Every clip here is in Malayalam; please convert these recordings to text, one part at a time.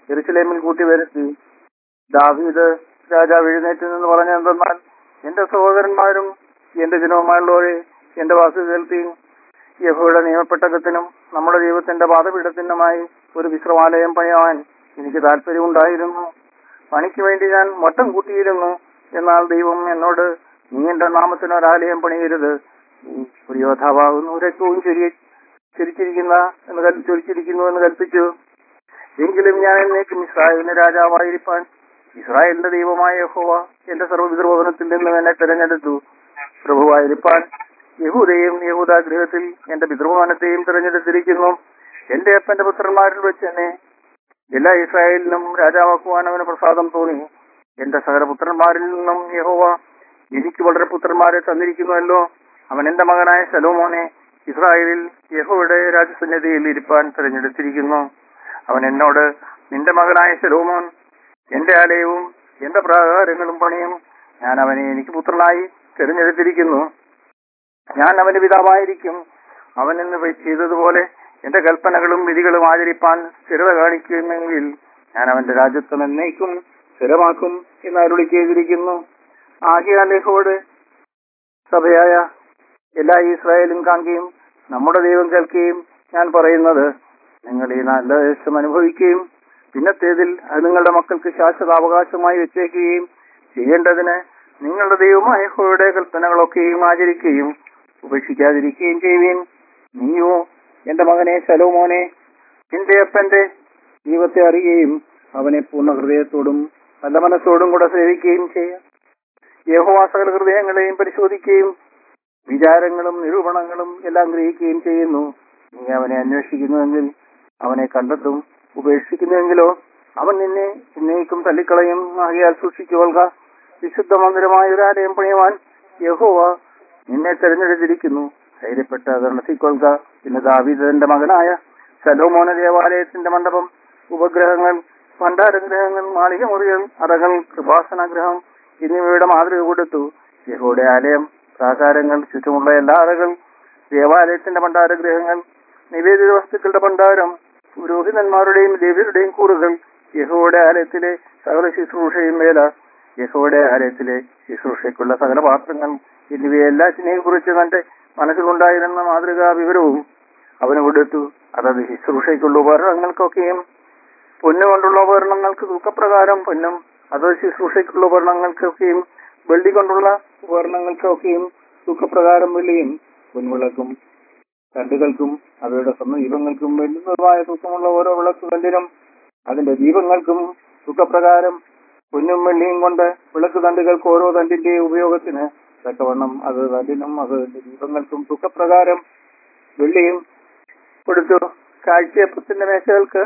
എരുസലേമിൽ കൂട്ടി വരുത്തി ദാവീദ് രാജാവ് എഴുന്നേറ്റ് നിന്ന് പറഞ്ഞ എന്തെന്നാൽ എന്റെ സഹോദരന്മാരും എന്റെ ജനവുമായുള്ളവരെ എന്റെ വാസു കേൾക്കുകയും യഹോയുടെ നിയമപ്പെട്ടകത്തിനും നമ്മുടെ ദൈവത്തിന്റെ പാതപീഠത്തിനുമായി ഒരു വിശ്രമാലയം പണിയാൻ എനിക്ക് താല്പര്യമുണ്ടായിരുന്നു പണിക്ക് വേണ്ടി ഞാൻ മൊത്തം കൂട്ടിയിരുന്നു എന്നാൽ ദൈവം എന്നോട് നീ എന്റെ നാമത്തിന് ഒരാലയം പണിയരുത് നീ ഒരു യോദ്ധാവാകുന്നു രക്തവും ചൊരി ചൊരിച്ചിരിക്കുന്ന എന്ന് കൽ- ചൊരിച്ചിരിക്കുന്നു എന്ന് കൽപ്പിച്ചു എങ്കിലും ഞാൻ എന്നേക്കും ഇസ്രായേലിന് രാജാവായിരിക്കാൻ ഇസ്രായേലിന്റെ ദൈവമായ യഹോവ എന്റെ സർവ്വപിതൃഭവനത്തിൽ നിന്നും എന്നെ തിരഞ്ഞെടുത്തു പ്രഭുവായിരിക്കാൻ യഹൂദയും യഹൂദാഗ്രഹത്തിൽ എന്റെ പിതൃഭവനത്തെയും തിരഞ്ഞെടുത്തിരിക്കുന്നു എന്റെ അപ്പന്റെ പുത്രന്മാരിൽ വെച്ച് എന്നെ എല്ലാ ഇസ്രായേലിനും രാജാവാക്കുവാൻ അവന് പ്രസാദം തോന്നി എന്റെ സകല പുത്രന്മാരിൽ നിന്നും യഹോവ എനിക്ക് വളരെ പുത്രന്മാരെ തന്നിരിക്കുന്നുവല്ലോ അവൻ എന്റെ മകനായ ശലോമോനെ ഇസ്രായേലിൽ യഹോയുടെ രാജസന്നിധിയിൽ ഇരിപ്പാൻ തിരഞ്ഞെടുത്തിരിക്കുന്നു അവൻ എന്നോട് നിന്റെ മകനായ ശലോമോൻ എന്റെ ആലയവും എന്റെ പ്രാകാരങ്ങളും പണിയും ഞാൻ അവനെ എനിക്ക് പുത്രനായി തിരഞ്ഞെടുത്തിരിക്കുന്നു ഞാൻ അവന്റെ പിതാവായിരിക്കും അവൻ എന്ന് ചെയ്തതുപോലെ എന്റെ കൽപ്പനകളും വിധികളും ആചരിപ്പാൻ സ്ഥിരത കാണിക്കുമെങ്കിൽ ഞാൻ അവന്റെ രാജ്യത്വം എന്നേക്കും സ്ഥിരമാക്കും എന്ന് അരുളി ചെയ്തിരിക്കുന്നു ആകിയാൽ യഹോവയുടെ സഭയായ എല്ലാ ഇസ്രായേലും കാൺകയും നമ്മുടെ ദൈവം കേൾക്കുകയും ഞാൻ പറയുന്നത് നിങ്ങൾ ഈ നല്ല ദേശം അനുഭവിക്കുകയും പിന്നത്തേതിൽ അത് നിങ്ങളുടെ മക്കൾക്ക് ശാശ്വത അവകാശമായി വെച്ചേക്കുകയും ചെയ്യേണ്ടതിന് നിങ്ങളുടെ ദൈവമായ യഹോവയുടെ കൽപ്പനകളൊക്കെയും ആചരിക്കുകയും ഉപേക്ഷിക്കാതിരിക്കുകയും ചെയ്യുവീൻ നീയോ എന്റെ മകനെ ശലോമോനെ എന്റെ അപ്പന്റെ ദൈവത്തെ അറിയുകയും അവനെ പൂർണ്ണ ഹൃദയത്തോടും നല്ല മനസ്സോടും കൂടെ സേവിക്കുകയും ചെയ്യാം യഹോവ സകല ഹൃദയങ്ങളെയും പരിശോധിക്കുകയും വിചാരങ്ങളും നിരൂപണങ്ങളും എല്ലാം ഗ്രഹിക്കുകയും ചെയ്യുന്നു നീ അവനെ അന്വേഷിക്കുന്നുവെങ്കിൽ അവനെ കണ്ടെത്തും ഉപേക്ഷിക്കുന്നുവെങ്കിലോ അവൻ നിന്നെ എന്നേക്കും തള്ളിക്കളയും ആകിയാൽ സൂക്ഷിച്ചുകൊള്ളുക വിശുദ്ധ മന്ദിരമായ ഒരു ആലയം പണിയുവാൻ യഹോവ നിന്നെ തെരഞ്ഞെടുത്തിരിക്കുന്നു ധൈര്യപ്പെട്ട് അത് നടത്തിക്കൊള്ളുക പിന്നെ ദാവീദന്റെ മകനായ ശലോമോന ദേവാലയത്തിന്റെ മണ്ഡപം ഉപഗ്രഹങ്ങൾ ഭണ്ഡാരഗ്രഹങ്ങൾ മാളിക മുറികൾ അറകൾ കൃപാസനഗ്രഹം എന്നിവയുടെ മാതൃക കൊടുത്തു യഹോയുടെ ആലയം പ്രാകാരങ്ങൾ ചുറ്റുമുള്ള എല്ലാ അറകൾ ദേവാലയത്തിന്റെ ഭണ്ഡാരഗ്രഹങ്ങൾ നിവേദിത വസ്തുക്കളുടെ ഭണ്ഡാരം പുരോഹിതന്മാരുടെയും ദേവിയരുടെയും കൂറുകൾ യഹോയുടെ ആലയത്തിലെ സകല ശുശ്രൂഷയും വേല യഹോയുടെ ആലയത്തിലെ ശുശ്രൂഷയ്ക്കുള്ള സകല പാത്രങ്ങൾ എന്നിവയെല്ലാറ്റിനെയും കുറിച്ച് തന്റെ മനസ്സിലുണ്ടായിരുന്ന മാതൃകാ വിവരവും അവന് കൊടുത്തു അതത് ശുശ്രൂഷയ്ക്കുള്ള ഉപകരണങ്ങൾക്കൊക്കെയും പൊന്നുകൊണ്ടുള്ള ഉപകരണങ്ങൾക്ക് തൂക്കപ്രകാരം പൊന്നും അതത് ശുശ്രൂഷയ്ക്കുള്ള ഉപകരണങ്ങൾക്കൊക്കെയും വെള്ളി കൊണ്ടുള്ള ഉപകരണങ്ങൾക്കൊക്കെയും തൂക്കപ്രകാരം വെള്ളിയും പൊൻവിളക്കും തണ്ടുകൾക്കും അവയുടെ സമീപങ്ങൾക്കും വേണ്ടുന്നതുമായ തൂക്കമുള്ള ഓരോ വിളക്കുകല്ലിനും അതിന്റെ ദീപങ്ങൾക്കും തൂക്കപ്രകാരം പൊന്നും വെള്ളിയും കൊണ്ട് വിളക്ക് തണ്ടുകൾക്ക് ഓരോ തണ്ടിന്റെ ഉപയോഗത്തിന് തക്കവണ്ണം അത് തണ്ടിനും അത് ദീപങ്ങൾക്കും തൂക്കപ്രകാരം വെള്ളിയും കൊടുത്തു കാഴ്ചയപ്പത്തിന്റെ മേശകൾക്ക്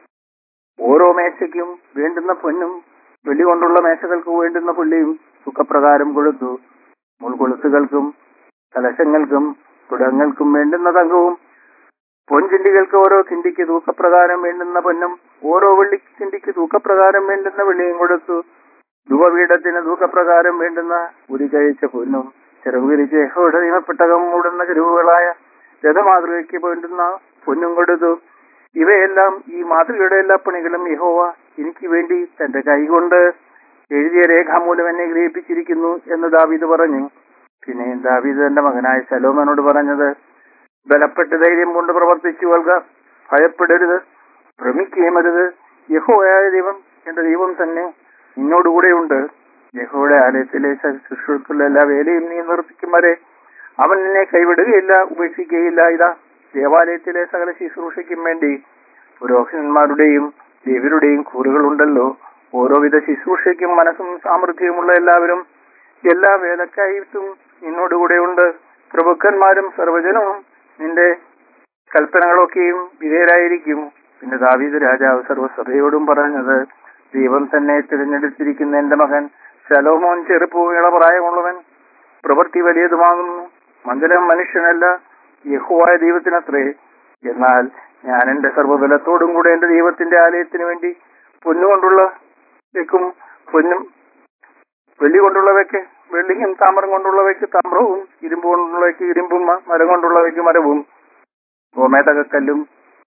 ഓരോ മേശയ്ക്കും വേണ്ടുന്ന പൊന്നും വെള്ളി കൊണ്ടുള്ള മേശകൾക്ക് വേണ്ടുന്ന പുള്ളിയും സുഖപ്രകാരം കൊടുത്തു മുൾകൊളുത്തുകൾക്കും കലശങ്ങൾക്കും തുടങ്ങൾക്കും വേണ്ടുന്ന തങ്കവും പൊൻചിണ്ടികൾക്ക് ഓരോ ചിണ്ടിക്ക് തൂക്കപ്രകാരം വേണ്ടുന്ന പൊന്നും ഓരോ വെള്ളി ചിണ്ടിക്ക് തൂക്കപ്രകാരം വേണ്ടുന്ന വെള്ളിയും കൊടുത്തു ധുവപീഠത്തിന് തൂക്കപ്രകാരം വേണ്ടുന്ന ഉരി കഴിച്ച പൊന്നും ചെറുവ് വിരിച്ച് യഹോയുടെ നിയമപ്പെട്ടകം മൂടുന്ന ചെരുവുകളായ രഥമാതൃകയ്ക്ക് വേണ്ടുന്ന പൊന്നും കൊടുത്തു ഇവയെല്ലാം ഈ മാതൃകയുടെ എല്ലാ പണികളും യഹോവ എനിക്ക് വേണ്ടി തന്റെ കൈകൊണ്ട് എഴുതിയ രേഖാമൂലം എന്നെ ഗ്രഹിപ്പിച്ചിരിക്കുന്നു എന്ന് ദാവീദ് പറഞ്ഞു പിന്നെ ദാവീദ് തന്റെ മകനായ ശലോമനോട് പറഞ്ഞത് ബലപ്പെട്ട് ധൈര്യം കൊണ്ട് പ്രവർത്തിച്ചു കൊള്ളുക ഭയപ്പെടരുത് ഭ്രമിക്കുകയും അരുത് യഹോയായ ദൈവം എന്റെ ദൈവം തന്നെ നിന്നോടുകൂടെയുണ്ട് യഹോയുടെ ആലയത്തിലെ ശുശ്രൂഷക്കുള്ള എല്ലാ വേലയും നീ നിർത്തിക്കും വരെ അവൻ നിന്നെ കൈവിടുകയില്ല ഉപേക്ഷിക്കുകയില്ല ഇതാ ദേവാലയത്തിലെ സകല ശുശ്രൂഷയ്ക്കും വേണ്ടി പുരോഹിതന്മാരുടെയും ദേവരുടെയും കൂറുകളുണ്ടല്ലോ ഓരോവിധ ശുശ്രൂഷയ്ക്കും മനസ്സും സാമർഥ്യവുമുള്ള എല്ലാവരും എല്ലാ വേലക്കായിട്ടും നിന്നോടുകൂടെയുണ്ട് പ്രഭുക്കന്മാരും സർവജനവും നിന്റെ കൽപ്പനകളൊക്കെയും വിധേയരായിരിക്കും പിന്നെ ദാവീദ് രാജാവ് സർവ്വസഭയോടും പറഞ്ഞത് ദൈവം തന്നെ തിരഞ്ഞെടുത്തിരിക്കുന്ന എന്റെ മകൻ ശലോമോൻ ചെറുപ്പുകള പ്രായമുള്ളവൻ പ്രവൃത്തി വലിയതുമാകുന്നു മന്ദിരം മനുഷ്യനല്ല യഹോവായ ദൈവത്തിനത്രേ എന്നാൽ ഞാൻ എന്റെ സർവ്വബലത്തോടും കൂടെ എന്റെ ദൈവത്തിന്റെ ആലയത്തിന് വേണ്ടി പൊന്നുകൊണ്ടുള്ള വെക്കും പൊന്നും വെള്ളി കൊണ്ടുള്ളവയ്ക്ക് വെള്ളിയും താമ്രം കൊണ്ടുള്ളവയ്ക്ക് താമ്രവും ഇരുമ്പ് കൊണ്ടുള്ളവയ്ക്ക് ഇരുമ്പും മ- മരം കൊണ്ടുള്ളവയ്ക്ക് മരവും ഗോമേതകക്കല്ലും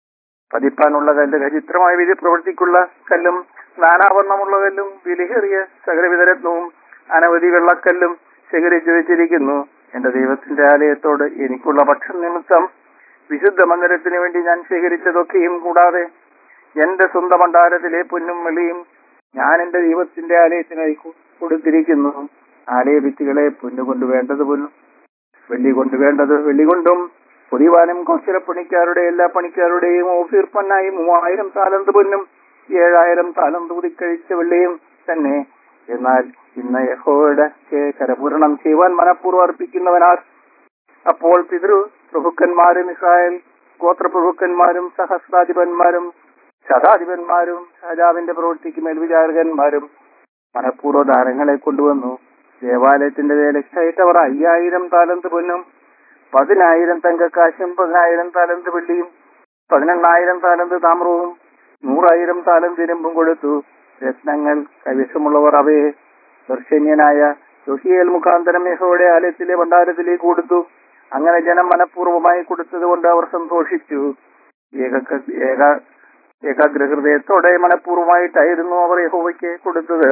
പതിപ്പാനുള്ള കല്ല് ഖചിത്രമായ വിധി പ്രവൃത്തിക്കുള്ള കല്ലും നാനാവർണ്ണമുള്ള കല്ലും വിലയേറിയ സകലവിധരത്നവും അനവധി വെള്ളക്കല്ലും ശേഖരിച്ചു വെച്ചിരിക്കുന്നു എന്റെ ദൈവത്തിന്റെ ആലയത്തോട് എനിക്കുള്ള പക്ഷം നിമിത്തം വിശുദ്ധ മന്ദിരത്തിന് വേണ്ടി ഞാൻ ശേഖരിച്ചതൊക്കെയും കൂടാതെ എന്റെ സ്വന്തം ഭണ്ഡാരത്തിലെ പൊന്നും വെള്ളിയും ഞാൻ എന്റെ ദൈവത്തിന്റെ ആലയത്തിനായി കൊ- കൊടുത്തിരിക്കുന്നു ആലയ ഭിത്തികളെ പൊന്നുകൊണ്ട് വേണ്ടത് പൊന്നു വെള്ളി കൊണ്ട് വേണ്ടത് വെള്ളി കൊണ്ടും പൊതിവാനും കൗശലപ്പണിക്കാരുടെ എല്ലാ പണിക്കാരുടെയും ഓഫീർ പൊന്നായി മൂവായിരം താലന്ത് പൊന്നും ഏഴായിരം താലന്ത് കുതിക്കഴിച്ച വെള്ളിയും തന്നെ എന്നാൽ ഇന്ന് യഹോയുടെ കരപൂരണം ചെയ്യുവാൻ മനഃപൂർവ്വം അർപ്പിക്കുന്നവനാർ അപ്പോൾ പിതൃ പ്രഭുക്കന്മാരും ഇസ്രായേൽ ഗോത്രപ്രഭുക്കന്മാരും സഹസ്രാധിപന്മാരും ശതാധിപന്മാരും രാജാവിന്റെ പ്രവൃത്തിക്ക് മേൽവിചാരകന്മാരും മനഃപൂർവ്വ ദാനങ്ങളെ കൊണ്ടുവന്നു ദേവാലയത്തിന്റെ വേലയ്ക്കായിട്ട് അവർ അയ്യായിരം താലന്ത് പൊന്നും പതിനായിരം തങ്കക്കാശും പതിനായിരം താലന്ത് വെള്ളിയും പതിനെണ്ണായിരം താലന്ത് താമ്രവും നൂറായിരം താലന്ത് ഇരുമ്പും കൊടുത്തു രത്നങ്ങൾ കൈവശമുള്ളവർ അവയെ ദർശന്യനായ യോഹിയേൽ മുഖാന്തരം യഹോയുടെ ആലയത്തിലെ ഭണ്ഡാരത്തിലേക്ക് കൊടുത്തു അങ്ങനെ ജനം മനഃപൂർവ്വമായി കൊടുത്തത് കൊണ്ട് അവർ സന്തോഷിച്ചു ഏക ഏക ഏകാഗ്രഹൃദയത്തോടെ മനഃപൂർവ്വമായിട്ടായിരുന്നു അവർ യഹോവയ്ക്ക് കൊടുത്തത്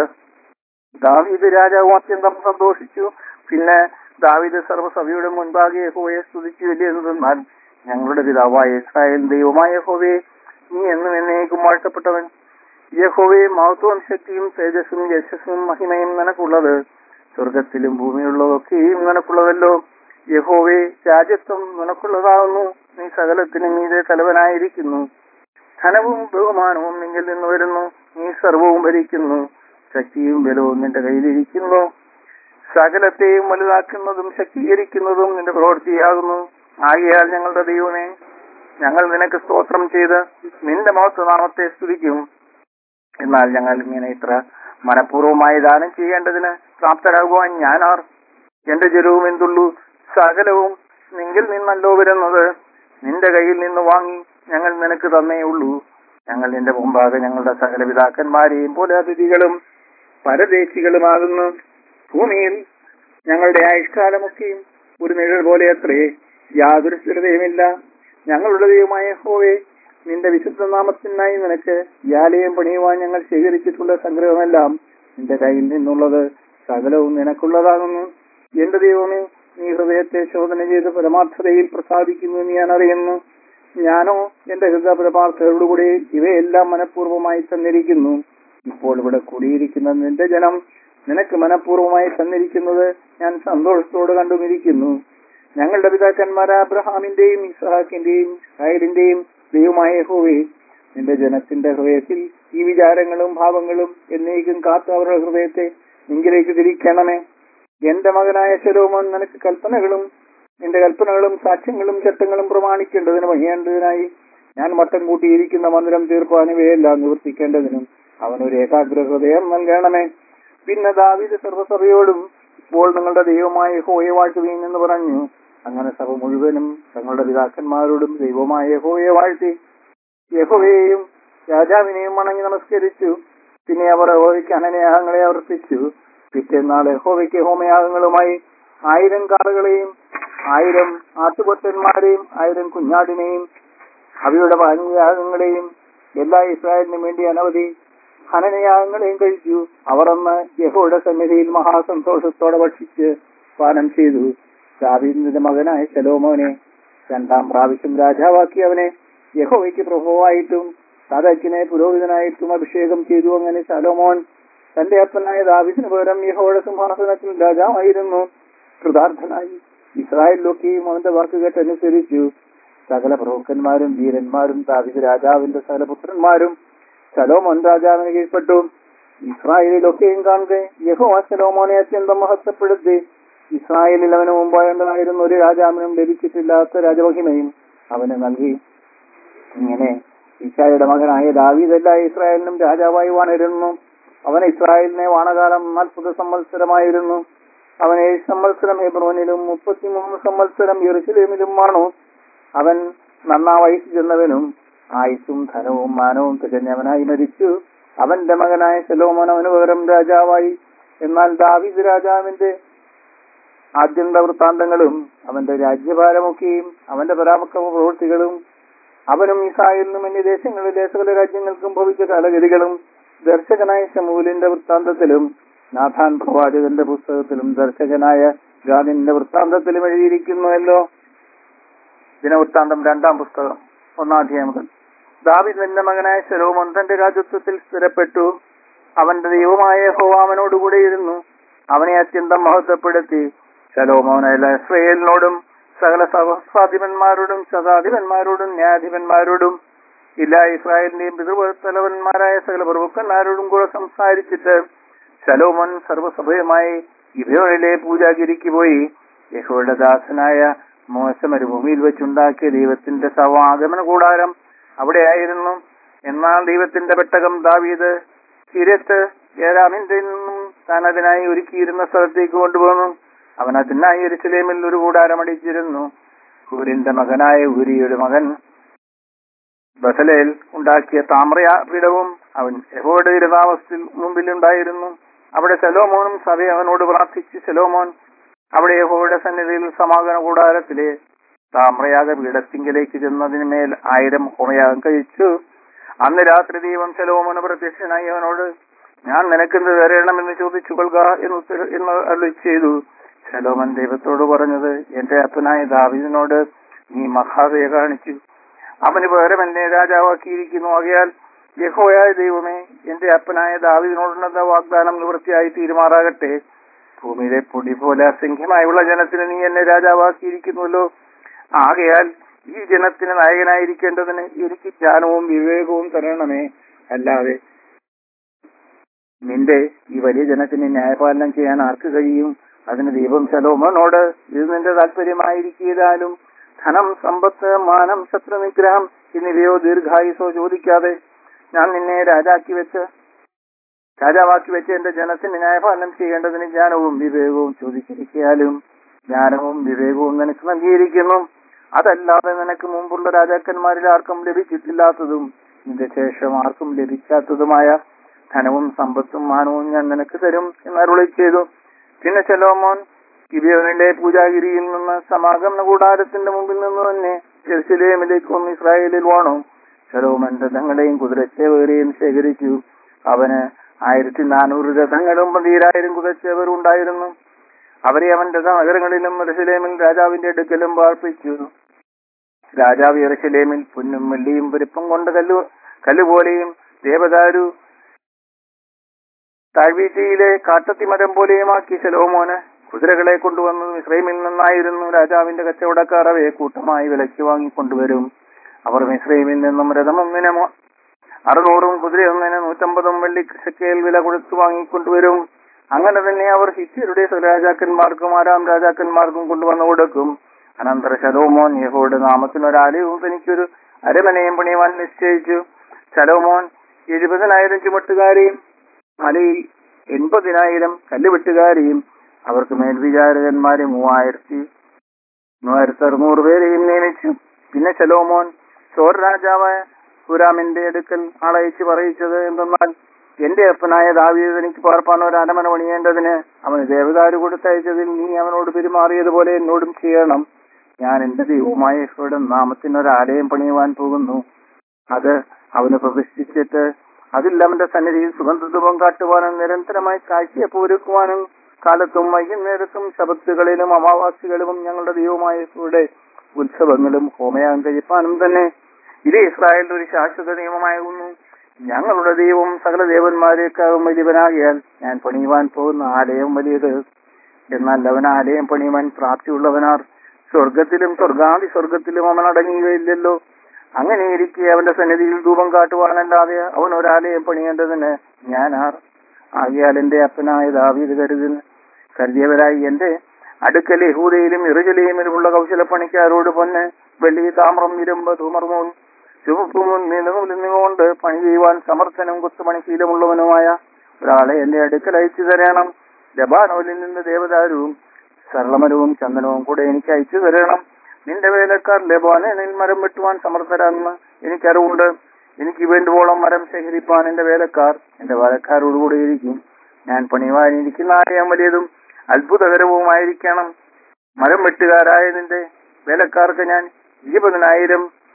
ദാവീദ് രാജാവും അത്യന്തം സന്തോഷിച്ചു പിന്നെ ദാവീദ് സർവ്വസഭയുടെ മുൻപാകെ യഹോവയെ സ്തുതിച്ചു വലിയെന്നാൽ ഞങ്ങളുടെ പിതാവായ ഇസ്രായേൽ ദൈവമായ യഹോവയെ നീ എന്നും എന്നേക്കും വാഴ്ത്തപ്പെട്ടവൻ യഹോവയെ മഹത്വവും ശക്തിയും തേജസ്സും യശസ്സും മഹിമയും നിനക്കുള്ളത് സ്വർഗത്തിലും ഭൂമിയുള്ളതൊക്കെയും നിനക്കുള്ളതല്ലോ യഹോവേ രാജ്യത്വം നിനക്കുള്ളതാകുന്നു നീ സകലത്തിനും മീതെ തലവനായിരിക്കുന്നു ധനവും ബഹുമാനവും നിന്നിൽ നിന്ന് വരുന്നു നീ സർവവും ഭരിക്കുന്നു ശക്തിയും ബലവും നിന്റെ കയ്യിലിരിക്കുന്നു സകലത്തെയും വലുതാക്കുന്നതും ശക്തീകരിക്കുന്നതും നിന്റെ പ്രവൃത്തിയാകുന്നു ആകയാൽ ഞങ്ങളുടെ ദൈവമേ ഞങ്ങൾ നിനക്ക് സ്തോത്രം ചെയ്ത് നിന്റെ മഹത്വനാമത്തെ സ്തുതിക്കും എന്നാൽ ഞങ്ങൾ ഇങ്ങനെ ഇത്ര മനഃപൂർവ്വമായി ദാനം ചെയ്യേണ്ടതിന് പ്രാപ്തരാകുവാൻ ഞാനാർ എന്റെ ജലവും എന്തുള്ളൂ സകലവും നിങ്കിൽ നിന്നല്ലോ വരുന്നത് നിന്റെ കയ്യിൽ നിന്ന് വാങ്ങി ഞങ്ങൾ നിനക്ക് തന്നേ ഉള്ളൂ ഞങ്ങൾ നിന്റെ മുമ്പാകെ ഞങ്ങളുടെ സകല പിതാക്കന്മാരെയും പോലെ അതിഥികളും പരദേശികളുമാകുന്നു ഭൂമിയിൽ ഞങ്ങളുടെ ആയുഷ്കാലമൊക്കെയും ഒരു നിഴൽ പോലെ അത്രേ യാതൊരു സ്ഥിരതയുമില്ല ഞങ്ങളുടെ ദൈവമായ ഹോവേ നിന്റെ വിശുദ്ധ നാമത്തിനായി നിനക്ക് ഈ ആലയം പണിയുവാൻ ഞങ്ങൾ ശേഖരിച്ചിട്ടുള്ള സംഗ്രഹമെല്ലാം നിന്റെ കയ്യിൽ നിന്നുള്ളത് സകലവും നിനക്കുള്ളതാകുന്നു എന്റെ ദൈവമേ നീ ഹൃദയത്തെ ശോധന ചെയ്ത് പരമാർത്ഥതയിൽ പ്രസാദിക്കുന്നു എന്ന് ഞാൻ അറിയുന്നു ഞാനോ എന്റെ ഹൃദയ പരമാർത്ഥതയോടുകൂടി ഇവയെല്ലാം മനഃപൂർവ്വമായി തന്നിരിക്കുന്നു ഇപ്പോൾ ഇവിടെ കൂടിയിരിക്കുന്ന നിന്റെ ജനം നിനക്ക് മനഃപൂർവ്വമായി തന്നിരിക്കുന്നത് ഞാൻ സന്തോഷത്തോട് കണ്ടുമിരിക്കുന്നു ഞങ്ങളുടെ പിതാക്കന്മാരായ അബ്രഹാമിന്റെയും ഇസ്ഹാക്കിന്റെയും ഇസ്രായേലിന്റെയും ദൈവമായ ഹോവേ നിന്റെ ജനത്തിന്റെ ഹൃദയത്തിൽ ഈ വിചാരങ്ങളും ഭാവങ്ങളും എന്നേക്കും കാത്ത് അവരുടെ ഹൃദയത്തെ നിങ്കിലേക്ക് തിരിക്കണമേ എന്റെ മകനായ ശലോമോൻ നിനക്ക് കൽപ്പനകളും നിന്റെ കൽപ്പനകളും സാക്ഷ്യങ്ങളും ചട്ടങ്ങളും പ്രമാണിക്കേണ്ടതിന് വഹിയേണ്ടതിനായി ഞാൻ മട്ടം കൂട്ടിയിരിക്കുന്ന മന്ദിരം തീർപ്പാൻ ഇവയെല്ലാം നിവർത്തിക്കേണ്ടതിനും അവനൊരു ഏകാഗ്ര ഹൃദയം നൽകണമേ പിന്നെ ദാവീദ് സർവ്വസഭയോടും ഇപ്പോൾ നിങ്ങളുടെ ദൈവമായ ഹോയെ വാഴ്ത്തുകയും എന്ന് പറഞ്ഞു അങ്ങനെ സഭ മുഴുവനും തങ്ങളുടെ പിതാക്കന്മാരോടും ദൈവമായ യഹോയെ വാഴ്ത്തി യഹോവയെയും രാജാവിനെയും വണങ്ങി നമസ്കരിച്ചു പിന്നെ അവർ യഹോവയ്ക്ക് അനനയാഗങ്ങളെ അർപ്പിച്ചു പിറ്റേന്നാൾ യഹോവയ്ക്ക് ഹോമയാഗങ്ങളുമായി ആയിരം കാളുകളെയും ആയിരം ആട്ടുകൊറ്റന്മാരെയും ആയിരം കുഞ്ഞാടിനെയും അവയുടെ പാനീയാഗങ്ങളെയും എല്ലാ ഇസ്രായേലിനും വേണ്ടി അനവധി ഹനനയാഗങ്ങളെയും കഴിച്ചു അവർ അന്ന് യഹോയുടെ സന്നിധിയിൽ മഹാസന്തോഷത്തോടെ ഭക്ഷിച്ച് പാനം ചെയ്തു ദാവീദിന്റെ മകനായ ശലോമോനെ രണ്ടാം പ്രാവശ്യം രാജാവാക്കി അവനെ യഹോവയ്ക്ക് പ്രഭുവായിട്ടും സാദക്കിനെ പുരോഹിതനായിട്ടും അഭിഷേകം ചെയ്തു അങ്ങനെ ശലോമോൻ തന്റെ അപ്പനായ ദാവിദിന് പകരം യഹോയുടെ സിംഹാസനത്തിൽ രാജാവായിരുന്നു കൃതാർത്ഥനായി ഇസ്രായേലിലൊക്കെയും അവന്റെ വാക്ക് കേട്ടനുസരിച്ചു സകല പ്രഭുക്കന്മാരും വീരന്മാരും ദാവിദ് രാജാവിന്റെ സകല പുത്രന്മാരും ശലോമോൻ രാജാവിന് കീഴ്പ്പെട്ടു ഇസ്രായേലിലൊക്കെയും കാണുക യഹോവ ശലോമോനെ അത്യന്തം മഹത്വപ്പെടുത്തി ഇസ്രായേലിൽ അവന് മുമ്പായുണ്ടായിരുന്ന ഒരു രാജാവിനും ലഭിച്ചിട്ടില്ലാത്ത രാജമഹിമയും അവന് നൽകി ഇങ്ങനെ ഇഷായുടെ മകനായ ദാവീദ് എല്ലാ ഇസ്രായേലിനും രാജാവായി വാണിരുന്നു അവൻ ഇസ്രായേലിനെ വാണകാലം നാൽപ്പത് സംവത്സരമായിരുന്നു അവൻ ഏഴ് സംവത്സരം ഹെബ്രോനിലും മുപ്പത്തിമൂന്ന് സംവത്സരം യെറുസലേമിലും വാണു അവൻ നന്നാ വയസ്സ് ചെന്നവനും ആയുസും ധനവും മാനവും തികഞ്ഞവനായി മരിച്ചു അവന്റെ മകനായ ശലോമോൻ അവന് പകരം രാജാവായി എന്നാൽ ദാവീദ് രാജാവിന്റെ ആദ്യന്ത വൃത്താന്തങ്ങളും അവന്റെ രാജ്യഭാരമൊക്കെയും അവന്റെ പരാമക്രമ പ്രവൃത്തികളും അവനും ഇസ്രായേലിനും അന്യദേശങ്ങളിലെ സകല രാജ്യങ്ങൾക്കും ഭവിച്ച കാലഗതികളും ദർശകനായ ശമൂലിന്റെ വൃത്താന്തത്തിലും നാഥാൻ പ്രവാചകന്റെ പുസ്തകത്തിലും ദർശകനായ ഗാദിന്റെ വൃത്താന്തത്തിലും എഴുതിയിരിക്കുന്നുവല്ലോ ദിനവൃത്താന്തം രണ്ടാം പുസ്തകം ഒന്നാം അധ്യായം മുതൽ ദാവിദിന്റെ മകനായ ശലോമോൻ തന്റെ രാജ്യത്വത്തിൽ സ്ഥിരപ്പെട്ടു അവന്റെ ദൈവമായ ഹോവാമനോടുകൂടെ ഇരുന്നു അവനെ അത്യന്തം മഹത്വപ്പെടുത്തി ശലോമോനല്ല ഇസ്രയേലിനോടും സകല സഹസ്രാധിപന്മാരോടും ശതാധിപന്മാരോടും ന്യായാധിപന്മാരോടും ഇല്ല ഇസ്രായേലിന്റെയും പിതൃതലവന്മാരായ സകല പ്രഭുക്കന്മാരോടും കൂടെ സംസാരിച്ചിട്ട് ശലോമോൻ സർവസഭയുമായി ഇവയോയിലെ പൂജാഗിരിക്ക് പോയി യഹോയുടെ ദാസനായ മോശ മരുഭൂമിയിൽ വെച്ചുണ്ടാക്കിയ ദൈവത്തിന്റെ സവാഗമന കൂടാരം അവിടെയായിരുന്നു എന്നാൽ ദൈവത്തിന്റെ പെട്ടകം ദാവീദ് കിരത്ത് ഏരാമിന്റെ നിന്നും താൻ അതിനായി ഒരുക്കിയിരുന്ന സ്ഥലത്തേക്ക് കൊണ്ടുപോന്നു അവൻ അതിനായി എരുസലേമിൽ ഒരു കൂടാരം അടിച്ചിരുന്നു ഊരിന്റെ മകനായ ഊരിയുടെ മകൻ ബസലേൽ ഉണ്ടാക്കിയ താമ്രപീഠവും അവൻ യഹോയുടെ ഇരുതാവസ്ഥയിൽ മുമ്പിലുണ്ടായിരുന്നു അവിടെ ശലോമോനും സഭ അവനോട് പ്രാർത്ഥിച്ച് ശലോമോൻ അവിടെ യഹോയുടെ സന്നിധിയിൽ സമാഗമന കൂടാരത്തിലെ താമ്രയാഗ പീഠത്തിങ്കിലേക്ക് ചെന്നതിന് മേൽ ആയിരം ഹോമയാഗം കഴിച്ചു അന്ന് രാത്രി ദൈവം ശലോമോന് പ്രത്യക്ഷനായി അവനോട് ഞാൻ നിനക്കെന്ത് തരണമെന്ന് ചോദിച്ചു കൊള്ളുക എന്ന് ഉത്തര- എന്ന് അരുളി ചെയ്തു ശലോമൻ ദൈവത്തോട് പറഞ്ഞത് എന്റെ അപ്പനായ ദാവീദിനോട് നീ മഹാദയ കാണിച്ചു അവന് പകരം എന്നെ രാജാവാക്കിയിരിക്കുന്നു ആകയാൽ യഹോയായ ദൈവമേ എന്റെ അപ്പനായ ദാവീദിനോടുള്ള വാഗ്ദാനം നിവൃത്തിയായി തീരുമാറാകട്ടെ ഭൂമിയിലെ പൊടി പോലെ അസംഖ്യമായുള്ള ജനത്തിന് നീ എന്നെ രാജാവാക്കിയിരിക്കുന്നുവല്ലോ ആകയാൽ ഈ ജനത്തിന് നായകനായിരിക്കേണ്ടതിന് എനിക്ക് ജ്ഞാനവും വിവേകവും തരണമേ അല്ലാതെ നിന്റെ ഈ വലിയ ജനത്തിന് ന്യായപാലനം ചെയ്യാൻ ആർക്ക് കഴിയും അതിന് ദൈവം ശലോമോനോട് ഇത് നിന്റെ താല്പര്യമായിരിക്കാലും ധനം സമ്പത്ത് മാനം ശത്രുനിഗ്രഹം എന്നിവയോ ദീർഘായുസോ ചോദിക്കാതെ ഞാൻ നിന്നെ രാജാക്കി വെച്ച് രാജാവാക്കി വെച്ച് എന്റെ ജനത്തിന് ന്യായപാലനം ചെയ്യേണ്ടതിന് ജ്ഞാനവും വിവേകവും ചോദിച്ചിരിക്കാലും ജ്ഞാനവും വിവേകവും നിനക്ക് നൽകിയിരിക്കുന്നു അതല്ലാതെ നിനക്ക് മുമ്പുള്ള രാജാക്കന്മാരിൽ ആർക്കും ലഭിച്ചിട്ടില്ലാത്തതും നിന്റെ ശേഷം ആർക്കും ലഭിക്കാത്തതുമായ ധനവും സമ്പത്തും മാനവും ഞാൻ നിനക്ക് തരും എന്ന് അരുളി ചെയ്തു പിന്നെ ചെലോമോൻ ഗിബിയോനിലെ പൂജാഗിരിയിൽ നിന്ന് സമാഗമന കൂടാരത്തിന്റെ മുമ്പിൽ നിന്ന് തന്നെ ജെറുസലേമിലേക്കും ഇസ്രായേലിൽ വാണു ശലോമൻ രഥങ്ങളെയും കുതിരച്ചേവരെയും ശേഖരിച്ചു അവന് ആയിരത്തി നാനൂറ് രഥങ്ങളും പന്തീരായിരം കുതിരച്ചേവരും ഉണ്ടായിരുന്നു അവരെ അവൻ രഥനഗരങ്ങളിലും എറുസലേമിൽ രാജാവിന്റെ അടുക്കലും പാർപ്പിച്ചു രാജാവ് എറുസലേമിൽ പൊന്നും വെള്ളിയും പെരുപ്പം കൊണ്ട് കല്ലു കല്ലുപോലെയും ദേവദാരു താഴ്വീഴ്ചയിലെ കാട്ടത്തി മരം പോലെയുമാക്കി ശലോമോന് കുതിരകളെ കൊണ്ടുവന്നതും ഇസ്രൈമിൽ നിന്നായിരുന്നു രാജാവിന്റെ കച്ചവടക്കാർ അവയെ കൂട്ടമായി വിലയ്ക്ക് വാങ്ങിക്കൊണ്ടുവരും അവർ മിസ്രൈമിൽ നിന്നും രഥമൊന്നിന് മു- അറുന്നൂറും കുതിരയൊന്നിന് നൂറ്റമ്പതും വെള്ളി ശക്കേൽ വില കൊടുത്തു വാങ്ങിക്കൊണ്ടുവരും അങ്ങനെ തന്നെ അവർ ഹിത്യരുടെ രാജാക്കന്മാർക്കും ആരാം രാജാക്കന്മാർക്കും കൊണ്ടുവന്നു കൊടുക്കും അനന്തര ശലോമോൻ യഹോയുടെ നാമത്തിനൊരാലയവും തനിക്കൊരു അരമനയും പണിയുവാൻ നിശ്ചയിച്ചു ശലോമോൻ എഴുപതിനായിരം ചുമട്ടുകാരെയും മലയിൽ എൺപതിനായിരം കല്ലുവെട്ടുകാരെയും അവർക്ക് മേൽവിചാരകന്മാരെ മൂവായിരത്തി മൂവായിരത്തി അറുന്നൂറ് പേരെയും നിയമിച്ചു പിന്നെ ശലോമോൻ സോർ രാജാവായ ഹുരാമിന്റെ അടുക്കൽ ആളയച്ച് പറയിച്ചത് എന്തെന്നാൽ എന്റെ അപ്പനായ ദാവീദ് എനിക്ക് പാർപ്പാൻ ഒരു അരമന പണിയേണ്ടതിന് അവന് ദേവദാരു കൊടുത്തയച്ചതിൽ നീ അവനോട് പെരുമാറിയതുപോലെ എന്നോടും ചെയ്യണം ഞാൻ എന്റെ ദൈവമായ യഹോവയുടെ നാമത്തിന് ഒരു ആലയം പണിയുവാൻ പോകുന്നു അത് അവന് പ്രതിഷ്ഠിച്ചിട്ട് അതിൽ അവന്റെ സന്നിധിയിൽ സുഗന്ധധൂപം കാട്ടുവാനും നിരന്തരമായി കാഴ്ചയപ്പ് ഒരുക്കുവാനും കാലത്തും വൈകുന്നേരത്തും ശബത്തുകളിലും അമാവാസികളിലും ഞങ്ങളുടെ ദൈവമായ യഹോവയുടെ ഉത്സവങ്ങളും ഹോമയാഗം കഴിപ്പാനും തന്നെ ഇത് ഇസ്രായേലിന്റെ ഒരു ശാശ്വത നിയമമായിരുന്നു ഞങ്ങളുടെ ദൈവം സകല ദേവന്മാരെക്കാളും വലിയവനാകിയാൽ ഞാൻ പണിയുവാൻ പോകുന്ന ആലയം വലിയത് എന്നാൽ അവൻ ആലയം പണിയുവാൻ പ്രാപ്തിയുള്ളവനാർ സ്വർഗത്തിലും സ്വർഗാതി സ്വർഗത്തിലും അവൻ അടങ്ങിയില്ലല്ലോ അങ്ങനെ ഇരിക്കെ അവന്റെ സന്നിധിയിൽ ധൂപം കാട്ടുവാനല്ലാതെ അവൻ ഒരാലയം പണിയേണ്ടതിന് ഞാൻ ആർ ആകിയാൽ എന്റെ അപ്പനായ ദാവീദ് കരുതിന് കരുതിയവരായി എന്റെ അടുക്കൽ യഹൂദയിലും ഇറുജലീമിലുമുള്ള കൗശലപ്പണിക്കാരോട് പൊന്ന് വെള്ളി താമ്രം ഇരുമ്പ് ധൂമർമൂൻ ചുവപ്പും നിലനിന്നുകൊണ്ട് പണി ചെയ്യുവാൻ സമർത്ഥനും കുത്തുപണിശീലമുള്ളവനുമായ ഒരാളെ എന്റെ അടുക്കൽ അയച്ചു തരണം ലബാനോലിൽ നിന്ന് ദേവദാരുവും സർളമരവും ചന്ദനവും കൂടെ എനിക്ക് അയച്ചു തരണം നിന്റെ വേലക്കാർ ലബാനിൽ മരം വെട്ടുവാൻ സമർത്ഥരാണെന്ന് എനിക്കറിവുണ്ട് എനിക്ക് വേണ്ടുവോളം മരം ശേഖരിപ്പാൻ എന്റെ വേലക്കാർ എന്റെ വേലക്കാരോടുകൂടെ ഇരിക്കും ഞാൻ പണിയുവാനിരിക്കുന്ന ആലയം വലിയതും അത്ഭുതകരവുമായിരിക്കണം മരം വെട്ടുകാരായ നിന്റെ വേലക്കാർക്ക് ഞാൻ ഇരുപതിനായിരം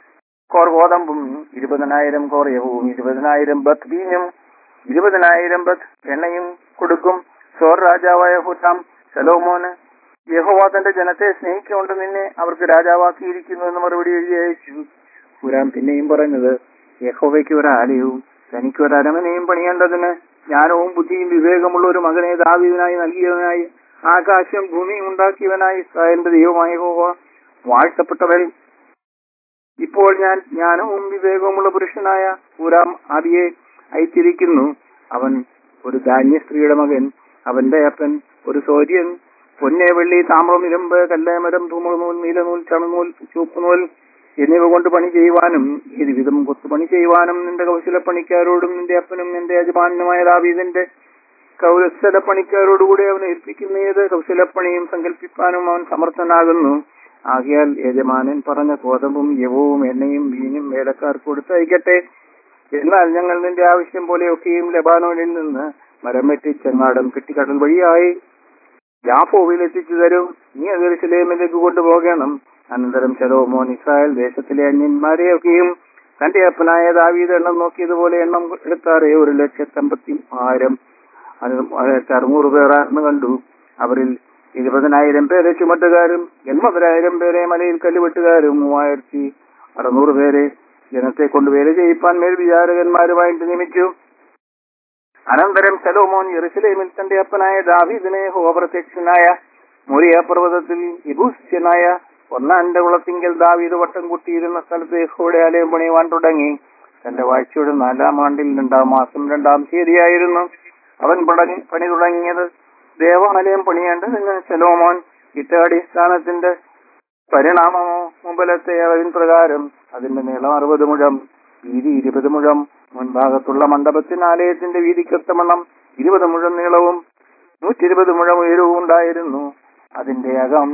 കോർ ഗോതമ്പും ഇരുപതിനായിരം കോർ യവവും ഇരുപതിനായിരം ബത്ത് വീഞ്ഞും ഇരുപതിനായിരം ബത്ത് എണ്ണയും കൊടുക്കും സോർ രാജാവായ ഹുറ്റാം ശലോമോന് യഹോവ തന്റെ ജനത്തെ സ്നേഹിക്കൊണ്ട് നിന്നെ അവർക്ക് രാജാവാക്കിയിരിക്കുന്നു എന്ന് മറുപടി എഴുതി അയച്ചു ഹുരാം പിന്നെയും പറഞ്ഞത് യഹോവയ്ക്ക് ഒരു ആലയവും തനിക്ക് ഒരു അരമനയും പണിയേണ്ടതിന് ജ്ഞാനവും ബുദ്ധിയും വിവേകമുള്ള ഒരു മകനെ ദാവീദിനായി നൽകിയവനായി ആകാശം ഭൂമിയും ഉണ്ടാക്കിയവനായി ഇസ്രായേലിന്റെ ദൈവമായ യഹോവ വാഴ്ത്തപ്പെട്ടവൻ ഇപ്പോൾ ഞാൻ ജ്ഞാനവും വിവേകവുമുള്ള പുരുഷനായ ഹൂരാം ആദിയെ അയച്ചിരിക്കുന്നു അവൻ ഒരു ധാന്യ സ്ത്രീയുടെ മകൻ അവന്റെ അപ്പൻ ഒരു സൂര്യൻ പൊന്നെ വെള്ളി താമ്രം ഇരുമ്പ് കല്ലേമരം ധൂമനൂൽ നീലനൂൽ ചണനൂൽ ചുവപ്പുനൂൽ എന്നിവ കൊണ്ട് പണി ചെയ്യുവാനും ഇരുവിധം കൊത്തുപണി ചെയ്യുവാനും നിന്റെ കൗശലപ്പണിക്കാരോടും നിന്റെ അപ്പനും നിന്റെ യജമാനുമായ ദാവീദിന്റെ കൗരസ്ഥല പണിക്കാരോടുകൂടി അവൻ ഏൽപ്പിക്കുന്ന ഏത് കൗശലപ്പണിയും സങ്കല്പിപ്പാനും അവൻ സമർത്ഥനാകുന്നു ആകയാൽ യജമാനൻ പറഞ്ഞ ഗോതമ്പും യവവും എണ്ണയും വീഞ്ഞും വേലക്കാർക്ക് കൊടുത്തയക്കട്ടെ എന്നാൽ ഞങ്ങൾ നിന്റെ ആവശ്യം പോലെയൊക്കെയും ലബാനോനിൽ നിന്ന് മരം വെട്ടി ചെങ്ങാടം കെട്ടിക്കടൽ വഴിയായി യാഫോവിൽ എത്തിച്ചു തരും നീ അത് ജെറുസലേമിലേക്ക് കൊണ്ടുപോകണം അനന്തരം ശലോമോൻ ഇസ്രായേൽ ദേശത്തിലെ അന്യന്മാരെയൊക്കെയും തന്റെ അപ്പനായ ദാവീദ് എണ്ണം നോക്കിയതുപോലെ എണ്ണം എടുത്താറേ ഒരു ലക്ഷത്തി അമ്പത്തി ആയിരം ആയിരത്തി അറുന്നൂറ് പേരാണെന്ന് കണ്ടു അവരിൽ ഇരുപതിനായിരം പേരെ ചുമട്ടുകാരും എൺപതിനായിരം പേരെ മലയിൽ കല്ലുവെട്ടുകാരും മൂവായിരത്തി അറുന്നൂറ് പേരെ ജനത്തെ കൊണ്ട് വേല ചെയ്യിപ്പാൻ മേൽ വിചാരകന്മാരുമായിട്ട് നിയമിച്ചു അനന്തരം ശലോമോൻ യെറുസലേമിൽ തന്റെ അപ്പനായ ദാവീദിനെ ഹോപ്രത്യക്ഷനായ മുറിയ പർവ്വതത്തിൽ ഇബൂസ്യനായ ഒന്നാന്റെ കുളത്തിങ്കൽ ദാവീദ് വട്ടം കൂട്ടിയിരുന്ന സ്ഥലത്ത് യഹോയുടെ ആലയം പണിയുവാൻ തുടങ്ങി തന്റെ വാഴ്ചയുടെ നാലാം ആണ്ടിൽ രണ്ടാം മാസം രണ്ടാം തീയതിയായിരുന്നു അവൻ പണി പണി തുടങ്ങിയത് ദേവാലയം പണിയേണ്ടതിന് ശലോമോൻ ഇട്ട അടിസ്ഥാനത്തിന്റെ പരിണാമമോ മുമ്പിലത്തെ അതിൻ പ്രകാരം അതിന്റെ നീളം അറുപത് മുഴം വീതി ഇരുപത് മുഴം മുൻഭാഗത്തുള്ള മണ്ഡപത്തിന് ആലയത്തിന്റെ വീതിക്കൊത്തമണ്ണം ഇരുപത് മുഴം നീളവും നൂറ്റി ഇരുപത് മുഴം ഉയരവും ഉണ്ടായിരുന്നു അതിന്റെ അകം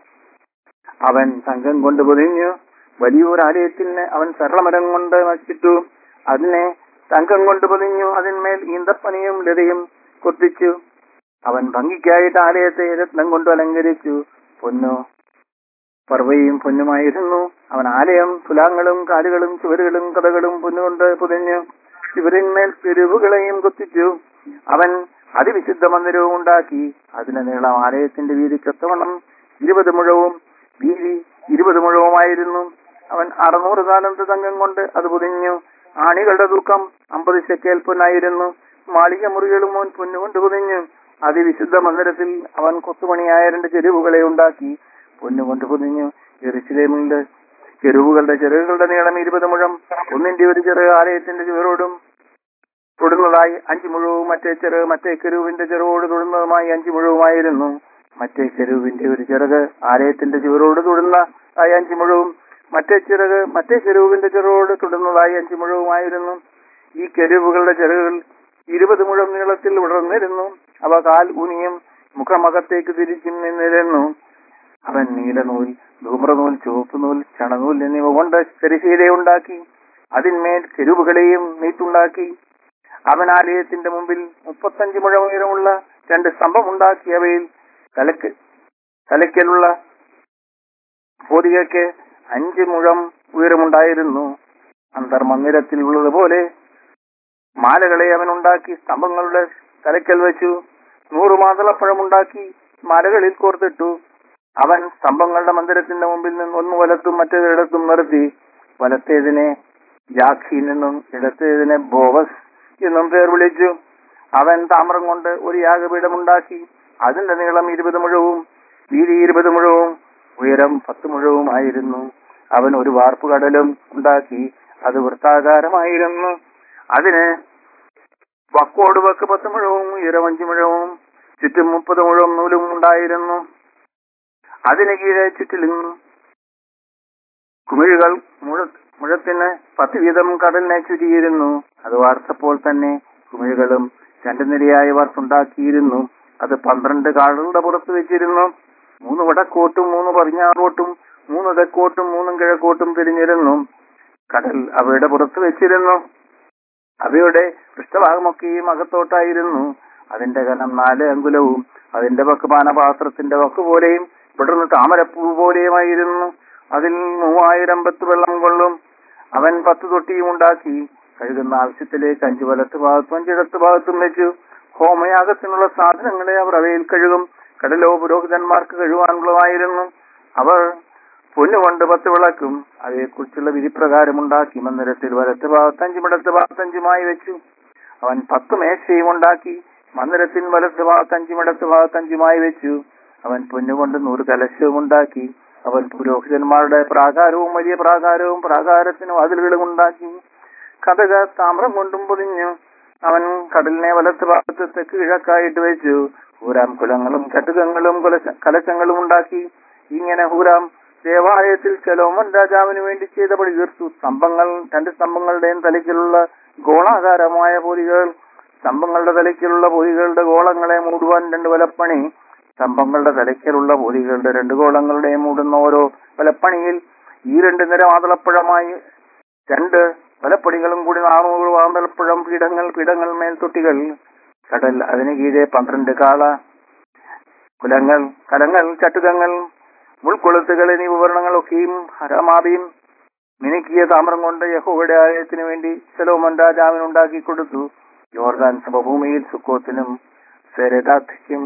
അവൻ സംഘം കൊണ്ട് പൊതിഞ്ഞു വലിയൊരു ആലയത്തിന് അവൻ സരളമരം കൊണ്ട് വച്ചിട്ടു അതിനെ തങ്കം കൊണ്ട് പൊതിഞ്ഞു അതിന്മേൽ ഈന്തപ്പനിയും ലതയും കൊത്തിച്ചു അവൻ ഭംഗിക്കായിട്ട് ആലയത്തെ രത്നം കൊണ്ട് അലങ്കരിച്ചു പൊന്നു പർവയും പൊന്നുമായിരുന്നു അവൻ ആലയം തുലാങ്ങളും കാലുകളും ചുവരുകളും കഥകളും പൊന്നുകൊണ്ട് പൊതിഞ്ഞു ചുവരിന്മേൽ പിരിവുകളെയും കൊത്തിച്ചു അവൻ അതിവിശുദ്ധ മന്ദിരവും ഉണ്ടാക്കി അതിന്റെ നീളം ആലയത്തിന്റെ വീതിക്കൊത്തവണ്ണം ഇരുപത് മുഴവും വീതി ഇരുപത് മുഴവുമായിരുന്നു അവൻ അറുന്നൂറ് കാലത്ത് തങ്കം കൊണ്ട് അത് പൊതിഞ്ഞു ആണികളുടെ തൂക്കം അമ്പത് ശക്കേൽ പൊന്നായിരുന്നു മാളിക മുറികളും അവൻ പൊന്നുകൊണ്ട് പൊതിഞ്ഞു അതിവിശുദ്ധ മന്ദിരത്തിൽ അവൻ കൊത്തുപണിയായ രണ്ട് ചെരുവുകളെ ഉണ്ടാക്കി പൊന്നുകൊണ്ട് പൊതിഞ്ഞു എറിച്ചിലേമുണ്ട് ചെരുവുകളുടെ ചെറുകളുടെ നീളം ഇരുപത് മുഴം ഒന്നിന്റെ ഒരു ചെറു ആലയത്തിന്റെ ചുവരോടും തൊടുന്നതായി അഞ്ചു മുഴവും മറ്റേ ചെറു മറ്റേ കെരുവിന്റെ ചെറുവോട് തൊടുന്നതുമായി അഞ്ചു മുഴവുമായിരുന്നു മറ്റേ ചെരുവിന്റെ ഒരു ചിറക് ആലയത്തിന്റെ ചുവരോട് തൊടുന്നതായി അഞ്ചു മുഴവും മറ്റേ ചിറക് മറ്റേ ചെരുവിന്റെ ചെറുവോട് തൊടുന്നതായി അഞ്ചു മുഴവുമായിരുന്നു ഈ കെരുവുകളുടെ ചെറുകൾ ഇരുപത് മുഴം നീളത്തിൽ വിടർന്നിരുന്നു അവ കാൽ ഊനിയും മുഖമകത്തേക്ക് തിരിച്ചും നിന്നിരുന്നു അവൻ നീലനൂൽ ധൂമ്രനൂൽ ചുവപ്പ് നൂൽ ചണനൂൽ എന്നിവ കൊണ്ട് ചെറുശീലയുണ്ടാക്കി അതിന്മേൽ കെരുവുകളെയും നീട്ടുണ്ടാക്കി അവൻ ആലയത്തിന്റെ മുമ്പിൽ മുപ്പത്തഞ്ച് മുഴം ഉയരമുള്ള രണ്ട് സ്തംഭം ഉണ്ടാക്കി അവയിൽ തലക്ക് തലയ്ക്കലുള്ള പോതികയ്ക്ക് അഞ്ച് മുഴം ഉയരമുണ്ടായിരുന്നു അന്തർമന്ദിരത്തിൽ ഉള്ളതുപോലെ മാലകളെ അവൻ ഉണ്ടാക്കി സ്തംഭങ്ങളുടെ തലയ്ക്കൽ വെച്ചു നൂറ് മാതളപ്പഴമുണ്ടാക്കി മാലകളിൽ കോർത്തിട്ടു അവൻ സ്തംഭങ്ങളുടെ മന്ദിരത്തിന്റെ മുമ്പിൽ നിന്ന് ഒന്ന് വലത്തും മറ്റേതിടത്തും നിർത്തി വലത്തേതിനെ ജാഖി എന്നും ഇടത്തേതിനെ ബോവസ് എന്നും പേർ വിളിച്ചു അവൻ താമ്രം കൊണ്ട് ഒരു യാഗപീഠമുണ്ടാക്കി അതിന്റെ നീളം ഇരുപത് മുഴവും വീതി ഇരുപത് മുഴവും ഉയരം പത്ത് മുഴവുമായിരുന്നു അവൻ ഒരു വാർപ്പ് കടലും ഉണ്ടാക്കി അത് വൃത്താകാരമായിരുന്നു അതിന് വക്കോട് വക്ക് പത്ത് മുഴവും ഉയരം അഞ്ചു മുഴവും ചുറ്റും മുപ്പത് മുഴവും നൂലും ഉണ്ടായിരുന്നു അതിന് കീഴെ ചുറ്റിലും കുമിഴുകൾ മുഴ മുഴത്തിന് പത്ത് വീതം കടലിനെ ചുരിയിരുന്നു അത് വാർത്തപ്പോൾ തന്നെ കുമിഴുകളും രണ്ടു നിരയായി വാർത്തുണ്ടാക്കിയിരുന്നു അത് പന്ത്രണ്ട് കാടുകളുടെ പുറത്ത് വെച്ചിരുന്നു മൂന്ന് വടക്കോട്ടും മൂന്ന് പടിഞ്ഞാറോട്ടും മൂന്ന് തെക്കോട്ടും മൂന്നും കിഴക്കോട്ടും തിരിഞ്ഞിരുന്നു കടൽ അവയുടെ പുറത്ത് വെച്ചിരുന്നു അവയുടെ പൃഷ്ഠഭാഗമൊക്കെയും അകത്തോട്ടായിരുന്നു അതിന്റെ കനം നാല് അങ്കുലവും അതിന്റെ വക്ക് പാനപാത്രത്തിന്റെ വക്ക് പോലെയും തുടർന്ന് താമരപ്പൂ പോലെയുമായിരുന്നു അതിൽ മൂവായിരം പത്ത് വെള്ളം കൊള്ളും അവൻ പത്ത് തൊട്ടിയും ഉണ്ടാക്കി കഴുകുന്ന ആവശ്യത്തിലേക്ക് അഞ്ചു വലത്ത് ഭാഗത്തും അഞ്ചിടത്ത് ഭാഗത്തും വെച്ചു ഹോമയാഗത്തിനുള്ള സാധനങ്ങളെ അവർ അവയിൽ കഴുകും കടലോ പുരോഹിതന്മാർക്ക് കഴുകാനുള്ളതായിരുന്നു അവർ പൊന്നുകൊണ്ട് പത്ത് വിളക്കും അവയെക്കുറിച്ചുള്ള വിധിപ്രകാരം ഉണ്ടാക്കി മന്ദിരത്തിൽ വലത്ത് ഭാഗത്തഞ്ചും ഇടത്ത് ഭാഗത്തഞ്ചുമായി വെച്ചു അവൻ പത്ത് മേശയും ഉണ്ടാക്കി മന്ദിരത്തിൽ വലത്ത് ഭാഗത്തഞ്ചും ഇടത്ത് ഭാഗത്തഞ്ചുമായി വെച്ചു അവൻ പൊന്നുകൊണ്ട് നൂറ് കലശവും ഉണ്ടാക്കി അവൻ പുരോഹിതന്മാരുടെ പ്രാകാരവും വലിയ പ്രാകാരവും പ്രാകാരത്തിന് വാതിലുകളും ഉണ്ടാക്കി കഥക താമ്രം കൊണ്ടും പൊതിഞ്ഞു അവൻ കടലിനെ വലത്ത് ഭാഗത്ത് തെക്ക് കിഴക്കായിട്ട് വെച്ചു ഹൂരാം കുലങ്ങളും ചട്ടുകങ്ങളും കുലശ- കലശങ്ങളും ഉണ്ടാക്കി ഇങ്ങനെ ഹൂരാം ദേവാലയത്തിൽ ശലോമൻ രാജാവിന് വേണ്ടി ചെയ്ത പണി തീർത്തു സ്തംഭങ്ങൾ രണ്ട് സ്തംഭങ്ങളുടെയും തലയ്ക്കിലുള്ള ഗോളാകാരമായ പൊതികൾ സ്തംഭങ്ങളുടെ തലയ്ക്കിലുള്ള പൊതികളുടെ ഗോളങ്ങളെ മൂടുവാൻ രണ്ട് വലപ്പണി സ്തംഭങ്ങളുടെ തലയ്ക്കലുള്ള പൊതികളുടെ രണ്ട് ഗോളങ്ങളുടെയും മൂടുന്ന ഓരോ വലപ്പണിയിൽ ഈ രണ്ട് നിര മാതളപ്പഴമായി രണ്ട് വലപ്പടികളും കൂടി നാനൂറ് മാതളപ്പഴം പീഠങ്ങൾ പീഠങ്ങൾ മേൽത്തൊട്ടികൾ കടൽ അതിന് കീഴെ പന്ത്രണ്ട് കാള കുലങ്ങൾ കലങ്ങൾ ചട്ടുകങ്ങൾ മുൾക്കൊളുത്തുകൾ എന്നീ വിവരണങ്ങളൊക്കെയും ഹരമാബിയും മിനുക്കിയ താമ്രം കൊണ്ട് യഹോവയുടെ ആലയത്തിന് വേണ്ടി ശലോമൻ രാജാവിന് ഉണ്ടാക്കി കൊടുത്തു യോർദാൻ സമഭൂമിയിൽ സുക്കോത്തിനും സെരദാത്തിക്കും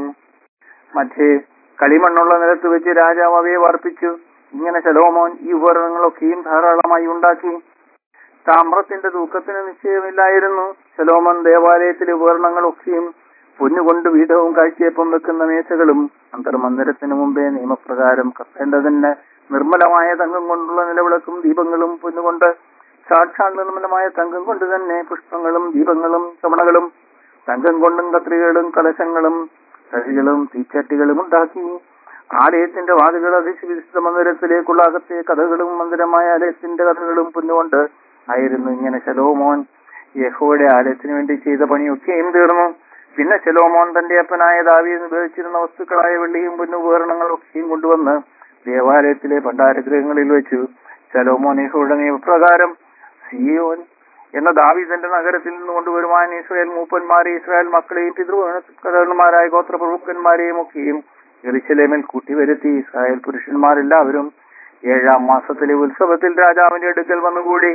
മറ്റേ കളിമണ്ണുള്ള നിലത്ത് വെച്ച് രാജാവ് അവയെ വർപ്പിച്ചു ഇങ്ങനെ ശലോമോൻ ഈ ഉപകരണങ്ങളൊക്കെയും ധാരാളമായി ഉണ്ടാക്കി താമ്രത്തിന്റെ തൂക്കത്തിന് നിശ്ചയമില്ലായിരുന്നു ശലോമൻ ദേവാലയത്തിലെ ഉപകരണങ്ങളൊക്കെയും പൊന്നുകൊണ്ട് വീതവും കാഴ്ചയപ്പം വെക്കുന്ന മേശകളും അന്തർമന്ദിരത്തിന് മുമ്പേ നിയമപ്രകാരം കത്തേണ്ടതിന് നിർമ്മലമായ തങ്കം കൊണ്ടുള്ള നിലവിളക്കും ദീപങ്ങളും പൊന്നുകൊണ്ട് സാക്ഷാൽ നിർമ്മലമായ തങ്കം കൊണ്ട് തന്നെ പുഷ്പങ്ങളും ദീപങ്ങളും ചമണകളും തങ്കം കൊണ്ടും കത്രികകളും കലശങ്ങളും തഴികളും തീച്ചട്ടികളും ഉണ്ടാക്കി ആലയത്തിന്റെ വാതിലുകൾ അതിശുവിശുദ്ധ മന്ദിരത്തിലേക്കുള്ള അകത്തെ കഥകളും മന്ദിരമായ ആലയത്തിന്റെ കഥകളും പൊന്നുകൊണ്ട് ആയിരുന്നു ഇങ്ങനെ ശലോമോൻ യഹോയുടെ ആലയത്തിന് വേണ്ടി ചെയ്ത പണിയൊക്കെയും തീർന്നു പിന്നെ ശലോമോൻ തന്റെ അപ്പനായ ദാവീദ് ഉപയോഗിച്ചിരുന്ന വസ്തുക്കളായ വെള്ളിയും പൊന്നുപകരണങ്ങളൊക്കെയും കൊണ്ടുവന്ന് ദേവാലയത്തിലെ ഭണ്ഡാരഗൃഹങ്ങളിൽ വെച്ചു ശലോമോൻ യഹോയുടെ നിയമപ്രകാരം സിയോൻ എന്ന ദാവീദന്റെ നഗരത്തിൽ നിന്ന് കൊണ്ടുവരുവാൻ ഇസ്രായേൽ മൂപ്പന്മാരെ ഇസ്രായേൽ മക്കളെയും പിതൃകന്മാരായ ഗോത്രപ്രഭുക്കന്മാരെയും ഒക്കെയും എറിശലേമിൽ കൂട്ടിവരുത്തി ഇസ്രായേൽ പുരുഷന്മാരെല്ലാവരും ഏഴാം മാസത്തിലെ ഉത്സവത്തിൽ രാജാവിന്റെ അടുക്കൽ വന്നുകൂടി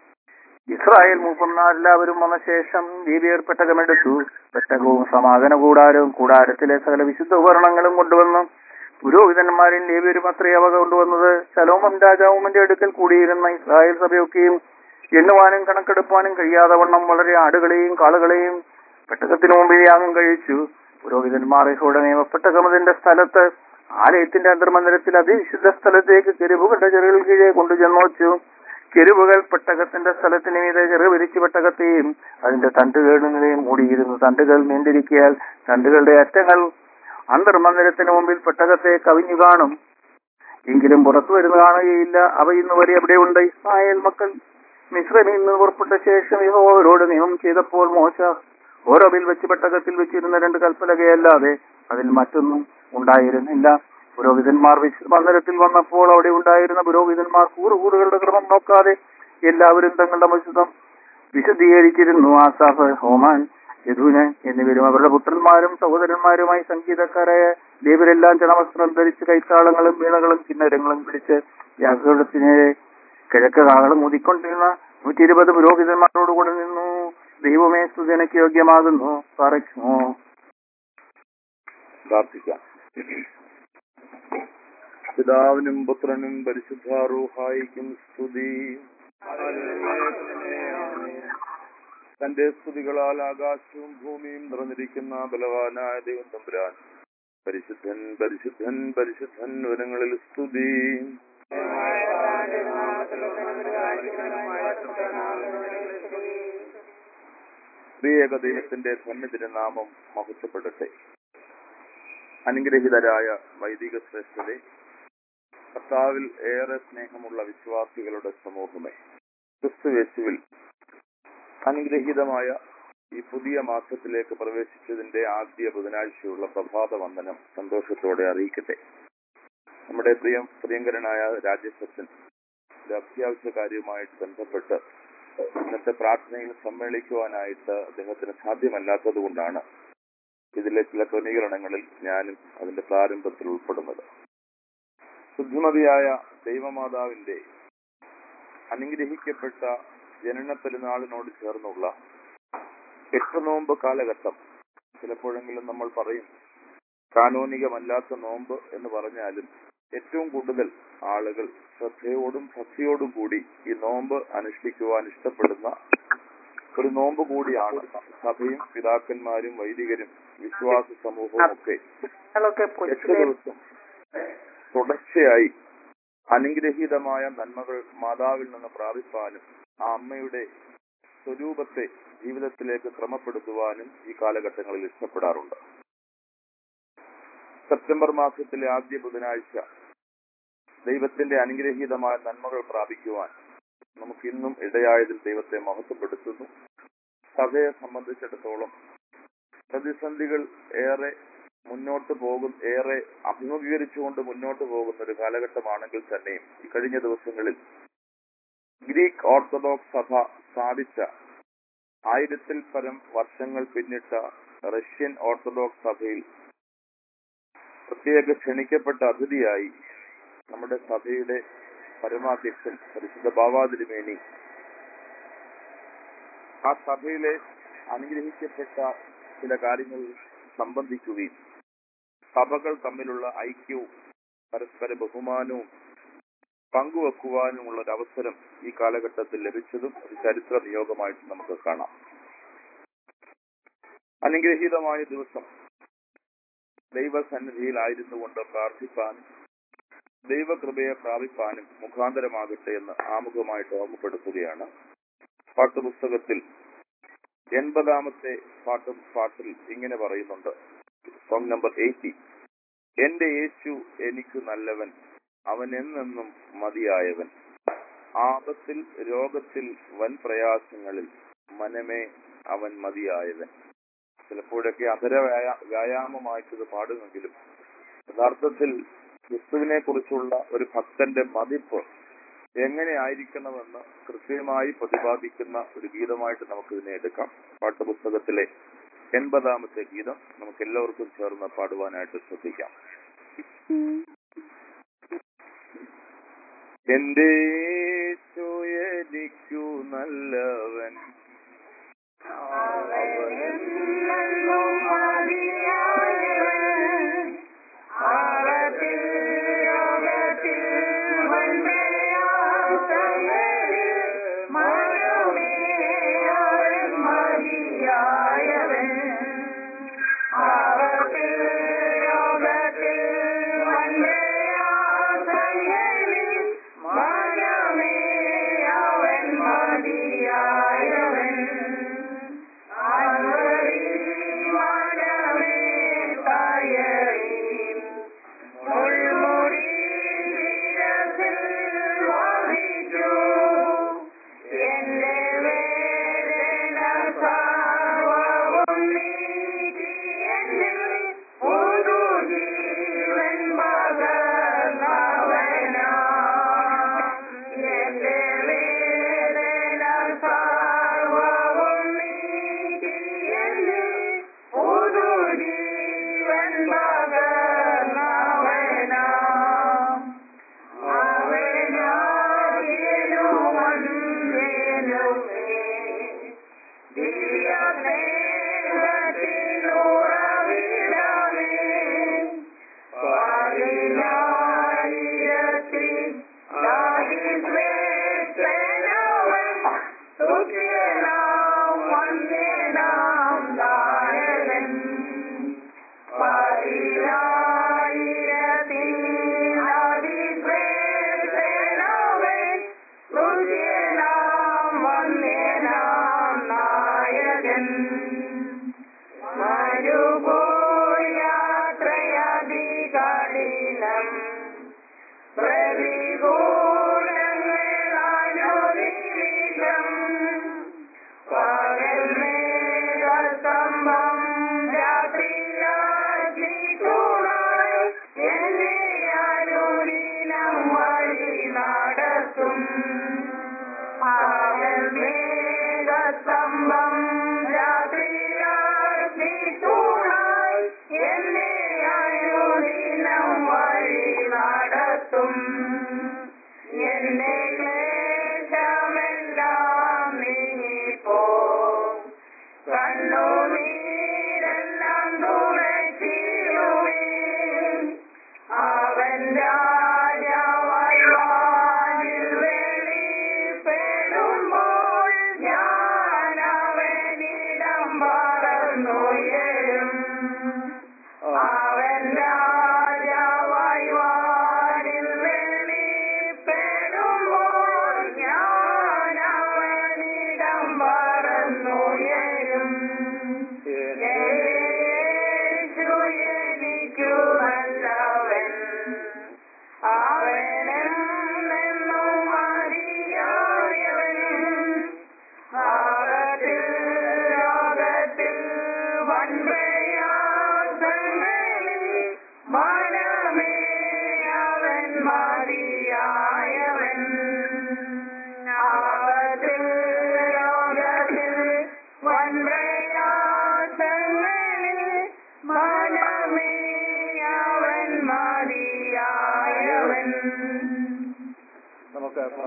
ഇസ്രായേൽ മൂപ്പന്മാരെല്ലാവരും വന്ന ശേഷം ദീപിയർ പെട്ടകമെടുത്തു പെട്ടകവും സമാധാന കൂടാരവും കൂടാരത്തിലെ സകല വിശുദ്ധ ഉപകരണങ്ങളും കൊണ്ടുവന്നു പുരോഹിതന്മാരിൽ ലേവ്യരും അത്രയും അവ കൊണ്ടുവന്നത് ശലോമൻ രാജാവും എന്റെ അടുക്കൽ കൂടിയിരുന്ന ഇസ്രായേൽ സഭയൊക്കെയും എണ്ണുവാനും കണക്കെടുപ്പാനും കഴിയാതെ വണ്ണം വളരെ ആടുകളെയും കാളുകളെയും പെട്ടകത്തിന് മുമ്പിൽ യാഗം കഴിച്ചു പുരോഹിതന്മാർ യഹോയുടെ നിയമപ്പെട്ടകമതിന്റെ സ്ഥലത്ത് ആലയത്തിന്റെ അന്തർമന്ദിരത്തിൽ അതിവിശുദ്ധ സ്ഥലത്തേക്ക് കെരുവുകളുടെ ചെറുകൾ കീഴെ കൊണ്ടുചെന്നു വച്ചു കെരുവുകൾ പെട്ടകത്തിന്റെ സ്ഥലത്തിന് മീതെ ചെറു വിരിച്ചു പെട്ടകത്തെയും അതിന്റെ തണ്ടുകളുടെയും മൂടിയിരുന്നു തണ്ടുകൾ നീണ്ടിരിക്കിയാൽ തണ്ടുകളുടെ അറ്റങ്ങൾ അന്തർമന്ദിരത്തിന് മുമ്പിൽ പെട്ടകത്തെ കവിഞ്ഞു കാണും എങ്കിലും പുറത്തു വരുന്ന കാണുകയില്ല അവ ഇന്ന് വരെ എവിടെയുണ്ട് ഇസ്രായേൽ മക്കൾ മിശ്രമിൽ നിന്ന് പുറപ്പെട്ട ശേഷം ഇവ അവരോട് നിയമം ചെയ്തപ്പോൾ മോശ ഓരോവിൽ വെച്ച് പെട്ടകത്തിൽ വെച്ചിരുന്ന രണ്ട് കൽപ്പലകയല്ലാതെ അതിൽ മറ്റൊന്നും ഉണ്ടായിരുന്നില്ല പുരോഹിതന്മാർ വിശുദ്ധ മന്ദിരത്തിൽ വന്നപ്പോൾ അവിടെ ഉണ്ടായിരുന്ന പുരോഹിതന്മാർ കൂറുകൂറുകളുടെ ക്രമം നോക്കാതെ എല്ലാവരും തങ്ങളുടെ വിശുദ്ധം വിശദീകരിച്ചിരുന്നു ആസാഫ് ഹോമാൻ യദുന് എന്നിവരും അവരുടെ പുത്രന്മാരും സഹോദരന്മാരുമായി സംഗീതക്കാരായ ദേവരെല്ലാം ചണവസ്ത്രം ധരിച്ച് കൈത്താളങ്ങളും വീണകളും കിന്നരങ്ങളും പിടിച്ച് യാഗത്തിന് കിഴക്ക് കാകളും ഊതിക്കൊണ്ടിരുന്ന നൂറ്റി ഇരുപത് പുരോഹിതന്മാരോടുകൂടെ നിന്നു ദൈവമേ സ്തുതിനക്ക് യോഗ്യമാകുന്നു പറയുമോ പ്രാർത്ഥിക്കാം പിതാവിനും പുത്രനും പരിശുദ്ധാറൂഹായിക്കും സ്തുതി തന്റെ സ്തുതികളാൽ ആകാശവും ഭൂമിയും നിറഞ്ഞിരിക്കുന്ന ബലവാനായ ദൈവം തമ്പുരാൻ പരിശുദ്ധൻ പരിശുദ്ധൻ പരിശുദ്ധൻ വനങ്ങളിൽ സ്തുതി പ്രിയേക ദൈവത്തിന്റെ സന്നിധിന്റെ നാമം മഹത്വപ്പെടട്ടെ അനുഗ്രഹിതരായ വൈദിക ശ്രേഷ്ഠരെ കർത്താവിൽ ഏറെ സ്നേഹമുള്ള വിശ്വാസികളുടെ സമൂഹമേ ക്രിസ്തുവേശുവിൽ അനുഗ്രഹീതമായ ഈ പുതിയ മാസത്തിലേക്ക് പ്രവേശിച്ചതിന്റെ ആദ്യ ബുധനാഴ്ചയുള്ള പ്രഭാത വന്ദനം സന്തോഷത്തോടെ അറിയിക്കട്ടെ നമ്മുടെ പ്രിയം പ്രിയങ്കരനായ രാജസച്ചൻ ഒരു അത്യാവശ്യ കാര്യവുമായിട്ട് ബന്ധപ്പെട്ട് ഇന്നത്തെ പ്രാർത്ഥനയിൽ സമ്മേളിക്കുവാനായിട്ട് അദ്ദേഹത്തിന് സാധ്യമല്ലാത്തത് കൊണ്ടാണ് ഇതിലെ ചില ക്രമീകരണങ്ങളിൽ ഞാനും അതിന്റെ പ്രാരംഭത്തിൽ ഉൾപ്പെടുന്നത് ശുദ്ധിമതിയായ ദൈവമാതാവിന്റെ അനുഗ്രഹിക്കപ്പെട്ട ജനന പെരുന്നാളിനോട് ചേർന്നുള്ള എട്ട് നോമ്പ് കാലഘട്ടം ചിലപ്പോഴെങ്കിലും നമ്മൾ പറയും കാനോനികമല്ലാത്ത നോമ്പ് എന്ന് പറഞ്ഞാലും ഏറ്റവും കൂടുതൽ ആളുകൾ ശ്രദ്ധയോടും ഭക്തിയോടും കൂടി ഈ നോമ്പ് അനുഷ്ഠിക്കുവാൻ ഇഷ്ടപ്പെടുന്ന ഒരു നോമ്പ് കൂടിയാണ് സഭയും പിതാക്കന്മാരും വൈദികരും വിശ്വാസ സമൂഹവും ഒക്കെ ഞങ്ങളൊക്കെ എട്ട് പൊരിച്ചിലെ ദിവസം തുടർച്ചയായി അനുഗ്രഹീതമായ നന്മകൾ മാതാവിൽ നിന്ന് പ്രാപിപ്പാനും ആ അമ്മയുടെ സ്വരൂപത്തെ ജീവിതത്തിലേക്ക് ക്രമപ്പെടുത്തുവാനും ഈ കാലഘട്ടങ്ങളിൽ ഇഷ്ടപ്പെടാറുണ്ട് സെപ്റ്റംബർ മാസത്തിലെ ആദ്യ ബുധനാഴ്ച ദൈവത്തിന്റെ അനുഗ്രഹീതമായ നന്മകൾ പ്രാപിക്കുവാൻ നമുക്ക് ഇന്നും ഇടയായതിൽ ദൈവത്തെ മഹത്വപ്പെടുത്തുന്നു സഭയെ സംബന്ധിച്ചിടത്തോളം പ്രതിസന്ധികൾ ഏറെ മുന്നോട്ട് പോകും ഏറെ അഭിമുഖീകരിച്ചുകൊണ്ട് മുന്നോട്ട് പോകുന്ന ഒരു കാലഘട്ടമാണെങ്കിൽ തന്നെയും ഈ കഴിഞ്ഞ ദിവസങ്ങളിൽ ഗ്രീക്ക് ഓർത്തഡോക്സ് സഭ സ്ഥാപിച്ച ആയിരത്തിൽ പരം വർഷങ്ങൾ പിന്നിട്ട റഷ്യൻ ഓർത്തഡോക്സ് സഭയിൽ പ്രത്യേക ക്ഷണിക്കപ്പെട്ട അതിഥിയായി നമ്മുടെ സഭയുടെ പരമാധ്യക്ഷൻ പരിശുദ്ധ ബാവാതിരുമേനി ആ സഭയിലെ അനുഗ്രഹിക്കപ്പെട്ട ചില കാര്യങ്ങളിൽ സംബന്ധിക്കുകയും സഭകൾ തമ്മിലുള്ള ഐക്യവും പരസ്പര ബഹുമാനവും പങ്കുവെക്കുവാനുമുള്ള ഒരു അവസരം ഈ കാലഘട്ടത്തിൽ ലഭിച്ചതും ഒരു ചരിത്ര നിയോഗമായിട്ട് നമുക്ക് കാണാം അനുഗ്രഹീതമായ ദിവസം ദൈവസന്നിധിയിലായിരുന്നു കൊണ്ട് പ്രാർത്ഥിപ്പാനും ദൈവകൃപയെ പ്രാപിപ്പാനും മുഖാന്തരമാകട്ടെ എന്ന് ആമുഖമായിട്ട് ഓർമ്മപ്പെടുത്തുകയാണ് പാട്ടുപുസ്തകത്തിൽ എൺപതാമത്തെ പാട്ടും പാട്ടിൽ ഇങ്ങനെ പറയുന്നുണ്ട് സോങ് നമ്പർ എയ്റ്റി എന്റെ യേശു എനിക്ക് നല്ലവൻ അവൻ എന്നെന്നും മതിയായവൻ ആപത്തിൽ രോഗത്തിൽ വൻ പ്രയാസങ്ങളിൽ മനമേ അവൻ മതിയായവൻ ചിലപ്പോഴൊക്കെ അധര വ്യായാ- വ്യായാമമായിട്ടത് പാടുമെങ്കിലും യഥാർത്ഥത്തിൽ ക്രിസ്തുവിനെ കുറിച്ചുള്ള ഒരു ഭക്തന്റെ മതിപ്പ് എങ്ങനെ ആയിരിക്കണമെന്ന് കൃത്യമായി പ്രതിപാദിക്കുന്ന ഒരു ഗീതമായിട്ട് നമുക്ക് ഇതിനെ എടുക്കാം പാട്ടുപുസ്തകത്തിലെ എൺപതാമത്തെ ഗീതം നമുക്ക് എല്ലാവർക്കും ചേർന്ന് പാടുവാനായിട്ട് ശ്രദ്ധിക്കാം എന്റെ യേശു എനിക്കു നല്ലവൻ മതിയായവൻ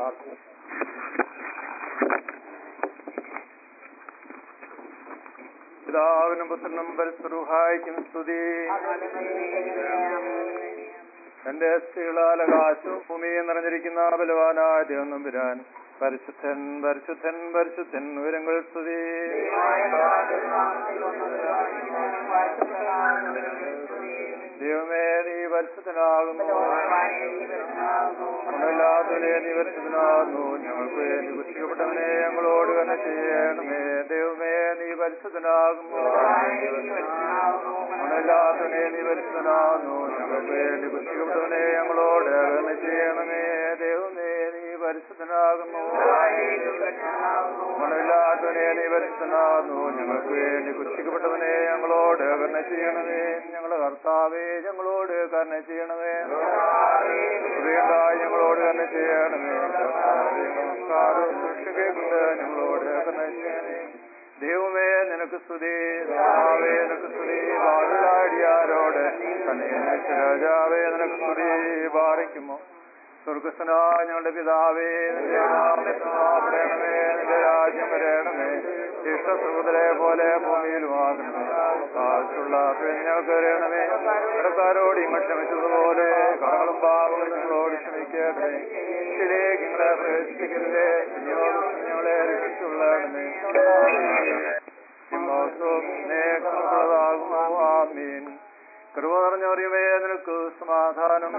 പ്രാർത്ഥന പിതാവിനും പുത്രനും പരിസ്വരൂഹായിക്കും സ്തുതി എന്റെ സ്ത്രീകളാലകാശവും ഭൂമിയെ നിറഞ്ഞിരിക്കുന്ന ബലവാനായ ദൈവം നമ്പുരാൻ പരിശുദ്ധൻ പരിശുദ്ധൻ പരിശുദ്ധൻ ഉയരങ്ങൾ സ്തുതി ദൈവമേ നീ പരിശുദ്ധനാകുന്നു ഗുണമില്ലാത്തവനെ നീ പരിശുദ്ധനാകുന്നു ഞങ്ങൾക്ക് വേണ്ടി കുറ്റിക്കപ്പെട്ടവനെ ഞങ്ങളോട് തന്നെ ചെയ്യണമേ ദൈവമേ നീ പരിശുദ്ധനാകുന്നു ഗുണമില്ലാത്തവനെ നീ പരിശുദ്ധനാകുന്നു ഞങ്ങൾക്ക് വേണ്ടി കുറ്റിക്കപ്പെട്ടവനെ ഞങ്ങളോട് തന്നെ ചെയ്യണമേ ദൈവമേ നീ പരിശുദ്ധനാകുന്നു ഗുണമില്ലാത്തവനെ നീ പരിശുദ്ധനാകുന്നു ഞങ്ങൾക്ക് വേണ്ടി കുറ്റിക്കപ്പെട്ടവനെ ഞങ്ങളോട് കരുണ ചെയ്യണമേ ഞങ്ങളുടെ കർത്താവേ ഞങ്ങളോട് കരുണ ചെയ്യണമേ ഹൃദയത്തായി ഞങ്ങളോട് കരുണ ചെയ്യണമേ കർത്താവേ, നമസ്കാരവും സൃഷ്ടിക്കുന്നുണ്ട് ഞങ്ങളോട് കരുണ ചെയ്യണമേ ദൈവമേ നിനക്ക് സ്തുതി രാജാവേ നിനക്ക് സ്തുതി ബാധിലാടിയാരോട് തന്നെ രാജാവേ നിനക്ക് സ്തുതി ബാധിക്കുമോ സ്വർഗസ്വനായ ഞങ്ങളുടെ പിതാവേ നിന്റെ നാമത്തിനാമണമേ നിന്റെ രാജ്യം വരേണമേ ഇഷ്ടസുഹൃതരെ പോലെ ഭൂമിയിലുമാകണമേ കാശുള്ള ഞങ്ങൾക്ക് വരേണമേ കടക്കാരോട് ഇങ്ങോട്ട് ക്ഷമിച്ചതുപോലെ കടകളും പാവങ്ങളും ഞങ്ങളോട് ക്ഷമിക്കണമേ ഇതിലേക്ക് നിങ്ങളെ പ്രവേശിക്കരുതേ വിനിയോഗം ഞങ്ങളെ രക്ഷിച്ചുള്ളണമേ സ്നേഹമുള്ളതാകുമോ ആമീൻ കൃപ നിറഞ്ഞറിയുമേ നിനക്ക് സമാധാനം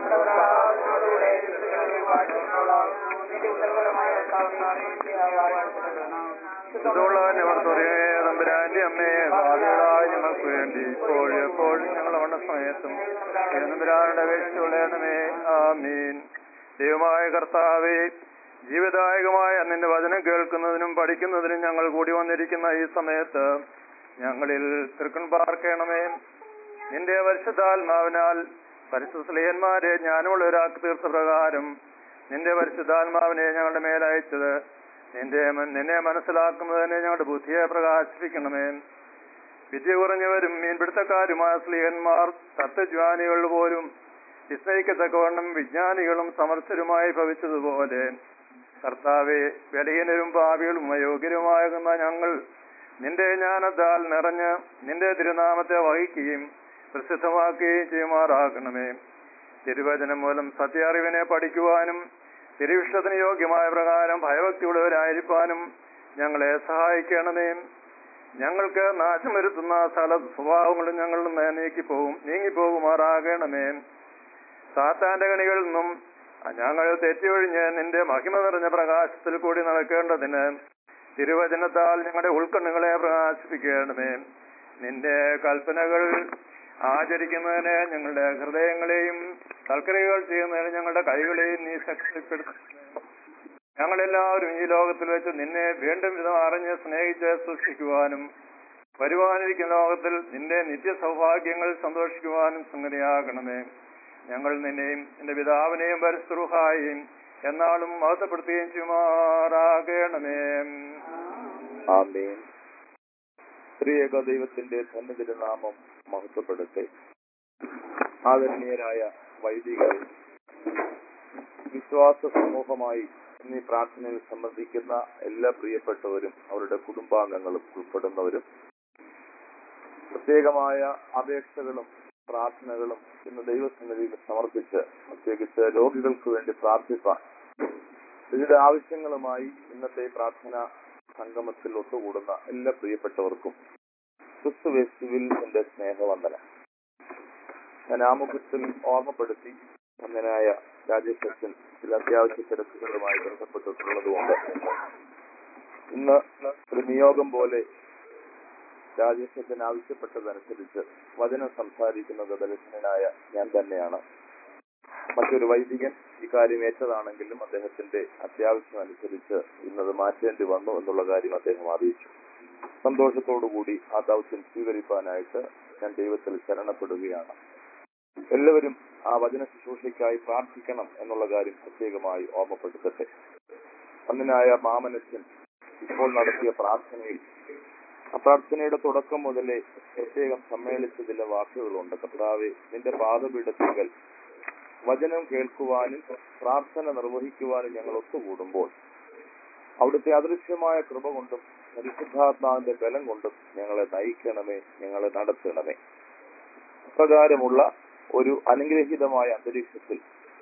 തമ്പുരാന്റെ അമ്മേ ഭാവികളായ ഞങ്ങൾക്ക് വേണ്ടി ഇപ്പോഴും എപ്പോഴും ഞങ്ങളുടെ വണ്ണ സമയത്തും തമ്പുരാനുടെ അപേക്ഷിച്ചുള്ളണമേ ആമീൻ ദൈവമായ കർത്താവേ ജീവദായകമായ നിന്റെ വചനം കേൾക്കുന്നതിനും പഠിക്കുന്നതിനും ഞങ്ങൾ കൂടി വന്നിരിക്കുന്ന ഈ സമയത്ത് ഞങ്ങളിൽ തൃക്കൺ പാർക്കണമേ നിന്റെ പരിശുദ്ധാത്മാവിനാൽ പരിശുദ്ധലേന്മാരെ ജ്ഞാനമുള്ളവരാക്കി തീർത്ത പ്രകാരം നിന്റെ പരിശുദ്ധാത്മാവിനെ ഞങ്ങളുടെ മേലയച്ചത് നിന്റെ മ- നിന്നെ മനസ്സിലാക്കുന്നതിനെ ഞങ്ങളുടെ ബുദ്ധിയെ പ്രകാശിപ്പിക്കണമേ വിദ്യ കുറഞ്ഞവരും മീൻപിടുത്തക്കാരുമായ സ്ത്രീയന്മാർ തത്വജ്ഞാനികൾ പോലും വിസ്മയിക്കത്തക്കവണ്ണം വിജ്ഞാനികളും സമർത്ഥരുമായി ഭവിച്ചതുപോലെ കർത്താവെ ബലഹീനരും പാപികളും അയോഗ്യരുമാകുന്ന ഞങ്ങൾ നിന്റെ ജ്ഞാനത്താൽ നിറഞ്ഞ് നിന്റെ തിരുനാമത്തെ വഹിക്കുകയും പ്രസിദ്ധമാക്കുകയും ചെയ്യുമാറാക്കണമേ തിരുവചനം മൂലം സത്യാറിവിനെ പഠിക്കുവാനും തിരുവിഷ്ടത്തിന് യോഗ്യമായ പ്രകാരം ഭയഭക്തിയുള്ളവരായിരിക്കാനും ഞങ്ങളെ സഹായിക്കണമേ ഞങ്ങൾക്ക് നാശം വരുത്തുന്ന സകല സ്വഭാവങ്ങളും ഞങ്ങളിൽ നിന്ന് നീക്കിപ്പോകും നീങ്ങിപ്പോകുമാറാകണമേ സാത്താന്റെ കണികളിൽ നിന്നും ഞങ്ങൾ തെറ്റിയൊഴിഞ്ഞ് നിന്റെ മഹിമ നിറഞ്ഞ പ്രകാശത്തിൽ കൂടി നടക്കേണ്ടതിന് തിരുവചനത്താൽ ഞങ്ങളുടെ ഉൾക്കണ്ണുകളെ പ്രകാശിപ്പിക്കണമേ നിന്റെ കൽപ്പനകൾ ആചരിക്കുന്നതിന് ഞങ്ങളുടെ ഹൃദയങ്ങളെയും കൽക്കരകൾ ചെയ്യുന്നതിന് ഞങ്ങളുടെ കൈകളെയും നീ ശക്തിപ്പെടുത്തണമേ ഞങ്ങളെല്ലാവരും ഈ ലോകത്തിൽ വെച്ച് നിന്നെ വീണ്ടും വിധം അറിഞ്ഞ് സ്നേഹിച്ച് സൂക്ഷിക്കുവാനും വരുവാനിരിക്കുന്ന ലോകത്തിൽ നിന്റെ നിത്യ സൗഭാഗ്യങ്ങൾ സന്തോഷിക്കുവാനും സംഗതിയാകണമേ ഞങ്ങൾ നിന്നെയും നിന്റെ പിതാവിനെയും പരസ്പൃഹായും എന്നാളും മഹത്വപ്പെടുത്തുകയും ചെയ്യുമാറാകണമേ ആമേൻ ത്രിയേക ദൈവത്തിന്റെ ധന്യതിരുനാമം മഹത്വപ്പെടട്ടെ ആദരണീയരായ വൈദികർ വിശ്വാസ സമൂഹമായി ഇന്ന് ഈ പ്രാർത്ഥനയിൽ സംബന്ധിക്കുന്ന എല്ലാ പ്രിയപ്പെട്ടവരും അവരുടെ കുടുംബാംഗങ്ങളും ഉൾപ്പെടുന്നവരും പ്രത്യേകമായ അപേക്ഷകളും പ്രാർത്ഥനകളും ഇന്ന് ദൈവസന്നിധിയിൽ സമർപ്പിച്ച് പ്രത്യേകിച്ച് രോഗികൾക്ക് വേണ്ടി പ്രാർത്ഥിപ്പാൻ വിവിധ ആവശ്യങ്ങളുമായി ഇന്നത്തെ ഈ പ്രാർത്ഥന സംഗമത്തിൽ ഒത്തുകൂടുന്ന എല്ലാ പ്രിയപ്പെട്ടവർക്കും ക്രിസ്തുവേശുവിൽ എന്റെ സ്നേഹവന്ദനം ഞാൻ ആമുഖത്തിൽ ഓർമ്മപ്പെടുത്തി അന്നനായ രാജേഷ് അച്ഛൻ ചില അത്യാവശ്യ തിരക്കുകളുമായി ബന്ധപ്പെട്ടിട്ടുള്ളതുകൊണ്ട് ഇന്ന് ഒരു നിയോഗം പോലെ രാജേഷ് അച്ഛൻ ആവശ്യപ്പെട്ടതനുസരിച്ച് വചനം സംസാരിക്കുന്നത് ദലക്ഷനായ ഞാൻ തന്നെയാണ് മറ്റൊരു വൈദികൻ ഇക്കാര്യം ഏറ്റതാണെങ്കിലും അദ്ദേഹത്തിന്റെ അത്യാവശ്യം അനുസരിച്ച് ഇന്നത് മാറ്റേണ്ടി വന്നു എന്നുള്ള കാര്യം അദ്ദേഹം അറിയിച്ചു സന്തോഷത്തോടുകൂടി ആ ദൗത്യം സ്വീകരിക്കാനായിട്ട് ഞാൻ ദൈവത്തിൽ ശരണപ്പെടുകയാണ് എല്ലാവരും ആ വചന ശുശ്രൂഷയ്ക്കായി പ്രാർത്ഥിക്കണം എന്നുള്ള കാര്യം പ്രത്യേകമായി ഓർമ്മപ്പെടുത്തട്ടെ അന്നിനായ മാമനസ്യൻ ഇപ്പോൾ നടത്തിയ പ്രാർത്ഥനയിൽ ആ പ്രാർത്ഥനയുടെ തുടക്കം മുതലേ പ്രത്യേകം സമ്മേളിച്ച ചില വാക്കുകളുണ്ട് കർത്താവെ നിന്റെ പാദപീഠത്തിങ്കൽ വചനം കേൾക്കുവാനും പ്രാർത്ഥന നിർവഹിക്കുവാനും ഞങ്ങൾ ഒത്തുകൂടുമ്പോൾ അവിടുത്തെ അദൃശ്യമായ കൃപ കൊണ്ടും പരിശുദ്ധാത്മാവിന്റെ ബലം കൊണ്ടും ഞങ്ങളെ നയിക്കണമേ ഞങ്ങളെ നടത്തണമേ പ്രകാരമുള്ള ഒരു അനുഗ്രഹീതമായ അന്തരീക്ഷത്തിൽ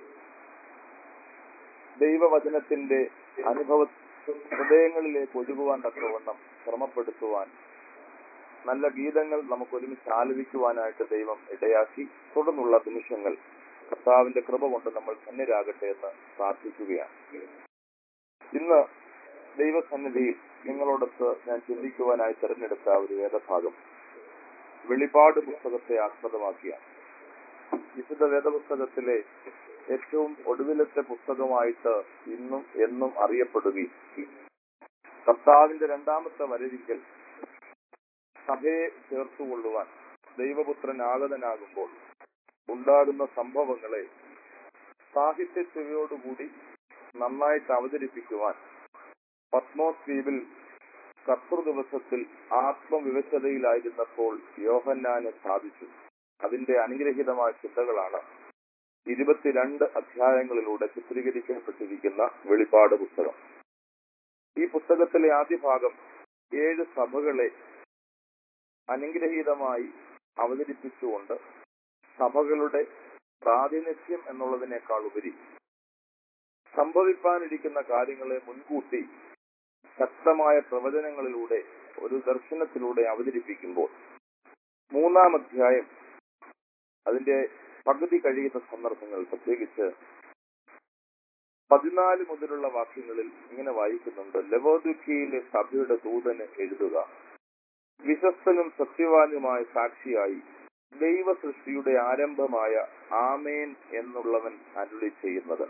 ദൈവവചനത്തിന്റെ അനുഭവ ഹൃദയങ്ങളിലേക്ക് ഒഴുകുവാൻ തക്കവണ്ണം ശ്രമപ്പെടുത്തുവാൻ നല്ല ഗീതങ്ങൾ നമുക്ക് ഒരുമിച്ച് ആലപിക്കുവാനായിട്ട് ദൈവം ഇടയാക്കി തുടർന്നുള്ള നിമിഷങ്ങൾ കർത്താവിന്റെ കൃപ കൊണ്ട് നമ്മൾ ധന്യരാകട്ടെ എന്ന് പ്രാർത്ഥിക്കുകയാണ് ഇന്ന് ദൈവസന്നിധിയിൽ നിങ്ങളോടൊത്ത് ഞാൻ ചിന്തിക്കുവാനായി തിരഞ്ഞെടുത്ത ഒരു വേദഭാഗം വെളിപാട് പുസ്തകത്തെ ആസ്പദമാക്കിയാണ് വിശുദ്ധ വേദപുസ്തകത്തിലെ ഏറ്റവും ഒടുവിലത്തെ പുസ്തകമായിട്ട് ഇന്നും എന്നും അറിയപ്പെടുകയും കർത്താവിന്റെ രണ്ടാമത്തെ വരവിക്കൽ സഭയെ ചേർത്തുകൊള്ളുവാൻ ദൈവപുത്രൻ ആഗതനാകുമ്പോൾ ഉണ്ടാകുന്ന സംഭവങ്ങളെ സാഹിത്യച്ചുവയോടുകൂടി നന്നായിട്ട് അവതരിപ്പിക്കുവാൻ പത്മോസ് ദ്വീപിൽ കർത്തൃ ദിവസത്തിൽ ആത്മവിവശതയിലായിരുന്നപ്പോൾ യോഹന്നാന് സാധിച്ചു അതിന്റെ അനുഗ്രഹീതമായ ചിന്തകളാണ് ഇരുപത്തിരണ്ട് അധ്യായങ്ങളിലൂടെ ചിത്രീകരിക്കപ്പെട്ടിരിക്കുന്ന വെളിപ്പാട് പുസ്തകം ഈ പുസ്തകത്തിലെ ആദ്യ ഭാഗം ഏഴ് സഭകളെ അനുഗ്രഹീതമായി അവതരിപ്പിച്ചുകൊണ്ട് സഭകളുടെ പ്രാതിനിധ്യം എന്നുള്ളതിനേക്കാൾ ഉപരി സംഭവിക്കാനിരിക്കുന്ന കാര്യങ്ങളെ മുൻകൂട്ടി ശക്തമായ പ്രവചനങ്ങളിലൂടെ ഒരു ദർശനത്തിലൂടെ അവതരിപ്പിക്കുമ്പോൾ മൂന്നാം അധ്യായം അതിന്റെ പകുതി കഴിയുന്ന സന്ദർഭങ്ങൾ പ്രത്യേകിച്ച് പതിനാല് മുതലുള്ള വാക്യങ്ങളിൽ ഇങ്ങനെ വായിക്കുന്നുണ്ട് ലവോദുക്കിയിലെ സഭയുടെ ദൂതന് എഴുതുക വിശ്വസ്തനും സത്യവാനുമായ സാക്ഷിയായി ദൈവ സൃഷ്ടിയുടെ ആരംഭമായ ആമേൻ എന്നുള്ളവൻ അരുളി ചെയ്യുന്നത്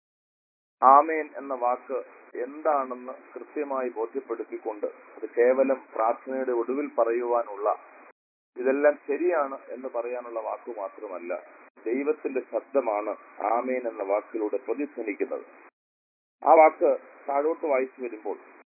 ആമേൻ എന്ന വാക്ക് എന്താണെന്ന് കൃത്യമായി ബോധ്യപ്പെടുത്തിക്കൊണ്ട് അത് കേവലം പ്രാർത്ഥനയുടെ ഒടുവിൽ പറയുവാനുള്ള ഇതെല്ലാം ശരിയാണ് എന്ന് പറയാനുള്ള വാക്കു മാത്രമല്ല ദൈവത്തിന്റെ ശബ്ദമാണ് ആമേൻ എന്ന വാക്കിലൂടെ പ്രതിധ്വനിക്കുന്നത് ആ വാക്ക് താഴോട്ട് വായിച്ചു വരുമ്പോൾ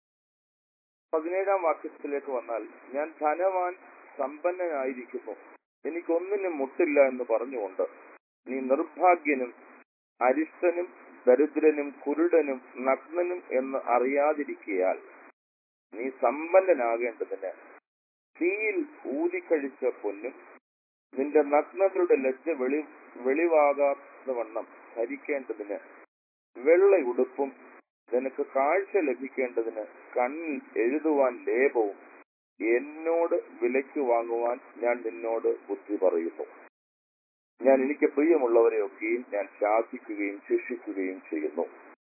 പതിനേഴാം വാക്യത്തിലേക്ക് വന്നാൽ ഞാൻ ധനവാൻ സമ്പന്നനായിരിക്കുന്നു എനിക്കൊന്നിനും മുട്ടില്ല എന്ന് പറഞ്ഞുകൊണ്ട് നീ നിർഭാഗ്യനും അരിഷ്ടനും ദരിദ്രനും കുരുടനും നഗ്നനും എന്ന് അറിയാതിരിക്കയാൽ നീ സമ്പന്നനാകേണ്ടതിന് തീയിൽ ഊതിക്കഴിച്ച പൊന്നും നിന്റെ നഗ്നതയുടെ ലജ്ജ വെളി വെളിവാകാത്ത വണ്ണം ധരിക്കേണ്ടതിന് വെള്ള ഉടുപ്പും നിനക്ക് കാഴ്ച ലഭിക്കേണ്ടതിന് കണ്ണിൽ എഴുതുവാൻ ലേപവും എന്നോട് വിലയ്ക്ക് വാങ്ങുവാൻ ഞാൻ നിന്നോട് ബുദ്ധി പറയുന്നു ഞാൻ എനിക്ക് പ്രിയമുള്ളവരെയൊക്കെയും ഞാൻ ശാസിക്കുകയും ശിക്ഷിക്കുകയും ചെയ്യുന്നു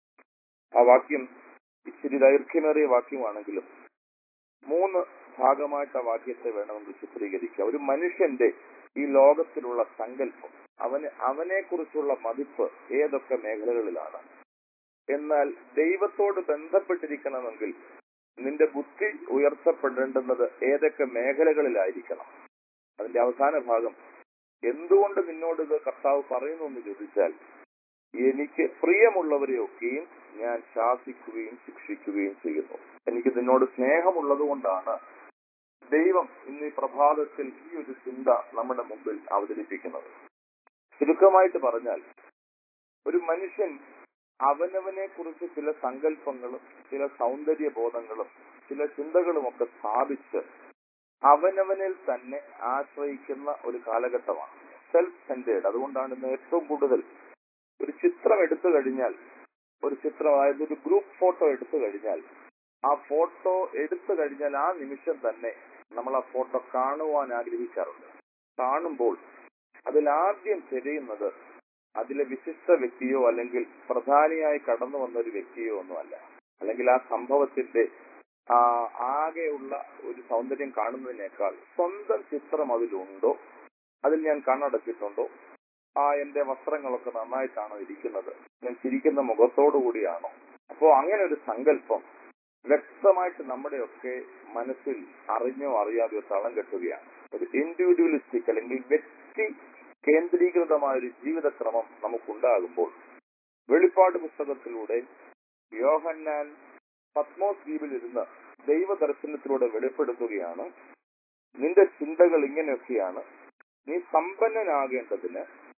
ആ വാക്യം ഇച്ചിരി ദൈർഘ്യമേറിയ വാക്യമാണെങ്കിലും മൂന്ന് ഭാഗമായിട്ട് ആ വാക്യത്തെ വേണമെങ്കിൽ ചിത്രീകരിക്കുക ഒരു മനുഷ്യന്റെ ഈ ലോകത്തിലുള്ള സങ്കല്പം അവന് അവനെ കുറിച്ചുള്ള മതിപ്പ് ഏതൊക്കെ മേഖലകളിലാണ് എന്നാൽ ദൈവത്തോട് ബന്ധപ്പെട്ടിരിക്കണമെങ്കിൽ നിന്റെ ബുദ്ധി ഉയർത്തപ്പെടേണ്ടുന്നത് ഏതൊക്കെ മേഖലകളിലായിരിക്കണം അതിന്റെ അവസാന ഭാഗം എന്തുകൊണ്ട് നിന്നോട് ഇത് കർത്താവ് പറയുന്നു എന്ന് ചോദിച്ചാൽ എനിക്ക് പ്രിയമുള്ളവരെയൊക്കെയും ഞാൻ ശാസിക്കുകയും ശിക്ഷിക്കുകയും ചെയ്യുന്നു എനിക്ക് നിന്നോട് സ്നേഹമുള്ളത് കൊണ്ടാണ് ദൈവം ഇന്ന് ഈ പ്രഭാതത്തിൽ ഈ ഒരു ചിന്ത നമ്മുടെ മുമ്പിൽ അവതരിപ്പിക്കുന്നത് ചുരുക്കമായിട്ട് പറഞ്ഞാൽ ഒരു മനുഷ്യൻ അവനവനെ കുറിച്ച് ചില സങ്കല്പങ്ങളും ചില സൗന്ദര്യ ബോധങ്ങളും ചില ചിന്തകളും ഒക്കെ സ്ഥാപിച്ച് അവനവനിൽ തന്നെ ആശ്രയിക്കുന്ന ഒരു കാലഘട്ടമാണ് സെൽഫ് സെന്റേഡ് അതുകൊണ്ടാണ് ഇന്ന് ഏറ്റവും കൂടുതൽ ഒരു ചിത്രം എടുത്തു കഴിഞ്ഞാൽ ഒരു ചിത്രം അതായത് ഒരു ഗ്രൂപ്പ് ഫോട്ടോ എടുത്തു കഴിഞ്ഞാൽ ആ ഫോട്ടോ എടുത്തു കഴിഞ്ഞാൽ ആ നിമിഷം തന്നെ നമ്മൾ ആ ഫോട്ടോ കാണുവാൻ ആഗ്രഹിക്കാറുണ്ട് കാണുമ്പോൾ അതിൽ ആദ്യം തിരയുന്നത് അതിലെ വിശിഷ്ട വ്യക്തിയോ അല്ലെങ്കിൽ പ്രധാനിയായി കടന്നു വന്ന ഒരു വ്യക്തിയോ ഒന്നുമല്ല അല്ലെങ്കിൽ ആ സംഭവത്തിന്റെ ആ ആകെയുള്ള ഒരു സൗന്ദര്യം കാണുന്നതിനേക്കാൾ സ്വന്തം ചിത്രം അതിലുണ്ടോ അതിൽ ഞാൻ കണ്ണടച്ചിട്ടുണ്ടോ ആ എന്റെ വസ്ത്രങ്ങളൊക്കെ നന്നായിട്ടാണോ ഇരിക്കുന്നത് ഞാൻ ചിരിക്കുന്ന മുഖത്തോടു കൂടിയാണോ അപ്പോ അങ്ങനെ ഒരു സങ്കല്പം വ്യക്തമായിട്ട് നമ്മുടെയൊക്കെ മനസ്സിൽ അറിഞ്ഞോ അറിയാതെയോ തളം കെട്ടുകയാണ് ഒരു ഇൻഡിവിജ്വലിസ്റ്റിക് അല്ലെങ്കിൽ വ്യക്തി കേന്ദ്രീകൃതമായ ഒരു ജീവിതക്രമം നമുക്കുണ്ടാകുമ്പോൾ വെളിപ്പാട് പുസ്തകത്തിലൂടെ യോഹന്നാൻ പത്മോസ് ദ്വീപിൽ ഇരുന്ന് ദൈവദർശനത്തിലൂടെ വെളിപ്പെടുത്തുകയാണ് നിന്റെ ചിന്തകൾ ഇങ്ങനെയൊക്കെയാണ് നീ സമ്പന്നനാകേണ്ടതിന്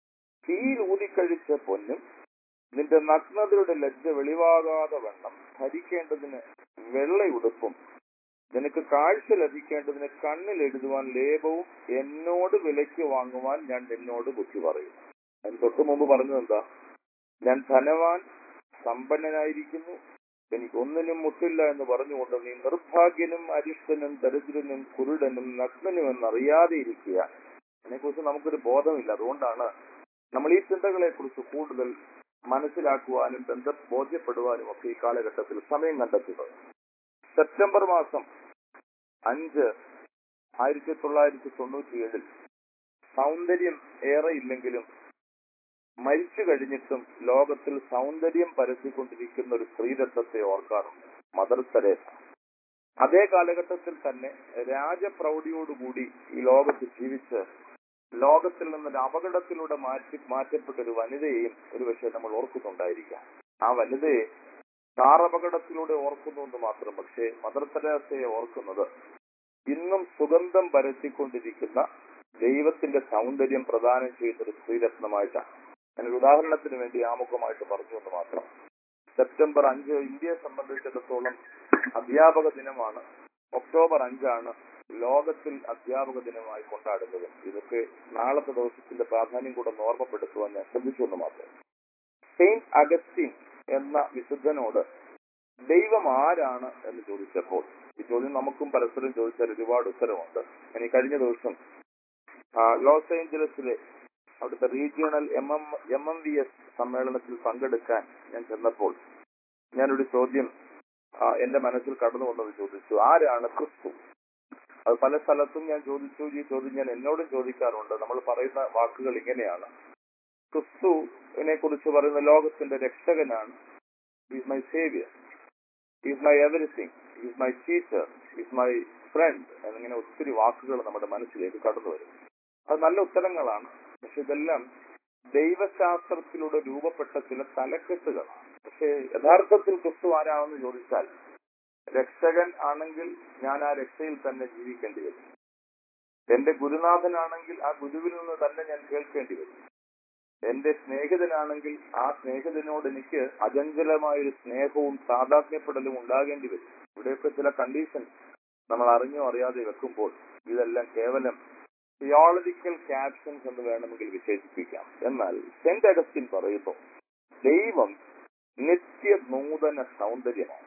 തീയിൽ ഊതിക്കഴിച്ച പൊന്നും നിന്റെ നഗ്നതയുടെ ലജ്ജ വെളിവാകാതെ വണ്ണം ധരിക്കേണ്ടതിന് വെള്ളയുടുപ്പും നിനക്ക് കാഴ്ച ലഭിക്കേണ്ടതിന് കണ്ണിൽ എഴുതുവാൻ ലേപവും എന്നോട് വിലയ്ക്ക് വാങ്ങുവാൻ ഞാൻ നിന്നോട് ബുദ്ധി പറയും അതിന് തൊട്ടു മുമ്പ് പറഞ്ഞത് എന്താ ഞാൻ ധനവാൻ സമ്പന്നനായിരിക്കുന്നു എനിക്ക് ഒന്നിനും മുട്ടില്ല എന്ന് പറഞ്ഞുകൊണ്ട് നീ നിർഭാഗ്യനും അരിഷ്ടനും ദരിദ്രനും കുരുടനും നഗ്നനും എന്നറിയാതെ ഇരിക്കുക അതിനെക്കുറിച്ച് നമുക്കൊരു ബോധമില്ല അതുകൊണ്ടാണ് നമ്മൾ ഈ ചിന്തകളെ കുറിച്ച് കൂടുതൽ മനസ്സിലാക്കുവാനും ബന്ധ ബോധ്യപ്പെടുവാനും ഒക്കെ ഈ കാലഘട്ടത്തിൽ സമയം കണ്ടെത്തുന്നത് സെപ്റ്റംബർ മാസം അഞ്ച് ആയിരത്തി തൊള്ളായിരത്തി തൊണ്ണൂറ്റിയേഴിൽ സൗന്ദര്യം ഏറെ ഇല്ലെങ്കിലും മരിച്ചു കഴിഞ്ഞിട്ടും ലോകത്തിൽ സൗന്ദര്യം പരത്തിക്കൊണ്ടിരിക്കുന്ന ഒരു സ്ത്രീരത്വത്തെ ഓർക്കാറുണ്ട് മദർ തെരേസ അതേ കാലഘട്ടത്തിൽ തന്നെ രാജപ്രൗഢിയോടുകൂടി ഈ ലോകത്ത് ജീവിച്ച് ലോകത്തിൽ നിന്നൊരു അപകടത്തിലൂടെ മാറ്റി മാറ്റപ്പെട്ട ഒരു വനിതയെയും ഒരുപക്ഷെ നമ്മൾ ഓർക്കുന്നുണ്ടായിരിക്കാം ആ വനിതയെ കാർ അപകടത്തിലൂടെ ഓർക്കുന്നു എന്ന് മാത്രം പക്ഷേ മദർ തെരേസയെ ഓർക്കുന്നത് ഇന്നും സുഗന്ധം പരത്തിക്കൊണ്ടിരിക്കുന്ന ദൈവത്തിന്റെ സൗന്ദര്യം പ്രദാനം ചെയ്യുന്ന ഒരു സ്ത്രീരത്നമായിട്ടാണ് ഞാനൊരു ഉദാഹരണത്തിന് വേണ്ടി ആമുഖമായിട്ട് പറഞ്ഞു എന്ന് മാത്രം സെപ്റ്റംബർ അഞ്ച് ഇന്ത്യയെ സംബന്ധിച്ചിടത്തോളം അധ്യാപക ദിനമാണ് ഒക്ടോബർ അഞ്ചാണ് ലോകത്തിൽ അധ്യാപക ദിനമായി കൊണ്ടാടുന്നത് ഇതൊക്കെ നാളത്തെ ദിവസത്തിന്റെ പ്രാധാന്യം കൂടെ ഒന്ന് ഓർമ്മപ്പെടുത്തുവാൻ ഞാൻ ശ്രദ്ധിച്ചു എന്ന് മാത്രം സെയിന്റ് അഗസ്റ്റിൻ എന്ന വിശുദ്ധനോട് ദൈവം ആരാണ് എന്ന് ചോദിച്ചപ്പോൾ ഈ ചോദ്യം നമുക്കും പരസ്പരം ചോദിച്ചാൽ ഒരുപാട് ഉത്തരവുണ്ട് ഞാൻ ഈ കഴിഞ്ഞ ദിവസം ആ, ലോസ് ഏഞ്ചലസിലെ അവിടുത്തെ regional M M M M V S സമ്മേളനത്തിൽ പങ്കെടുക്കാൻ ഞാൻ ചെന്നപ്പോൾ ഞാനൊരു ചോദ്യം ആ, എന്റെ മനസ്സിൽ കടന്നു വന്നത് ചോദിച്ചു ആരാണ് ക്രിസ്തു അത് പല സ്ഥലത്തും ഞാൻ ചോദിച്ചു ഈ ചോദ്യം ഞാൻ എന്നോടും ചോദിക്കാറുണ്ട് നമ്മൾ പറയുന്ന വാക്കുകൾ ഇങ്ങനെയാണ് ക്രിസ്തുവിനെ കുറിച്ച് പറയുന്ന ലോകത്തിന്റെ രക്ഷകനാണ് is my saviour is my everything is my teacher is my friend എന്നിങ്ങനെ ഒത്തിരി വാക്കുകൾ നമ്മുടെ മനസ്സിലേക്ക് കടന്നു വരും അത് നല്ല ഉത്തരങ്ങളാണ് പക്ഷെ ഇതെല്ലാം ദൈവശാസ്ത്രത്തിലൂടെ രൂപപ്പെട്ട ചില തലക്കെട്ടുകളാണ് പക്ഷേ യഥാർത്ഥത്തിൽ ക്രിസ്തു ആരാണെന്ന് ചോദിച്ചാൽ രക്ഷകൻ ആണെങ്കിൽ ഞാൻ ആ രക്ഷയിൽ തന്നെ ജീവിക്കേണ്ടി വരും എന്റെ ഗുരുനാഥനാണെങ്കിൽ ആ ഗുരുവിൽ നിന്ന് തന്നെ ഞാൻ കേൾക്കേണ്ടി വരും എന്റെ സ്നേഹിതനാണെങ്കിൽ ആ സ്നേഹിതനോട് എനിക്ക് അചഞ്ചലമായൊരു സ്നേഹവും താതാത്മ്യപ്പെടലും ഉണ്ടാകേണ്ടി വരും ഇവിടെയൊക്കെ ചില കണ്ടീഷൻ നമ്മൾ അറിഞ്ഞോ അറിയാതെ വെക്കുമ്പോൾ ഇതെല്ലാം കേവലം തിയോളജിക്കൽ ക്യാപ്ഷൻസ് എന്ന് വേണമെങ്കിൽ വിശേഷിപ്പിക്കാം എന്നാൽ സെന്റ് അഗസ്റ്റിൻ പറയുന്നു ദൈവം നിത്യ നൂതന സൗന്ദര്യമാണ്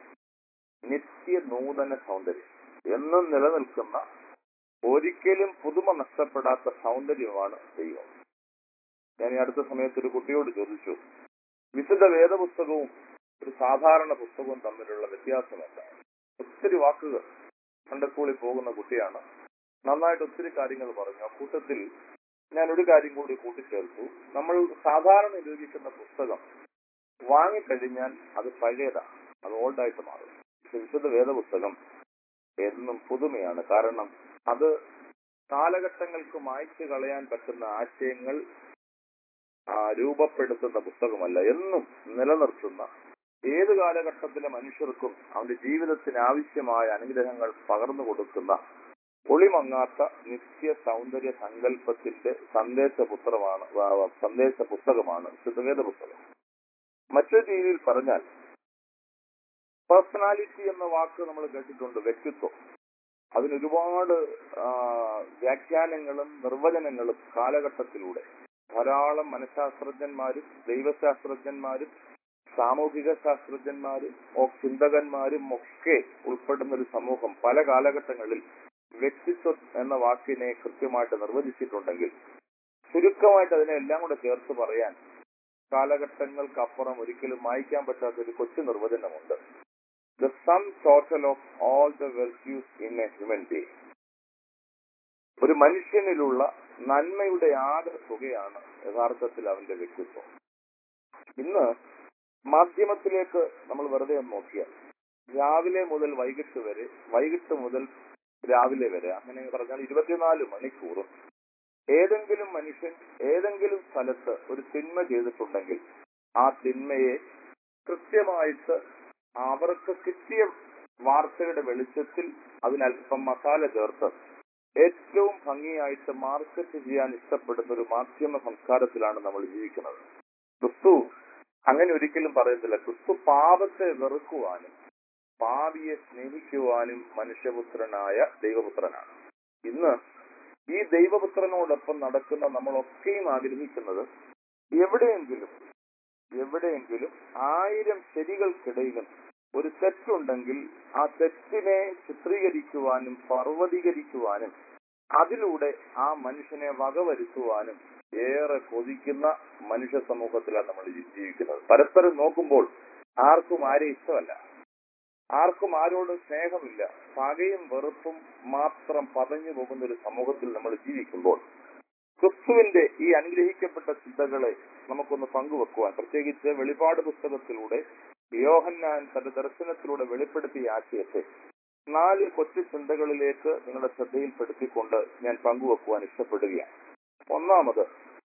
നിത്യ നൂതന സൗന്ദര്യം എന്നും നിലനിൽക്കുന്ന ഒരിക്കലും പുതുമ നഷ്ടപ്പെടാത്ത സൗന്ദര്യമാണ് ദൈവം ഞാൻ ഈ അടുത്ത സമയത്ത് ഒരു കുട്ടിയോട് ചോദിച്ചു വിശുദ്ധ വേദപുസ്തകവും ഒരു സാധാരണ പുസ്തകവും തമ്മിലുള്ള വ്യത്യാസം എന്താണ് ഒത്തിരി വാക്കുകൾ സൺഡേ സ്കൂളിൽ പോകുന്ന കുട്ടിയാണ് നന്നായിട്ട് ഒത്തിരി കാര്യങ്ങൾ പറഞ്ഞു ആ കൂട്ടത്തിൽ ഞാൻ ഒരു കാര്യം കൂടി കൂട്ടിച്ചേർത്തു നമ്മൾ സാധാരണ ഉപയോഗിക്കുന്ന പുസ്തകം വാങ്ങിക്കഴിഞ്ഞാൽ അത് പഴയതാണ് അത് ഓൾഡായിട്ട് മാറും പക്ഷെ വിശുദ്ധ വേദപുസ്തകം എന്നും പുതുമയാണ് കാരണം അത് കാലഘട്ടങ്ങൾക്ക് മായ്ച്ചു കളയാൻ പറ്റുന്ന ആശയങ്ങൾ ആ, രൂപപ്പെടുത്തുന്ന പുസ്തകമല്ല എന്നും നിലനിർത്തുന്ന ഏത് കാലഘട്ടത്തിലെ മനുഷ്യർക്കും അവന്റെ ജീവിതത്തിന് ആവശ്യമായ അനുഗ്രഹങ്ങൾ പകർന്നു കൊടുക്കുന്ന ഒളിമങ്ങാത്ത നിത്യ സൗന്ദര്യ സങ്കല്പത്തിന്റെ സന്ദേശപുത്രമാണ് ആ, സന്ദേശ പുസ്തകമാണ് ശുദ്ധവേദ പുസ്തകം മറ്റൊരു രീതിയിൽ പറഞ്ഞാൽ പേഴ്സണാലിറ്റി എന്ന വാക്ക് നമ്മൾ കേട്ടിട്ടുണ്ട് വ്യക്തിത്വം അതിനൊരുപാട് ആ, വ്യാഖ്യാനങ്ങളും നിർവചനങ്ങളും കാലഘട്ടത്തിലൂടെ ധാരാളം മനഃശാസ്ത്രജ്ഞന്മാരും ദൈവശാസ്ത്രജ്ഞന്മാരും സാമൂഹിക ശാസ്ത്രജ്ഞന്മാരും ഓ ചിന്തകന്മാരും ഒക്കെ ഉൾപ്പെടുന്ന ഒരു സമൂഹം പല കാലഘട്ടങ്ങളിൽ വ്യക്തിത്വം എന്ന വാക്കിനെ കൃത്യമായിട്ട് നിർവചിച്ചിട്ടുണ്ടെങ്കിൽ ചുരുക്കമായിട്ട് അതിനെ എല്ലാം കൂടെ ചേർത്ത് പറയാൻ കാലഘട്ടങ്ങൾക്കപ്പുറം ഒരിക്കലും മായ്ക്കാൻ പറ്റാത്ത ഒരു കൊച്ചു നിർവചനമുണ്ട് the sum total of all the virtues in a human being ഒരു മനുഷ്യനിലുള്ള നന്മയുടെ ആകെ തുകയാണ് യഥാർത്ഥത്തിൽ അവന്റെ വ്യക്തിത്വം ഇന്ന് മാധ്യമത്തിലേക്ക് നമ്മൾ വെറുതെ ഒന്ന് നോക്കിയാൽ രാവിലെ മുതൽ വൈകിട്ട് വരെ വൈകിട്ട് മുതൽ രാവിലെ വരെ അങ്ങനെ പറഞ്ഞാൽ ഇരുപത്തിനാല് മണിക്കൂറും ഏതെങ്കിലും മനുഷ്യൻ ഏതെങ്കിലും സ്ഥലത്ത് ഒരു തിന്മ ചെയ്തിട്ടുണ്ടെങ്കിൽ ആ തിന്മയെ കൃത്യമായിട്ട് അവർക്ക് കിട്ടിയ വാർത്തയുടെ വെളിച്ചത്തിൽ അതിനല്പം മസാല ചേർത്ത് ഏറ്റവും ഭംഗിയായിട്ട് മാർക്കറ്റ് ചെയ്യാൻ ഇഷ്ടപ്പെടുന്ന ഒരു മാധ്യമ സംസ്കാരത്തിലാണ് നമ്മൾ ജീവിക്കുന്നത് ക്രിസ്തു അങ്ങനെ ഒരിക്കലും പറയുന്നില്ല ക്രിസ്തു പാപത്തെ വെറുക്കുവാനും പാപിയെ സ്നേഹിക്കുവാനും മനുഷ്യപുത്രനായ ദൈവപുത്രനാണ് ഇന്ന് ഈ ദൈവപുത്രനോടൊപ്പം നടക്കുന്ന നമ്മളൊക്കെയും ആഗ്രഹിക്കുന്നത് എവിടെയെങ്കിലും എവിടെയെങ്കിലും ആയിരം ശരികൾക്കിടയിലും ഒരു തെറ്റുണ്ടെങ്കിൽ ആ തെറ്റിനെ ചിത്രീകരിക്കുവാനും പർവ്വതീകരിക്കുവാനും അതിലൂടെ ആ മനുഷ്യനെ വകവരുത്തുവാനും ഏറെ കൊതിക്കുന്ന മനുഷ്യ സമൂഹത്തിലാണ് നമ്മൾ ജീ- ജീവിക്കുന്നത് പരസ്പരം നോക്കുമ്പോൾ ആർക്കും ആരെ ഇഷ്ടമല്ല ആർക്കും ആരോടും സ്നേഹമില്ല പകയും വെറുപ്പും മാത്രം പതഞ്ഞു പോകുന്ന ഒരു സമൂഹത്തിൽ നമ്മൾ ജീവിക്കുമ്പോൾ ക്രിസ്തുവിന്റെ ഈ അനുഗ്രഹിക്കപ്പെട്ട ചിന്തകളെ നമുക്കൊന്ന് പങ്കുവെക്കുവാൻ പ്രത്യേകിച്ച് വെളിപാട് പുസ്തകത്തിലൂടെ യോഹന്നാൻ തന്റെ ദർശനത്തിലൂടെ വെളിപ്പെടുത്തിയ ആശയത്തെ നാല് കൊച്ചു ചിന്തകളിലേക്ക് നിങ്ങളുടെ ശ്രദ്ധയിൽപ്പെടുത്തിക്കൊണ്ട് ഞാൻ പങ്കുവെക്കുവാൻ ഇഷ്ടപ്പെടുകയാണ് ഒന്നാമത്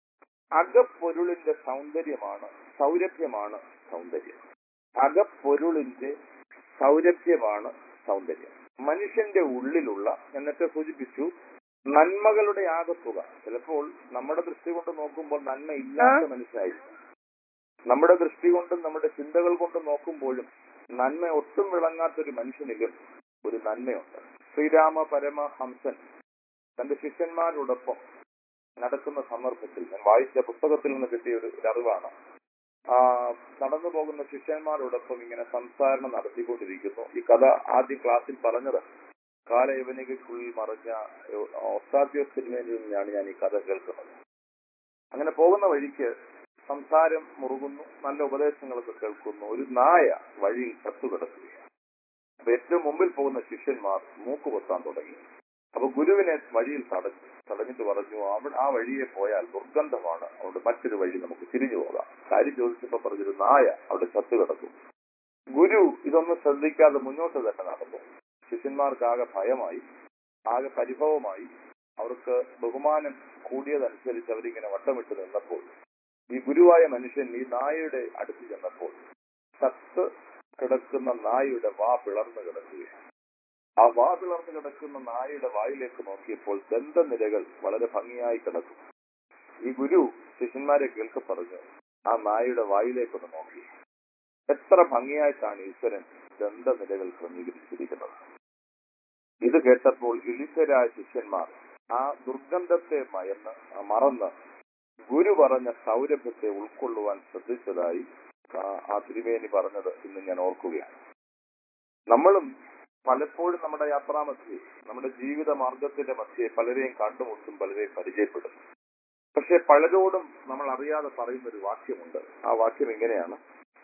അകപ്പൊരുളിന്റെ സൗന്ദര്യമാണ് സൗരഭ്യമാണ് സൗന്ദര്യം അകപ്പൊരുളിന്റെ സൗരഭ്യമാണ് സൗന്ദര്യം മനുഷ്യന്റെ ഉള്ളിലുള്ള എന്നൊക്കെ സൂചിപ്പിച്ചു നന്മകളുടെ ആകത്തുക ചിലപ്പോൾ നമ്മുടെ ദൃഷ്ടി കൊണ്ട് നോക്കുമ്പോൾ നന്മ ഇല്ലാത്ത മനുഷ്യനായിരിക്കും നമ്മുടെ ദൃഷ്ടി കൊണ്ടും നമ്മുടെ ചിന്തകൾ കൊണ്ടും നോക്കുമ്പോഴും നന്മ ഒട്ടും വിളങ്ങാത്തൊരു മനുഷ്യനിലും ഒരു നന്മയുണ്ട് ശ്രീരാമ പരമഹംസൻ തന്റെ ശിഷ്യന്മാരോടൊപ്പം നടക്കുന്ന സന്ദർഭത്തിൽ ഞാൻ വായിച്ച പുസ്തകത്തിൽ നിന്ന് കിട്ടിയ ഒരു ഒരു അറിവാണ് ആ നടന്നു പോകുന്ന ശിഷ്യന്മാരോടൊപ്പം ഇങ്ങനെ സംസാരണം നടത്തിക്കൊണ്ടിരിക്കുന്നു ഈ കഥ ആദ്യം ക്ലാസ്സിൽ പറഞ്ഞത് കാലയവനികയ്ക്കുള്ളിൽ മറഞ്ഞ ഒസ്താദ്യോ സിനിമയിൽ നിന്നാണ് ഞാൻ ഈ കഥ കേൾക്കുന്നത് അങ്ങനെ പോകുന്ന വഴിക്ക് സംസാരം മുറുകുന്നു നല്ല ഉപദേശങ്ങളൊക്കെ കേൾക്കുന്നു ഒരു നായ വഴിയിൽ ചത്തുകിടക്കുകയാണ് അപ്പൊ ഏറ്റവും മുമ്പിൽ പോകുന്ന ശിഷ്യന്മാർ മൂക്ക് പൊത്താൻ തുടങ്ങി അപ്പൊ ഗുരുവിനെ വഴിയിൽ തടഞ്ഞു തടഞ്ഞിട്ട് പറഞ്ഞു അവിടെ ആ വഴിയെ പോയാൽ ദുർഗന്ധമാണ് അതുകൊണ്ട് മറ്റൊരു വഴി നമുക്ക് തിരിഞ്ഞു പോകാം കാര്യം ചോദിച്ചപ്പോ പറഞ്ഞൊരു നായ അവിടെ ചത്തു കിടക്കും ഗുരു ഇതൊന്നും ശ്രദ്ധിക്കാതെ മുന്നോട്ട് തന്നെ നടന്നു ശിഷ്യന്മാർക്ക് ആകെ ഭയമായി ആകെ പരിഭവമായി അവർക്ക് ബഹുമാനം കൂടിയതനുസരിച്ച് അവരിങ്ങനെ വട്ടമിട്ട് നിന്നപ്പോൾ ഈ ഗുരുവായ മനുഷ്യൻ ഈ നായയുടെ അടുത്ത് ചെന്നപ്പോൾ ചത്ത് കിടക്കുന്ന നായയുടെ വാ പിളർന്നു കിടക്കുകയാണ് ആ വാ പിളർന്നു കിടക്കുന്ന നായയുടെ വായിലേക്ക് നോക്കിയപ്പോൾ ദന്തനിരകൾ വളരെ ഭംഗിയായി കിടക്കും ഈ ഗുരു ശിഷ്യന്മാരെ കേൾക്കെ പറഞ്ഞു ആ നായയുടെ വായിലേക്കൊന്ന് നോക്കി എത്ര ഭംഗിയായിട്ടാണ് ഈശ്വരൻ ദന്തനിരകൾ ക്രമീകരിച്ചിരിക്കുന്നത് ഇത് കേട്ടപ്പോൾ ഇളിച്ചരായ ശിഷ്യന്മാർ ആ ദുർഗന്ധത്തെ മയന്ന് ആ മറന്ന് ഗുരു പറഞ്ഞ സൗരഭ്യത്തെ ഉൾക്കൊള്ളുവാൻ ശ്രദ്ധിച്ചതായി ആ- ആ തിരുമേനി പറഞ്ഞത് ഇന്ന് ഞാൻ ഓർക്കുകയാണ് നമ്മളും പലപ്പോഴും നമ്മുടെ യാത്രാമധ്യേ നമ്മുടെ ജീവിത മാർഗത്തിന്റെ മധ്യേ പലരെയും കണ്ടുമുട്ടും പലരെയും പരിചയപ്പെടും പക്ഷെ പലരോടും നമ്മൾ അറിയാതെ പറയുന്ന ഒരു വാക്യമുണ്ട് ആ വാക്യം ഇങ്ങനെയാണ്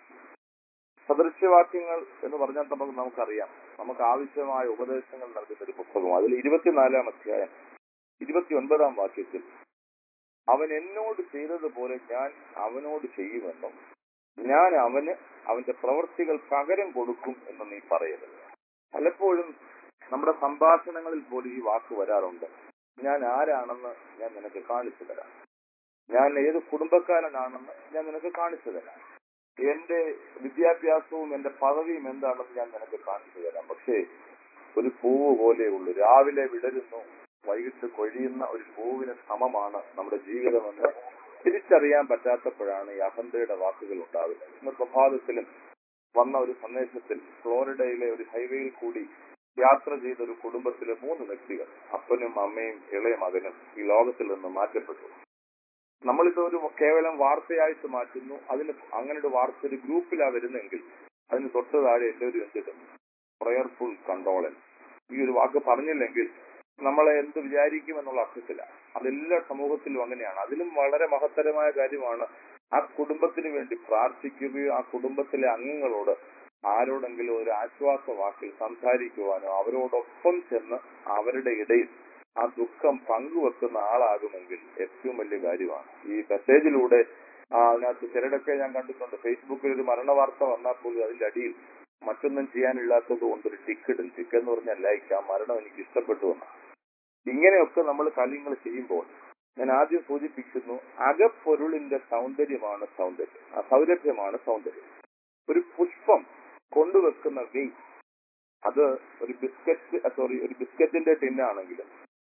സദൃശ്യവാക്യങ്ങൾ എന്ന് പറഞ്ഞാൽ നമുക്ക് നമുക്കറിയാം നമുക്ക് ആവശ്യമായ ഉപദേശങ്ങൾ നൽകുന്ന ഒരു പുസ്തകം അതിൽ ഇരുപത്തിനാലാം അധ്യായം ഇരുപത്തി ഒൻപതാം വാക്യത്തിൽ അവൻ എന്നോട് ചെയ്തതുപോലെ ഞാൻ അവനോട് ചെയ്യുമെന്നും ഞാൻ അവന് അവന്റെ പ്രവൃത്തികൾ പകരം കൊടുക്കും എന്ന് നീ പറയരുത് പലപ്പോഴും നമ്മുടെ സംഭാഷണങ്ങളിൽ പോലും ഈ വാക്ക് വരാറുണ്ട് ഞാൻ ആരാണെന്ന് ഞാൻ നിനക്ക് കാണിച്ചു തരാം ഞാൻ ഏത് കുടുംബക്കാരനാണെന്ന് ഞാൻ നിനക്ക് കാണിച്ചു തരാം എന്റെ വിദ്യാഭ്യാസവും എന്റെ പദവിയും എന്താണെന്ന് ഞാൻ നിനക്ക് കാണിച്ചു തരാം പക്ഷേ ഒരു പൂവ് പോലെയുള്ളൂ രാവിലെ വിടരുന്നു വൈകിട്ട് കൊഴിയുന്ന ഒരു പൂവിന് സമമാണ് നമ്മുടെ ജീവിതമെന്ന് തിരിച്ചറിയാൻ പറ്റാത്തപ്പോഴാണ് ഈ അഹന്തയുടെ വാക്കുകൾ ഉണ്ടാകുന്നത് ഇന്ന് പ്രഭാതത്തിലും വന്ന ഒരു സന്ദേശത്തിൽ ഫ്ലോറിഡയിലെ ഒരു ഹൈവേയിൽ കൂടി യാത്ര ചെയ്ത ഒരു കുടുംബത്തിലെ മൂന്ന് വ്യക്തികൾ അപ്പനും അമ്മയും ഇളയ മകനും ഈ ലോകത്തിൽ നിന്ന് മാറ്റപ്പെട്ടു നമ്മളിത് ഒരു കേവലം വാർത്തയായിട്ട് മാറ്റുന്നു അതിന് അങ്ങനെ ഒരു വാർത്ത ഒരു ഗ്രൂപ്പിലാ വരുന്നെങ്കിൽ അതിന് തൊട്ട് താഴെ എല്ലാവരും എന്തിടും പ്രയർഫുൾ കണ്ടോളൻസ് ഈ ഒരു വാക്ക് പറഞ്ഞില്ലെങ്കിൽ നമ്മളെ എന്ത് വിചാരിക്കും എന്നുള്ള അർത്ഥത്തില അതെല്ലാ സമൂഹത്തിലും അങ്ങനെയാണ് അതിലും വളരെ മഹത്തരമായ കാര്യമാണ് ആ കുടുംബത്തിന് വേണ്ടി പ്രാർത്ഥിക്കുകയോ ആ കുടുംബത്തിലെ അംഗങ്ങളോട് ആരോടെങ്കിലും ഒരു ആശ്വാസ വാക്കിൽ സംസാരിക്കുവാനോ അവരോടൊപ്പം ചെന്ന് അവരുടെ ഇടയിൽ ആ ദുഃഖം പങ്കുവെക്കുന്ന ആളാകുമെങ്കിൽ ഏറ്റവും വലിയ കാര്യമാണ് ഈ മെസ്സേജിലൂടെ ആ, അതിനകത്ത് ചിലരൊക്കെ ഞാൻ കണ്ടിട്ടുണ്ട് ഫേസ്ബുക്കിൽ ഒരു മരണ വാർത്ത വന്നാൽ പോലും അതിന്റെ അടിയിൽ മറ്റൊന്നും ചെയ്യാനില്ലാത്തത് കൊണ്ട് ഒരു ടിക്ക് ഇടും ടിക്ക് എന്ന് പറഞ്ഞാൽ ലൈക്ക് ആ മരണം എനിക്ക് ഇഷ്ടപ്പെട്ടു എന്ന് ഇങ്ങനെയൊക്കെ നമ്മൾ കാര്യങ്ങൾ ചെയ്യുമ്പോൾ ഞാൻ ആദ്യം സൂചിപ്പിക്കുന്നു അകപ്പൊരുളിന്റെ സൗന്ദര്യമാണ് സൗന്ദര്യം ആ സൗരഭ്യമാണ് സൗന്ദര്യം ഒരു പുഷ്പം കൊണ്ടുവെക്കുന്ന വെയിറ്റ് അത് ഒരു ബിസ്ക്കറ്റ് സോറി ഒരു ബിസ്ക്കറ്റിന്റെ ടിന്നാണെങ്കിലും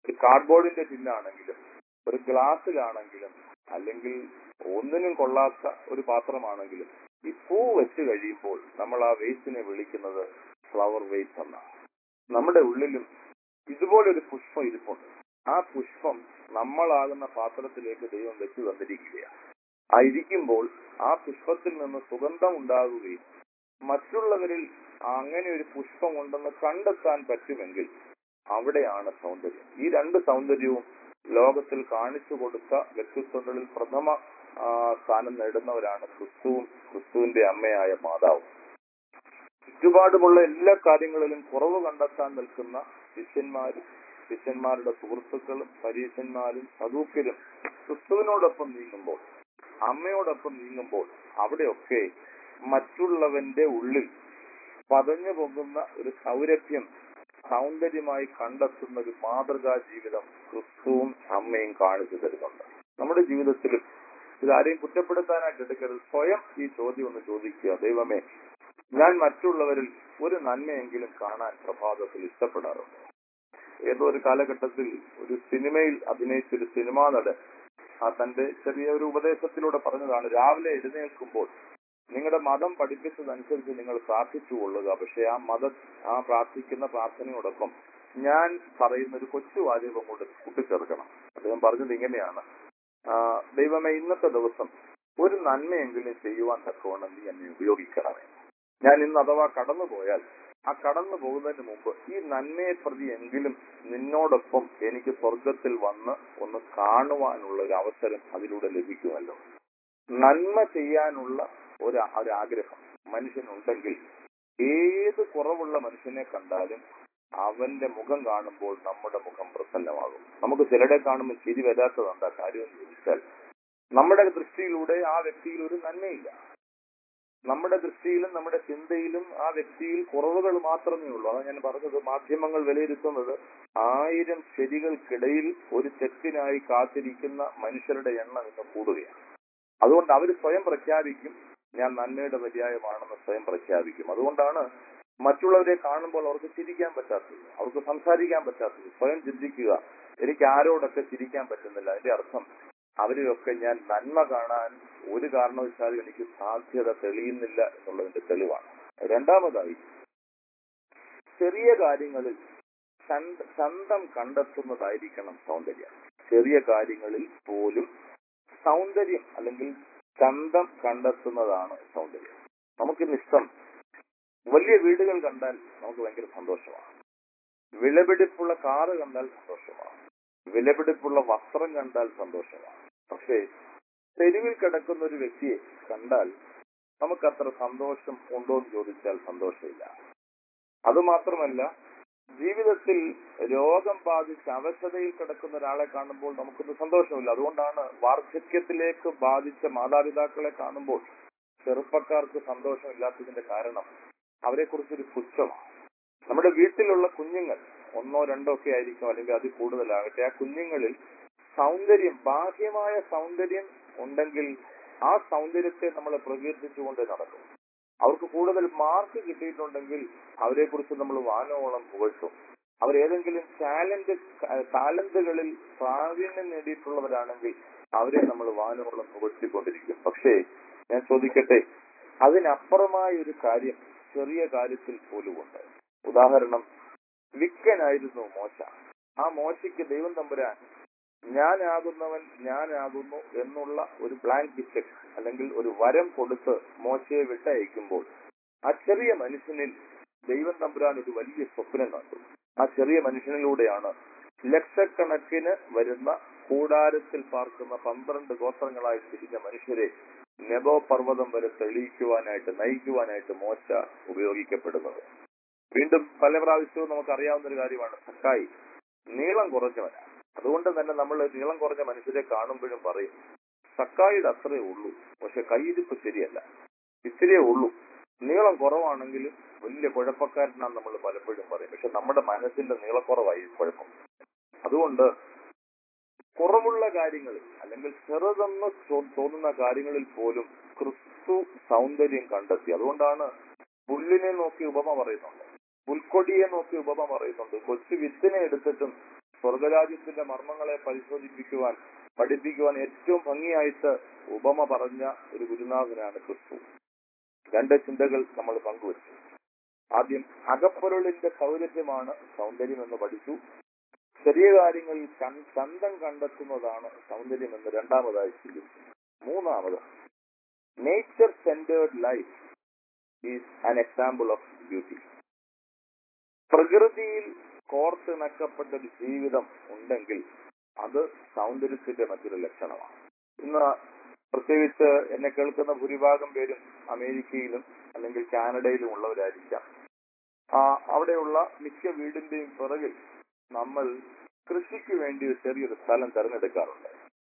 ഒരു കാർഡ്ബോർഡിന്റെ ടിന്നാണെങ്കിലും ഒരു ഗ്ലാസ്സിലാണെങ്കിലും അല്ലെങ്കിൽ ഒന്നിനും കൊള്ളാത്ത ഒരു പാത്രമാണെങ്കിലും ഈ പൂ വെച്ച് കഴിയുമ്പോൾ നമ്മൾ ആ വേസ്റ്റിനെ വിളിക്കുന്നത് ഫ്ലവർ വേസ്റ്റ് എന്നാണ് നമ്മുടെ ഉള്ളിലും ഇതുപോലൊരു പുഷ്പം ഇരിപ്പുണ്ട് ആ പുഷ്പം നമ്മളാകുന്ന പാത്രത്തിലേക്ക് ദൈവം വെച്ച് തന്നിരിക്കുകയാണ് ആ ഇരിക്കുമ്പോൾ ആ പുഷ്പത്തിൽ നിന്ന് സുഗന്ധം ഉണ്ടാകുകയും മറ്റുള്ളവരിൽ അങ്ങനെ ഒരു പുഷ്പം ഉണ്ടെന്ന് കണ്ടെത്താൻ പറ്റുമെങ്കിൽ അവിടെയാണ് സൗന്ദര്യം ഈ രണ്ട് സൗന്ദര്യവും ലോകത്തിൽ കാണിച്ചു കൊടുത്ത വ്യക്തിത്വങ്ങളിൽ പ്രഥമ ആ, സ്ഥാനം നേടുന്നവരാണ് ക്രിസ്തുവും ക്രിസ്തുവിന്റെ അമ്മയായ മാതാവും ചുറ്റുപാടുമുള്ള എല്ലാ കാര്യങ്ങളിലും കുറവ് കണ്ടെത്താൻ നിൽക്കുന്ന ശിഷ്യന്മാരും ശിഷ്യന്മാരുടെ സുഹൃത്തുക്കളും പരീക്ഷന്മാരും സദൂക്യരും ക്രിസ്തുവിനോടൊപ്പം നീങ്ങുമ്പോൾ അമ്മയോടൊപ്പം നീങ്ങുമ്പോൾ അവിടെയൊക്കെ മറ്റുള്ളവന്റെ ഉള്ളിൽ പതഞ്ഞു പോകുന്ന ഒരു സൗരഭ്യം സൗന്ദര്യമായി കണ്ടെത്തുന്ന ഒരു മാതൃകാ ജീവിതം ക്രിസ്തുവും അമ്മയും കാണിച്ചു തരുന്നുണ്ട് നമ്മുടെ ജീവിതത്തിലും ഇതാരെയും കുറ്റപ്പെടുത്താനായിട്ട് എടുക്കരുത് സ്വയം ഈ ചോദ്യം ഒന്ന് ചോദിക്കുക ദൈവമേ ഞാൻ മറ്റുള്ളവരിൽ ഒരു നന്മയെങ്കിലും കാണാൻ പ്രഭാതത്തിൽ ഇഷ്ടപ്പെടാറുണ്ട് ഏതോ ഒരു കാലഘട്ടത്തിൽ ഒരു സിനിമയിൽ അഭിനയിച്ച ഒരു സിനിമാ നടൻ ആ തന്റെ ചെറിയ ഒരു ഉപദേശത്തിലൂടെ പറഞ്ഞതാണ് രാവിലെ എഴുന്നേൽക്കുമ്പോൾ നിങ്ങളുടെ മതം പഠിപ്പിച്ചതനുസരിച്ച് നിങ്ങൾ പ്രാർത്ഥിച്ചു കൊള്ളുക പക്ഷെ ആ മത ആ പ്രാർത്ഥിക്കുന്ന പ്രാർത്ഥനയോടൊപ്പം ഞാൻ പറയുന്ന ഒരു കൊച്ചു വാചകം കൊണ്ട് കൂട്ടിച്ചേർക്കണം അദ്ദേഹം പറഞ്ഞത് ഇങ്ങനെയാണ് ആ, ദൈവമേ ഇന്നത്തെ ദിവസം ഒരു നന്മയെങ്കിലും ചെയ്യുവാൻ തക്കവണ്ണം നീ എന്നെ ഉപയോഗിക്കണമേ ഞാൻ ഇന്ന് അഥവാ കടന്നു പോയാൽ ആ കടന്നു പോകുന്നതിന് മുമ്പ് ഈ നന്മയെ പ്രതി എങ്കിലും നിന്നോടൊപ്പം എനിക്ക് സ്വർഗത്തിൽ വന്ന് ഒന്ന് കാണുവാനുള്ള ഒരു അവസരം അതിലൂടെ ലഭിക്കുമല്ലോ നന്മ ചെയ്യാനുള്ള ഒരു ഒരു ആഗ്രഹം മനുഷ്യനുണ്ടെങ്കിൽ ഏത് കുറവുള്ള മനുഷ്യനെ കണ്ടാലും അവന്റെ മുഖം കാണുമ്പോൾ നമ്മുടെ മുഖം പ്രസന്നമാകും നമുക്ക് ചിലരെ കാണുമ്പോൾ ചിരി വരാത്തത് എന്താ കാര്യം എന്ന് ചോദിച്ചാൽ നമ്മുടെ ദൃഷ്ടിയിലൂടെ ആ വ്യക്തിയിൽ ഒരു നന്മയില്ല നമ്മുടെ ദൃഷ്ടിയിലും നമ്മുടെ ചിന്തയിലും ആ വ്യക്തിയിൽ കുറവുകൾ മാത്രമേ ഉള്ളൂ അതാണ് ഞാൻ പറഞ്ഞത് മാധ്യമങ്ങൾ വിലയിരുത്തുന്നത് ആയിരം ശരികൾക്കിടയിൽ ഒരു തെറ്റിനായി കാത്തിരിക്കുന്ന മനുഷ്യരുടെ എണ്ണം ഇന്ന് കൂടുകയാണ് അതുകൊണ്ട് അവർ സ്വയം പ്രഖ്യാപിക്കും ഞാൻ നന്മയുടെ പര്യായമാണെന്ന് സ്വയം പ്രഖ്യാപിക്കും അതുകൊണ്ടാണ് മറ്റുള്ളവരെ കാണുമ്പോൾ അവർക്ക് ചിരിക്കാൻ പറ്റാത്തത് അവർക്ക് സംസാരിക്കാൻ പറ്റാത്തത് സ്വയം ചിന്തിക്കുക എനിക്ക് ആരോടൊക്കെ ചിരിക്കാൻ പറ്റുന്നില്ല അതിന്റെ അർത്ഥം അവരെയൊക്കെ ഞാൻ നന്മ കാണാൻ ഒരു കാരണവശാലും എനിക്ക് സാധ്യത തെളിയുന്നില്ല എന്നുള്ളതിന്റെ തെളിവാണ് രണ്ടാമതായി ചെറിയ കാര്യങ്ങളിൽ ചന്ത- ചന്തം കണ്ടെത്തുന്നതായിരിക്കണം സൗന്ദര്യം ചെറിയ കാര്യങ്ങളിൽ പോലും സൗന്ദര്യം അല്ലെങ്കിൽ ചന്തം കണ്ടെത്തുന്നതാണ് സൗന്ദര്യം നമുക്കിന്ന് ഇഷ്ടം വലിയ വീടുകൾ കണ്ടാൽ നമുക്ക് ഭയങ്കര സന്തോഷമാണ് വിലപിടിപ്പുള്ള കാറ് കണ്ടാൽ സന്തോഷമാണ് വിലപിടിപ്പുള്ള വസ്ത്രം കണ്ടാൽ സന്തോഷമാണ് പക്ഷേ തെരുവിൽ കിടക്കുന്ന ഒരു വ്യക്തിയെ കണ്ടാൽ നമുക്കത്ര സന്തോഷം ഉണ്ടോ എന്ന് ചോദിച്ചാൽ സന്തോഷമില്ല അതുമാത്രമല്ല ജീവിതത്തിൽ രോഗം ബാധിച്ച് അവശതയിൽ കിടക്കുന്ന ഒരാളെ കാണുമ്പോൾ നമുക്കൊന്ന് സന്തോഷമില്ല അതുകൊണ്ടാണ് വാർദ്ധക്യത്തിലേക്ക് ബാധിച്ച മാതാപിതാക്കളെ കാണുമ്പോൾ ചെറുപ്പക്കാർക്ക് സന്തോഷമില്ലാത്തതിന്റെ കാരണം അവരെക്കുറിച്ചൊരു പുച്ഛമാണ് നമ്മുടെ വീട്ടിലുള്ള കുഞ്ഞുങ്ങൾ ഒന്നോ രണ്ടോ ഒക്കെ ആയിരിക്കും അല്ലെങ്കിൽ അതിൽ കൂടുതലാകട്ടെ ആ കുഞ്ഞുങ്ങളിൽ സൗന്ദര്യം ബാഹ്യമായ സൗന്ദര്യം ഉണ്ടെങ്കിൽ ആ സൗന്ദര്യത്തെ നമ്മൾ പ്രകീർത്തിച്ചുകൊണ്ട് നടക്കും അവർക്ക് കൂടുതൽ മാർക്ക് കിട്ടിയിട്ടുണ്ടെങ്കിൽ അവരെ കുറിച്ച് നമ്മൾ വാനോളം പുകഴ്ത്തും അവരേതെങ്കിലും ടാലന്റ് ടാലന്റുകളിൽ പ്രാവീണ്യം നേടിയിട്ടുള്ളവരാണെങ്കിൽ അവരെ നമ്മൾ വാനോളം പുകഴ്ത്തിക്കൊണ്ടിരിക്കും പക്ഷേ ഞാൻ ചോദിക്കട്ടെ അതിനപ്പുറമായ ഒരു കാര്യം ചെറിയ കാര്യത്തിൽ പോലുമുണ്ട് ഉദാഹരണം വിക്കനായിരുന്നു മോശ ആ മോശയ്ക്ക് ദൈവം തമ്പുരാൻ ഞാനാകുന്നവൻ ഞാനാകുന്നു എന്നുള്ള ഒരു ബ്ലാങ്ക് ചെക്ക് അല്ലെങ്കിൽ ഒരു വരം കൊടുത്ത് മോശയെ വിട്ടയക്കുമ്പോൾ ആ ചെറിയ മനുഷ്യനിൽ ദൈവം തമ്പുരാൻ ഒരു വലിയ സ്വപ്നം കണ്ടു ആ ചെറിയ മനുഷ്യനിലൂടെയാണ് ലക്ഷക്കണക്കിന് വരുന്ന കൂടാരത്തിൽ പാർക്കുന്ന പന്ത്രണ്ട് ഗോത്രങ്ങളായി തിരിഞ്ഞ മനുഷ്യരെ നെബോ പർവ്വതം വരെ തെളിയിക്കുവാനായിട്ട് നയിക്കുവാനായിട്ട് മോശ ഉപയോഗിക്കപ്പെടുന്നത് വീണ്ടും പല പ്രാവശ്യവും നമുക്ക് അറിയാവുന്ന ഒരു കാര്യമാണ് സക്കായി നീളം കുറഞ്ഞവനാണ് അതുകൊണ്ട് തന്നെ നമ്മൾ നീളം കുറഞ്ഞ മനുഷ്യരെ കാണുമ്പോഴും പറയും സക്കായിയുടെ അത്രേ ഉള്ളൂ പക്ഷെ കയ്യിരിപ്പ് ശരിയല്ല ഇത്തിരിയേ ഉള്ളൂ നീളം കുറവാണെങ്കിലും വലിയ കുഴപ്പക്കാരനാണ് നമ്മൾ പലപ്പോഴും പറയും പക്ഷെ നമ്മുടെ മനസ്സിന്റെ നീളക്കുറവായി കുഴപ്പം അതുകൊണ്ട് കുറവുള്ള കാര്യങ്ങളിൽ അല്ലെങ്കിൽ ചെറുതെന്ന് തോ- തോന്നുന്ന കാര്യങ്ങളിൽ പോലും ക്രിസ്തു സൗന്ദര്യം കണ്ടെത്തി അതുകൊണ്ടാണ് പുല്ലിനെ നോക്കി ഉപമ പറയുന്നുണ്ട് പുൽക്കൊടിയെ നോക്കി ഉപമ പറയുന്നുണ്ട് കൊച്ചു വിത്തിനെ എടുത്തിട്ടും സ്വർഗരാജ്യത്തിന്റെ മർമ്മങ്ങളെ പരിശോധിപ്പിക്കുവാൻ പഠിപ്പിക്കുവാൻ ഏറ്റവും ഭംഗിയായിട്ട് ഉപമ പറഞ്ഞ ഒരു ഗുരുനാഥനാണ് ക്രിസ്തു രണ്ട് ചിന്തകൾ നമ്മൾ പങ്കുവച്ചു ആദ്യം അകപ്പൊരുളിന്റെ സൗരഭ്യമാണ് സൗന്ദര്യം എന്ന് പഠിച്ചു ചെറിയ കാര്യങ്ങളിൽ കൺ- ചന്തം കണ്ടെത്തുന്നതാണ് സൗന്ദര്യം എന്ന് രണ്ടാമതായി ചിന്തിച്ചു മൂന്നാമത് nature centred life is an example of beauty പ്രകൃതിയിൽ കോർത്തിണക്കപ്പെട്ട ഒരു ജീവിതം ഉണ്ടെങ്കിൽ അത് സൗന്ദര്യത്തിന്റെ മറ്റൊരു ലക്ഷണമാണ് ഇന്ന് പ്രത്യേകിച്ച് എന്നെ കേൾക്കുന്ന ഭൂരിഭാഗം പേരും അമേരിക്കയിലും അല്ലെങ്കിൽ കാനഡയിലും ഉള്ളവരായിരിക്കാം ആ അവിടെയുള്ള മിക്ക വീടിന്റെയും പിറകിൽ നമ്മൾ കൃഷിക്ക് വേണ്ടി ഒരു ചെറിയൊരു സ്ഥലം തിരഞ്ഞെടുക്കാറുണ്ട്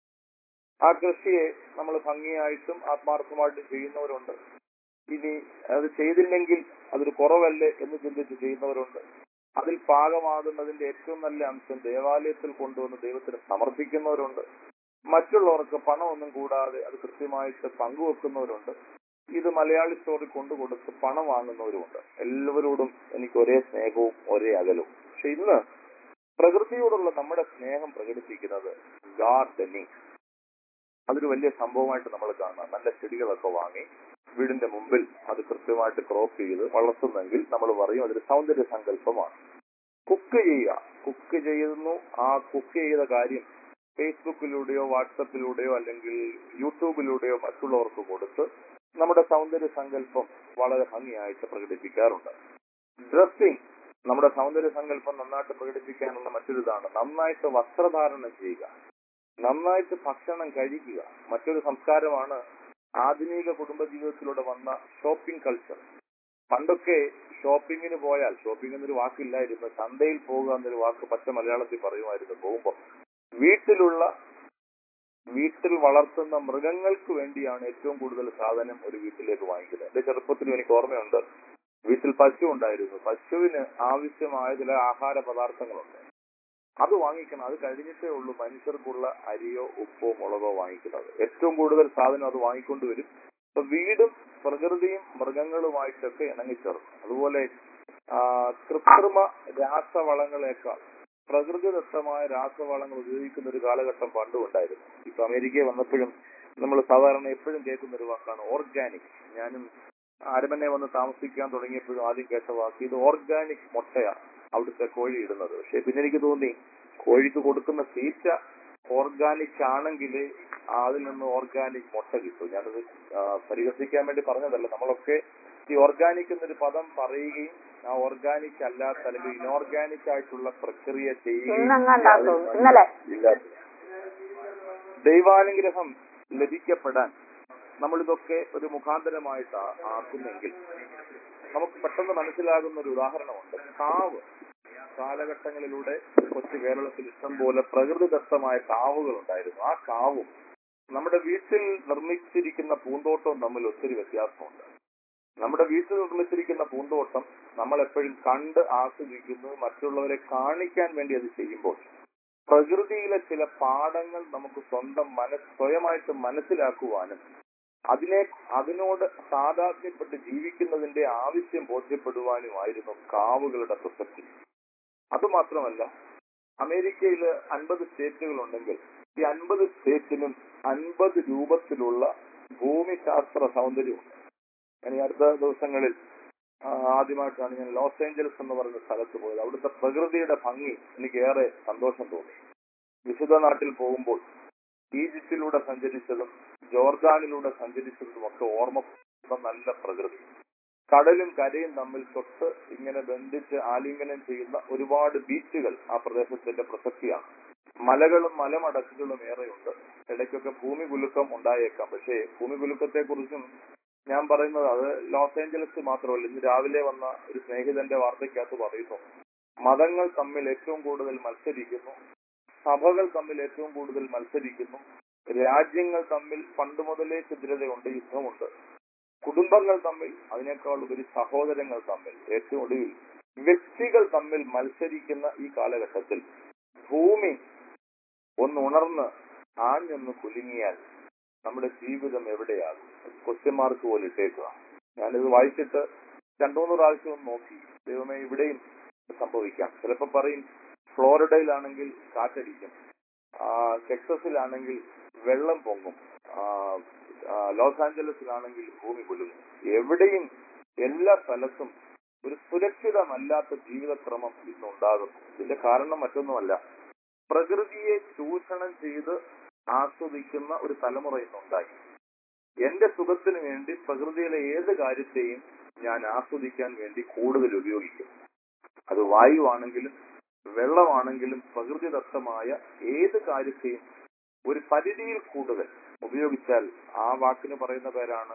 ആ കൃഷിയെ നമ്മൾ ഭംഗിയായിട്ടും ആത്മാർത്ഥമായിട്ടും ചെയ്യുന്നവരുണ്ട് ഇനി അത് ചെയ്തില്ലെങ്കിൽ അതൊരു കുറവല്ലേ എന്ന് ചിന്തിച്ച് ചെയ്യുന്നവരുണ്ട് അതിൽ പാകമാകുന്നതിന്റെ ഏറ്റവും നല്ല അംശം ദേവാലയത്തിൽ കൊണ്ടുവന്ന് ദൈവത്തിന് സമർപ്പിക്കുന്നവരുണ്ട് മറ്റുള്ളവർക്ക് പണമൊന്നും കൂടാതെ അത് കൃത്യമായിട്ട് പങ്കുവെക്കുന്നവരുണ്ട് ഇത് മലയാളി സ്റ്റോറിൽ കൊണ്ടുകൊടുത്ത് പണം വാങ്ങുന്നവരുമുണ്ട് എല്ലാവരോടും എനിക്ക് ഒരേ സ്നേഹവും ഒരേ അകലവും പക്ഷെ ഇന്ന് പ്രകൃതിയോടുള്ള നമ്മുടെ സ്നേഹം പ്രകടിപ്പിക്കുന്നത് ഗാർഡനിങ് അതൊരു വലിയ സംഭവമായിട്ട് നമ്മൾ കാണാം നല്ല ചെടികളൊക്കെ വാങ്ങി വീടിന്റെ മുമ്പിൽ അത് കൃത്യമായിട്ട് ക്രോപ്പ് ചെയ്ത് വളർത്തുന്നെങ്കിൽ നമ്മൾ പറയും അതൊരു സൗന്ദര്യ സങ്കല്പമാണ് കുക്ക് ചെയ്യുക കുക്ക് ചെയ്യുന്നു ആ കുക്ക് ചെയ്ത കാര്യം ഫേസ്ബുക്കിലൂടെയോ വാട്സപ്പിലൂടെയോ അല്ലെങ്കിൽ യൂട്യൂബിലൂടെയോ മറ്റുള്ളവർക്ക് കൊടുത്ത് നമ്മുടെ സൗന്ദര്യ സങ്കല്പം വളരെ ഭംഗിയായിട്ട് പ്രകടിപ്പിക്കാറുണ്ട് ഡ്രസ്സിംഗ് നമ്മുടെ സൗന്ദര്യ സങ്കല്പം നന്നായിട്ട് പ്രകടിപ്പിക്കാനുള്ള മറ്റൊരിതാണ് നന്നായിട്ട് വസ്ത്രധാരണം ചെയ്യുക നന്നായിട്ട് ഭക്ഷണം കഴിക്കുക മറ്റൊരു സംസ്കാരമാണ് ആധുനിക കുടുംബജീവിതത്തിലൂടെ വന്ന ഷോപ്പിംഗ് കൾച്ചർ പണ്ടൊക്കെ ഷോപ്പിങ്ങിന് പോയാൽ ഷോപ്പിംഗ് എന്നൊരു വാക്കില്ലായിരുന്നു ചന്തയിൽ പോകുക എന്നൊരു വാക്ക് പച്ച മലയാളത്തിൽ പറയുമായിരുന്നു പോകുമ്പോൾ വീട്ടിലുള്ള വീട്ടിൽ വളർത്തുന്ന മൃഗങ്ങൾക്ക് വേണ്ടിയാണ് ഏറ്റവും കൂടുതൽ സാധനം ഒരു വീട്ടിലേക്ക് വാങ്ങിക്കുന്നത് എന്റെ ചെറുപ്പത്തിൽ എനിക്ക് ഓർമ്മയുണ്ട് വീട്ടിൽ പശു ഉണ്ടായിരുന്നു പശുവിന് ആവശ്യമായ ചില ആഹാര പദാർത്ഥങ്ങളുണ്ട് അത് വാങ്ങിക്കണം അത് കഴിഞ്ഞിട്ടേ ഉള്ളൂ മനുഷ്യർക്കുള്ള അരിയോ ഉപ്പോ മുളകോ വാങ്ങിക്കുന്നത് ഏറ്റവും കൂടുതൽ സാധനം അത് വാങ്ങിക്കൊണ്ടുവരും അപ്പൊ വീടും പ്രകൃതിയും മൃഗങ്ങളുമായിട്ടൊക്കെ ഇണങ്ങിച്ചേർന്നു അതുപോലെ ആ, കൃത്രിമ രാസവളങ്ങളെക്കാൾ പ്രകൃതിദത്തമായ രാസവളങ്ങൾ ഉപയോഗിക്കുന്ന ഒരു കാലഘട്ടം പണ്ടും ഉണ്ടായിരുന്നു ഇപ്പൊ അമേരിക്കയിൽ വന്നപ്പോഴും നമ്മൾ സാധാരണ എപ്പോഴും കേൾക്കുന്ന ഒരു വാക്കാണ് ഓർഗാനിക് ഞാനും അരമനെ വന്ന് താമസിക്കാൻ തുടങ്ങിയപ്പോഴും ആദ്യം കേട്ട വാക്ക് ഇത് ഓർഗാനിക് മുട്ടയാണ് അവിടുത്തെ കോഴി ഇടുന്നത് പക്ഷെ പിന്നെ എനിക്ക് തോന്നി കോഴിക്ക് കൊടുക്കുന്ന തീറ്റ ഓർഗാനിക് ആണെങ്കിൽ അതിൽ നിന്ന് ഓർഗാനിക് മുട്ട കിട്ടും ഞാനത് ആ, പരിഹസിക്കാൻ വേണ്ടി പറഞ്ഞതല്ല നമ്മളൊക്കെ ഈ ഓർഗാനിക് എന്നൊരു പദം പറയുകയും ആ ഓർഗാനിക് അല്ലാത്ത അല്ലെങ്കിൽ ഇനോർഗാനിക് ആയിട്ടുള്ള പ്രക്രിയ ചെയ്യുകയും ഇന്നെങ്ങാണ്ടാന്ന് തോന്നുന്നു. യാതൊരു ഇന്നലെ. ഇല്ല. ദൈവാനുഗ്രഹം ലഭിക്കപ്പെടാൻ നമ്മളിതൊക്കെ ഒരു മുഖാന്തരമായിട്ട് ആ- ആക്കുന്നെങ്കിൽ നമുക്ക് പെട്ടെന്ന് മനസ്സിലാകുന്ന ഒരു ഉദാഹരണമുണ്ട് കാവ് കാലഘട്ടങ്ങളിലൂടെ കൊച്ചു കേരളത്തിൽ ഇഷ്ടം പോലെ പ്രകൃതിദത്തമായ കാവുകൾ ഉണ്ടായിരുന്നു ആ കാവും നമ്മുടെ വീട്ടിൽ നിർമ്മിച്ചിരിക്കുന്ന പൂന്തോട്ടവും തമ്മിൽ ഒത്തിരി വ്യത്യാസമുണ്ട് നമ്മുടെ വീട്ടിൽ നിർമ്മിച്ചിരിക്കുന്ന പൂന്തോട്ടം നമ്മൾ എപ്പോഴും കണ്ട് ആസ്വദിക്കുന്നു മറ്റുള്ളവരെ കാണിക്കാൻ വേണ്ടി അത് ചെയ്യുമ്പോൾ പ്രകൃതിയിലെ ചില പാഠങ്ങൾ നമുക്ക് സ്വന്തം മനസ് സ്വയമായിട്ട് മനസ്സിലാക്കുവാനും അതിനെ അതിനോട് താതാത്മ്യപ്പെട്ട് ജീവിക്കുന്നതിന്റെ ആവശ്യം ബോധ്യപ്പെടുവാനുമായിരുന്നു കാവുകളുടെ പ്രസക്തി അതുമാത്രമല്ല അമേരിക്കയിൽ അൻപത് സ്റ്റേറ്റുകളുണ്ടെങ്കിൽ ഈ അൻപത് സ്റ്റേറ്റിനും അൻപത് രൂപത്തിലുള്ള ഭൂമിശാസ്ത്ര സൗന്ദര്യമുണ്ട് ഞാൻ ഈ അടുത്ത ദിവസങ്ങളിൽ ആ, ആദ്യമായിട്ടാണ് ഞാൻ ലോസ് ഏഞ്ചൽസ് എന്ന് പറയുന്ന സ്ഥലത്ത് പോയത് അവിടുത്തെ പ്രകൃതിയുടെ ഭംഗി എനിക്ക് ഏറെ സന്തോഷം തോന്നി വിശുദ്ധ നാട്ടിൽ പോകുമ്പോൾ ഈജിപ്തിലൂടെ സഞ്ചരിച്ചതും ജോർദാനിലൂടെ സഞ്ചരിച്ചതും ഒക്കെ ഓർമ്മ നല്ല പ്രകൃതി കടലും കരയും തമ്മിൽ തൊട്ട് ഇങ്ങനെ ബന്ധിച്ച് ആലിംഗനം ചെയ്യുന്ന ഒരുപാട് ബീച്ചുകൾ ആ പ്രദേശത്തിന്റെ പ്രസക്തിയാണ് മലകളും മലമടക്കുകളും ഏറെയുണ്ട് ഇടയ്ക്കൊക്കെ ഭൂമി കുലുക്കം ഉണ്ടായേക്കാം പക്ഷേ ഭൂമി കുലുക്കത്തെ കുറിച്ചും ഞാൻ പറയുന്നത് അത് ലോസ് ഏഞ്ചലസ് മാത്രമല്ല ഇന്ന് രാവിലെ വന്ന ഒരു സ്നേഹിതന്റെ വാർത്തയ്ക്കകത്ത് പറയുന്നു മതങ്ങൾ തമ്മിൽ ഏറ്റവും കൂടുതൽ മത്സരിക്കുന്നു സഭകൾ തമ്മിൽ ഏറ്റവും കൂടുതൽ മത്സരിക്കുന്നു രാജ്യങ്ങൾ തമ്മിൽ പണ്ട് മുതലേ ഛിദ്രതയുണ്ട് യുദ്ധമുണ്ട് കുടുംബങ്ങൾ തമ്മിൽ അതിനേക്കാൾ ഉപരി സഹോദരങ്ങൾ തമ്മിൽ ഏറ്റവും ഒടുവിൽ വ്യക്തികൾ തമ്മിൽ മത്സരിക്കുന്ന ഈ കാലഘട്ടത്തിൽ ഭൂമി ഒന്ന് ഉണർന്ന് ആഞ്ഞൊന്ന് കുലുങ്ങിയാൽ നമ്മുടെ ജീവിതം എവിടെയാകും ക്വസ്റ്റ്യൻ മാർക്ക് പോലെ ഇട്ടേക്കുക ഞാനിത് വായിച്ചിട്ട് രണ്ടു മൂന്ന് പ്രാവശ്യം ഒന്ന് നോക്കി ദൈവമേ ഇവിടെയും സംഭവിക്കാം ചിലപ്പോൾ പറയും ഫ്ലോറിഡയിലാണെങ്കിൽ കാറ്റടിക്കും ആ, ടെക്സസിലാണെങ്കിൽ വെള്ളം പൊങ്ങും ആ, ആ, ലോസ് ആഞ്ചലസിലാണെങ്കിൽ ഭൂമി കുലുങ്ങും എവിടെയും എല്ലാ സ്ഥലത്തും ഒരു സുരക്ഷിതമല്ലാത്ത ജീവിതക്രമം ഇന്നുണ്ടാകുന്നു ഇതിന്റെ കാരണം മറ്റൊന്നുമല്ല പ്രകൃതിയെ ചൂഷണം ചെയ്ത് ആസ്വദിക്കുന്ന ഒരു തലമുറ ഇന്നുണ്ടായി എന്റെ സുഖത്തിന് വേണ്ടി പ്രകൃതിയിലെ ഏത് കാര്യത്തെയും ഞാൻ ആസ്വദിക്കാൻ വേണ്ടി കൂടുതൽ ഉപയോഗിക്കും അത് വായുവാണെങ്കിലും വെള്ളമാണെങ്കിലും പ്രകൃതിദത്തമായ ഏത് കാര്യത്തെയും ഒരു പരിധിയിൽ കൂടുതൽ ഉപയോഗിച്ചാൽ ആ വാക്കിന് പറയുന്ന പേരാണ്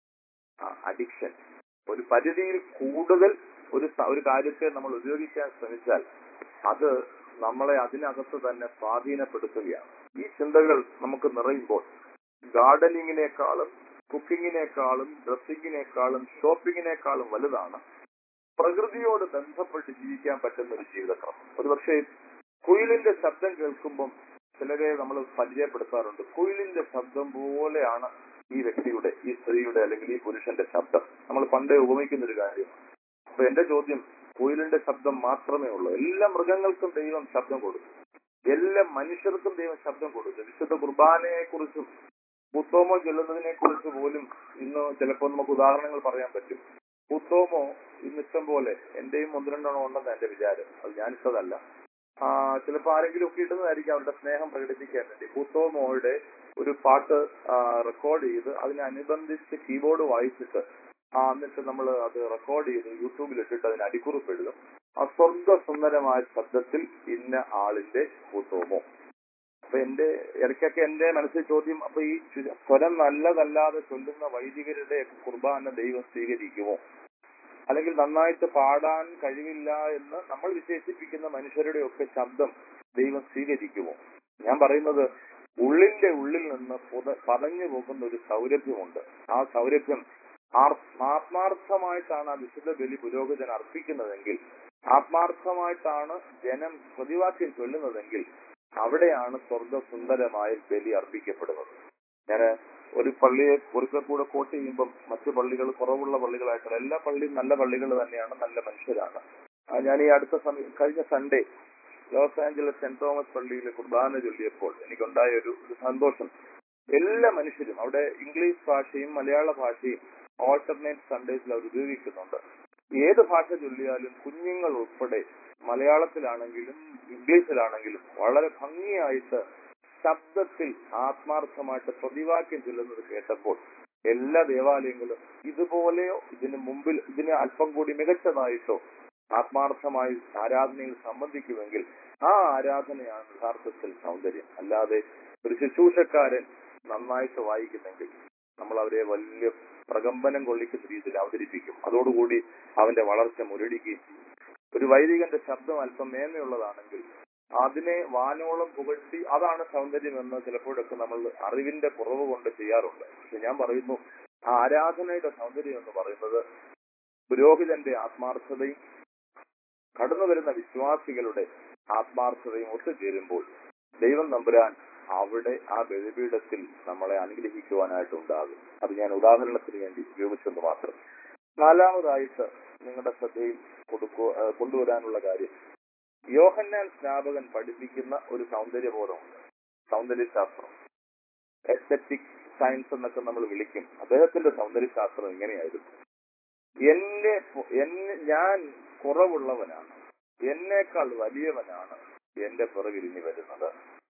അഡിക്ഷൻ ഒരു പരിധിയിൽ കൂടുതൽ ഒരു സ- ഒരു കാര്യത്തെ നമ്മൾ ഉപയോഗിക്കാൻ ശ്രമിച്ചാൽ അത് നമ്മളെ അതിനകത്ത് തന്നെ സ്വാധീനപ്പെടുത്തുകയാണ് ഈ ചിന്തകൾ നമുക്ക് നിറയുമ്പോൾ ഗാർഡനിങ്ങിനേക്കാളും കുക്കിങ്ങിനേക്കാളും ഡ്രസ്സിങ്ങിനേക്കാളും ഷോപ്പിങ്ങിനേക്കാളും വലുതാണ് പ്രകൃതിയോട് ബന്ധപ്പെട്ട് ജീവിക്കാൻ പറ്റുന്ന ഒരു ജീവിതക്രമം ഒരുപക്ഷെ കുയിലിന്റെ ശബ്ദം കേൾക്കുമ്പം ചിലരെ നമ്മൾ പരിചയപ്പെടുത്താറുണ്ട് കുയിലിന്റെ ശബ്ദം പോലെയാണ് ഈ വ്യക്തിയുടെ ഈ സ്ത്രീയുടെ അല്ലെങ്കിൽ ഈ പുരുഷന്റെ ശബ്ദം നമ്മൾ പണ്ടേ ഉപമിക്കുന്ന ഒരു കാര്യമാണ് അപ്പൊ എന്റെ ചോദ്യം കുയിലിന്റെ ശബ്ദം മാത്രമേ ഉള്ളൂ എല്ലാ മൃഗങ്ങൾക്കും ദൈവം ശബ്ദം കൊടുത്തു എല്ലാ മനുഷ്യർക്കും ദൈവം ശബ്ദം കൊടുത്തു വിശുദ്ധ കുർബാനയെ കുറിച്ചും പുത്തോമോ ചൊല്ലുന്നതിനെ കുറിച്ച് പോലും ഇന്ന് ചിലപ്പോൾ നമുക്ക് ഉദാഹരണങ്ങൾ പറയാൻ പറ്റും പുത്തോമോ ഇന്ന് ഇഷ്ടം പോലെ എന്റെയും ഒന്ന് രണ്ടെണ്ണം ഉണ്ടെന്ന് എന്റെ വിചാരം അത് ഞാനിട്ടതല്ല ആ ചിലപ്പോൾ ആരെങ്കിലും ഒക്കെ ഇടുന്നതായിരിക്കും അവരുടെ സ്നേഹം പ്രകടിപ്പിക്കാൻ വേണ്ടി പുത്തോമോയുടെ ഒരു പാട്ട് റെക്കോർഡ് ചെയ്ത് അതിനനുബന്ധിച്ച് കീബോർഡ് വായിച്ചിട്ട് ആ എന്നിട്ട് നമ്മൾ അത് റെക്കോർഡ് ചെയ്ത് യൂട്യൂബിൽ ഇട്ടിട്ട് അതിന് അടിക്കുറിപ്പ് എഴുതും അസ്വർഗ സുന്ദരമായ ശബ്ദത്തിൽ ഇന്ന ആളിന്റെ പുത്തോമോ അപ്പൊ എന്റെ ഇടയ്ക്കൊക്കെ എന്റെ മനസ്സിൽ ചോദ്യം അപ്പൊ ഈ ചു- സ്വരം നല്ലതല്ലാതെ ചൊല്ലുന്ന വൈദികരുടെ കുർബാന ദൈവം സ്വീകരിക്കുമോ അല്ലെങ്കിൽ നന്നായിട്ട് പാടാൻ കഴിവില്ല എന്ന് നമ്മൾ വിശേഷിപ്പിക്കുന്ന മനുഷ്യരുടെ ഒക്കെ ശബ്ദം ദൈവം സ്വീകരിക്കുമോ ഞാൻ പറയുന്നത് ഉള്ളിന്റെ ഉള്ളിൽ നിന്ന് പുത- പതഞ്ഞു പോകുന്ന ഒരു സൗരഭ്യമുണ്ട് ആ സൗരഭ്യം ആർ- ആത്മാർത്ഥമായിട്ടാണ് ആ വിശുദ്ധ ബലി പുരോഹിതൻ അർപ്പിക്കുന്നതെങ്കിൽ ആത്മാർത്ഥമായിട്ടാണ് ജനം പ്രതിവാക്യം ചൊല്ലുന്നതെങ്കിൽ അവിടെയാണ് സ്വർഗസുന്ദരമായ ബലി അർപ്പിക്കപ്പെടുന്നത് ഞാൻ ഒരു പള്ളിയെ ഒരിക്കൽ കൂടെ കോട്ട് ചെയ്യുമ്പം മറ്റു പള്ളികൾ കുറവുള്ള പള്ളികളായിട്ടുള്ള എല്ലാ പള്ളിയും നല്ല പള്ളികൾ തന്നെയാണ് നല്ല മനുഷ്യരാണ് ആ, ഞാൻ ഈ അടുത്ത സമയം കഴിഞ്ഞ Sunday Los Angeles Saint Thomas പള്ളിയിൽ കുർബാന ചൊല്ലിയപ്പോൾ എനിക്കുണ്ടായ ഒരു ഒരു സന്തോഷം എല്ലാ മനുഷ്യരും അവിടെ ഇംഗ്ലീഷ് ഭാഷയും മലയാള ഭാഷയും ഓൾട്ടർനേറ്റ് സൺഡേസിൽ അവർ ഉപയോഗിക്കുന്നുണ്ട് ഏത് ഭാഷ ചൊല്ലിയാലും കുഞ്ഞുങ്ങൾ ഉൾപ്പെടെ മലയാളത്തിലാണെങ്കിലും ഇംഗ്ലീഷിലാണെങ്കിലും വളരെ ഭംഗിയായിട്ട് ശബ്ദത്തിൽ ആത്മാർത്ഥമായിട്ട് പ്രതിവാക്യം ചൊല്ലുന്നത് കേട്ടപ്പോൾ എല്ലാ ദേവാലയങ്ങളും ഇതുപോലെയോ ഇതിന് മുമ്പിൽ ഇതിന് അല്പം കൂടി മികച്ചതായിട്ടോ ആത്മാർത്ഥമായി ആരാധനയിൽ സംബന്ധിക്കുമെങ്കിൽ ആ ആരാധനയാണ് യഥാർത്ഥത്തിൽ സൗന്ദര്യം അല്ലാതെ ഒരു ശുശ്രൂഷക്കാരൻ നന്നായിട്ട് വായിക്കുന്നെങ്കിൽ നമ്മൾ അവരെ വലിയ പ്രകമ്പനം കൊള്ളിക്കുന്ന രീതിയിൽ അവതരിപ്പിക്കും അതോടുകൂടി അവന്റെ വളർച്ച മുരടിക്കുകയും ചെയ്യും ഒരു വൈദികന്റെ ശബ്ദം അല്പം മേന്മയുള്ളതാണെങ്കിൽ അതിനെ വാനോളം പുകഴ്ത്തി അതാണ് സൗന്ദര്യമെന്ന് ചിലപ്പോഴൊക്കെ നമ്മൾ അറിവിന്റെ കുറവ് കൊണ്ട് ചെയ്യാറുണ്ട് പക്ഷെ ഞാൻ പറയുന്നു ആ ആരാധനയുടെ സൗന്ദര്യം എന്ന് പറയുന്നത് പുരോഹിതന്റെ ആത്മാർത്ഥതയും കടന്നു വരുന്ന വിശ്വാസികളുടെ ആത്മാർത്ഥതയും ഒത്തുചേരുമ്പോൾ ദൈവം നമ്പുരാൻ അവിടെ ആ ബലിപീഠത്തിൽ നമ്മളെ അനുഗ്രഹിക്കുവാനായിട്ടുണ്ടാകും അത് ഞാൻ ഉദാഹരണത്തിന് വേണ്ടി ഉപയോഗിച്ചെന്ന് മാത്രം നാലാമതായിട്ട് നിങ്ങളുടെ ശ്രദ്ധയിൽ കൊടുക്കു ഏഹ് കൊണ്ടുവരാനുള്ള കാര്യം യോഹന്നാൻ സ്നാപകൻ പഠിപ്പിക്കുന്ന ഒരു സൗന്ദര്യബോധമുണ്ട് സൗന്ദര്യശാസ്ത്രം എസ്തറ്റിക് സയൻസ് എന്നൊക്കെ നമ്മൾ വിളിക്കും അദ്ദേഹത്തിന്റെ സൗന്ദര്യശാസ്ത്രം ഇങ്ങനെയായിരുന്നു എന്നെ പൊ- എന്നെ ഞാൻ കുറവുള്ളവനാണ് എന്നേക്കാൾ വലിയവനാണ് എന്റെ പിറകിൽ ഇനി വരുന്നത്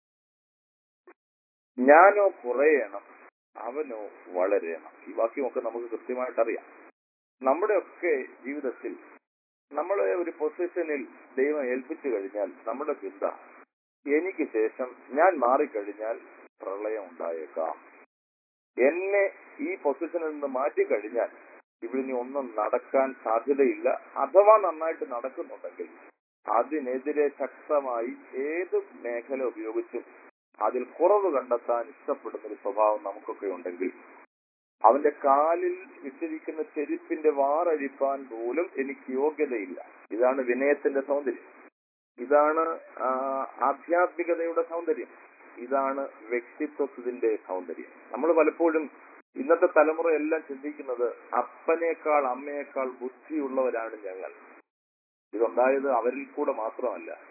ഞാനോ കുറയണം അവനോ വളരണം ഈ വാക്യമൊക്കെ നമുക്ക് കൃത്യമായിട്ട് അറിയാം നമ്മുടെയൊക്കെ ജീവിതത്തിൽ നമ്മളെ ഒരു പൊസിഷനിൽ ദൈവം ഏൽപ്പിച്ചു കഴിഞ്ഞാൽ നമ്മുടെ ചിന്ത എനിക്ക് ശേഷം ഞാൻ മാറിക്കഴിഞ്ഞാൽ പ്രളയം ഉണ്ടായേക്കാം എന്നെ ഈ പൊസിഷനിൽ നിന്ന് മാറ്റിക്കഴിഞ്ഞാൽ ഇവിടുന്ന് ഒന്നും നടക്കാൻ സാധ്യതയില്ല അഥവാ നന്നായിട്ട് നടക്കുന്നുണ്ടെങ്കിൽ അതിനെതിരെ ശക്തമായി ഏത് മേഖല ഉപയോഗിച്ചും അതിൽ കുറവ് കണ്ടെത്താൻ ഇഷ്ടപ്പെടുന്ന ഒരു സ്വഭാവം നമുക്കൊക്കെ ഉണ്ടെങ്കിൽ അവന്റെ കാലിൽ ഇട്ടിരിക്കുന്ന ചെരുപ്പിന്റെ വാറഴിപ്പാൻ പോലും എനിക്ക് യോഗ്യതയില്ല ഇതാണ് വിനയത്തിന്റെ സൗന്ദര്യം ഇതാണ് ആ, ആധ്യാത്മികതയുടെ സൗന്ദര്യം ഇതാണ് വ്യക്തിത്വത്തിന്റെ സൗന്ദര്യം നമ്മൾ പലപ്പോഴും ഇന്നത്തെ തലമുറ എല്ലാം ചിന്തിക്കുന്നത് അപ്പനേക്കാൾ അമ്മയേക്കാൾ ബുദ്ധിയുള്ളവരാണ് ഞങ്ങൾ ഇതുണ്ടായത് അവരിൽ കൂടെ മാത്രമല്ല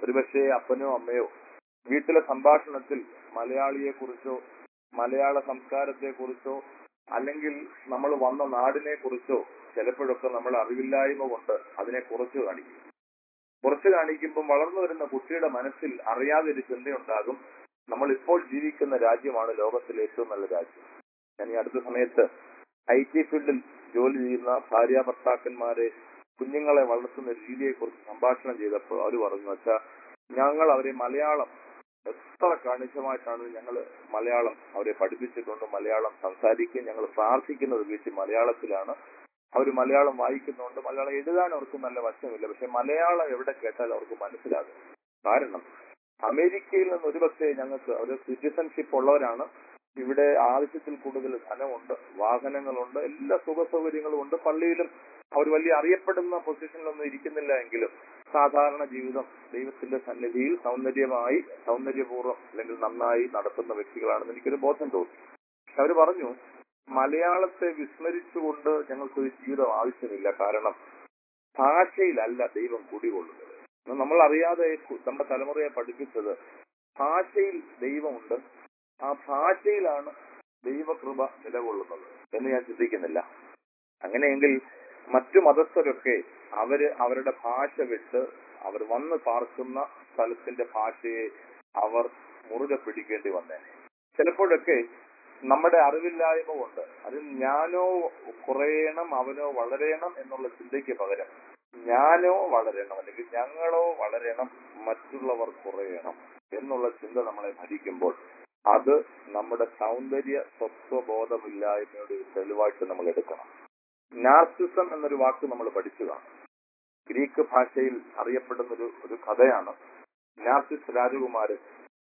ഒരുപക്ഷെ അപ്പനോ അമ്മയോ വീട്ടിലെ സംഭാഷണത്തിൽ മലയാളിയെ കുറിച്ചോ മലയാള സംസ്കാരത്തെ കുറിച്ചോ അല്ലെങ്കിൽ നമ്മൾ വന്ന നാടിനെ കുറിച്ചോ ചിലപ്പോഴൊക്കെ നമ്മൾ അറിവില്ലായ്മ കൊണ്ട് അതിനെ കുറച്ച് കാണിക്കും കുറച്ച് കാണിക്കുമ്പോൾ വളർന്നു വരുന്ന കുട്ടിയുടെ മനസ്സിൽ അറിയാതെ ഒരു ചിന്തയുണ്ടാകും നമ്മൾ ഇപ്പോൾ ജീവിക്കുന്ന രാജ്യമാണ് ലോകത്തിലെ ഏറ്റവും നല്ല രാജ്യം ഞാൻ ഈ അടുത്ത സമയത്ത് ഐ ടി ഫീൽഡിൽ ജോലി ചെയ്യുന്ന ഭാര്യ ഭർത്താക്കന്മാരെ കുഞ്ഞുങ്ങളെ വളർത്തുന്ന രീതിയെ കുറിച്ച് സംഭാഷണം ചെയ്തപ്പോൾ അവർ പറഞ്ഞു വെച്ചാൽ ഞങ്ങൾ അവരെ മലയാളം എത്ര കാണിച്ചമായിട്ടാണ് ഞങ്ങൾ മലയാളം അവരെ പഠിപ്പിച്ചിട്ടുണ്ട് മലയാളം സംസാരിക്കുകയും ഞങ്ങൾ പ്രാർത്ഥിക്കുന്നത് വീട്ടിൽ മലയാളത്തിലാണ് അവർ മലയാളം വായിക്കുന്നുണ്ട് മലയാളം എഴുതാൻ അവർക്ക് നല്ല വശമില്ല പക്ഷെ മലയാളം എവിടെ കേട്ടാൽ അവർക്ക് മനസ്സിലാകും കാരണം അമേരിക്കയിൽ നിന്ന് ഒരുപക്ഷെ ഞങ്ങൾക്ക് ഒരു സിറ്റിസൺഷിപ്പ് ഉള്ളവരാണ് ഇവിടെ ആവശ്യത്തിൽ കൂടുതൽ ധനമുണ്ട് വാഹനങ്ങളുണ്ട് എല്ലാ സുഖ സൗകര്യങ്ങളും ഉണ്ട് പള്ളിയിലും അവർ വലിയ അറിയപ്പെടുന്ന പൊസിഷനിലൊന്നും ഇരിക്കുന്നില്ല എങ്കിലും സാധാരണ ജീവിതം ദൈവത്തിന്റെ സന്നിധിയിൽ സൗന്ദര്യമായി സൗന്ദര്യപൂർവ്വം അല്ലെങ്കിൽ നന്നായി നടത്തുന്ന വ്യക്തികളാണെന്ന് എനിക്കൊരു ബോധം തോന്നി അവർ പറഞ്ഞു മലയാളത്തെ വിസ്മരിച്ചുകൊണ്ട് ഞങ്ങൾക്കൊരു ജീവിതം ആവശ്യമില്ല കാരണം ഭാഷയിലല്ല ദൈവം കുടികൊള്ളുന്നത് നമ്മൾ അറിയാതെ നമ്മുടെ തലമുറയെ പഠിപ്പിച്ചത് ഭാഷയിൽ ദൈവമുണ്ട് ആ ഭാഷയിലാണ് ദൈവകൃപ നിലകൊള്ളുന്നത് എന്ന് ഞാൻ ചിന്തിക്കുന്നില്ല അങ്ങനെയെങ്കിൽ മറ്റു മതസ്ഥരൊക്കെ അവര് അവരുടെ ഭാഷ വിട്ട് അവർ വന്ന് പാർക്കുന്ന സ്ഥലത്തിന്റെ ഭാഷയെ അവർ മുറുകെ പിടിക്കേണ്ടി വന്നേ ചിലപ്പോഴൊക്കെ നമ്മുടെ അറിവില്ലായ്മ കൊണ്ട് അതിൽ ഞാനോ കുറയണം അവനോ വളരണം എന്നുള്ള ചിന്തയ്ക്ക് പകരം ഞാനോ വളരണം അല്ലെങ്കിൽ ഞങ്ങളോ വളരണം മറ്റുള്ളവർ കുറയണം എന്നുള്ള ചിന്ത നമ്മളെ ഭരിക്കുമ്പോൾ അത് നമ്മുടെ സൗന്ദര്യ സ്വത്വബോധമില്ലായ്മയുടെ ഒരു തെളിവായിട്ട് നമ്മൾ എടുക്കണം നാർസിസം എന്നൊരു വാക്ക് നമ്മൾ പഠിച്ചു കാണും ഗ്രീക്ക് ഭാഷയിൽ അറിയപ്പെടുന്ന ഒരു ഒരു കഥയാണ് നാർസിസ് രാജകുമാരൻ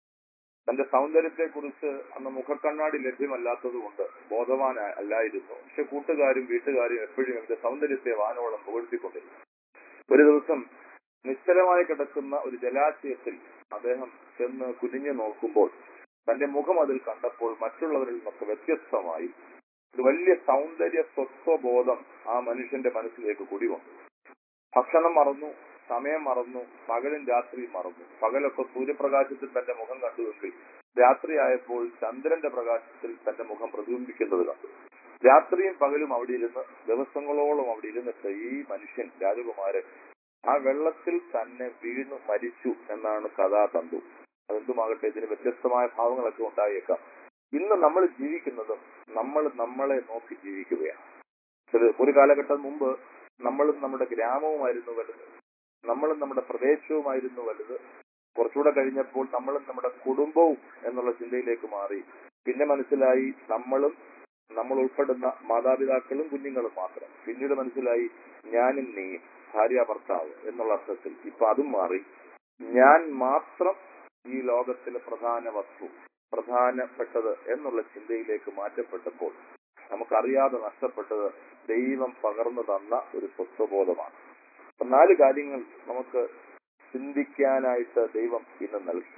തന്റെ സൗന്ദര്യത്തെ കുറിച്ച് അന്ന് മുഖക്കണ്ണാടി ലഭ്യമല്ലാത്തത് കൊണ്ട് ബോധവാൻ അല്ലായിരുന്നു പക്ഷെ കൂട്ടുകാരും വീട്ടുകാരും എപ്പോഴും എന്റെ സൗന്ദര്യത്തെ വാനോളം പുകഴ്ത്തിക്കൊണ്ടിരുന്നു ഒരു ദിവസം നിശ്ചലമായി കിടക്കുന്ന ഒരു ജലാശയത്തിൽ അദ്ദേഹം ചെന്ന് കുനിഞ്ഞു നോക്കുമ്പോൾ തന്റെ മുഖം അതിൽ കണ്ടപ്പോൾ മറ്റുള്ളവരിൽ നിന്നൊക്കെ വ്യത്യസ്തമായി ഒരു വലിയ സൗന്ദര്യ സ്വത്വബോധം ആ മനുഷ്യന്റെ മനസ്സിലേക്ക് കുടിവന്നു ഭക്ഷണം മറന്നു സമയം മറന്നു പകലും രാത്രിയും മറന്നു പകലൊക്കെ സൂര്യപ്രകാശത്തിൽ തന്റെ മുഖം കണ്ടുവെങ്കിൽ രാത്രിയായപ്പോൾ ചന്ദ്രന്റെ പ്രകാശത്തിൽ തന്റെ മുഖം പ്രതിബിംബിക്കുന്നത് കണ്ടു രാത്രിയും പകലും അവിടെ ഇരുന്ന് ദിവസങ്ങളോളം അവിടെ ഇരുന്നിട്ട് ഈ മനുഷ്യൻ രാജകുമാരൻ ആ വെള്ളത്തിൽ തന്നെ വീണു മരിച്ചു എന്നാണ് കഥാതന്തു അതെന്തുമാകട്ടെ ഇതിന് വ്യത്യസ്തമായ ഭാവങ്ങളൊക്കെ ഉണ്ടായേക്കാം ഇന്ന് നമ്മൾ ജീവിക്കുന്നതും നമ്മൾ നമ്മളെ നോക്കി ജീവിക്കുകയാണ് ചില ഒരു കാലഘട്ടം മുമ്പ് നമ്മളും നമ്മുടെ ഗ്രാമവുമായിരുന്നു വലുത് നമ്മളും നമ്മുടെ പ്രദേശവുമായിരുന്നു വലുത് കുറച്ചുകൂടെ കഴിഞ്ഞപ്പോൾ നമ്മളും നമ്മുടെ കുടുംബവും എന്നുള്ള ചിന്തയിലേക്ക് മാറി പിന്നെ മനസ്സിലായി നമ്മളും നമ്മൾ ഉൾപ്പെടുന്ന മാതാപിതാക്കളും കുഞ്ഞുങ്ങളും മാത്രം പിന്നീട് മനസ്സിലായി ഞാനും നീയും ഭാര്യ ഭർത്താവ് എന്നുള്ള അർത്ഥത്തിൽ ഇപ്പൊ അതും മാറി ഞാൻ മാത്രം ഈ ലോകത്തിലെ പ്രധാന വസ്തു പ്രധാനപ്പെട്ടത് എന്നുള്ള ചിന്തയിലേക്ക് മാറ്റപ്പെട്ടപ്പോൾ നമുക്കറിയാതെ നഷ്ടപ്പെട്ടത് ദൈവം പകർന്നു തന്ന ഒരു സ്വത്വബോധമാണ് അപ്പൊ നാല് കാര്യങ്ങൾ നമുക്ക് ചിന്തിക്കാനായിട്ട് ദൈവം ഇന്ന് നൽകി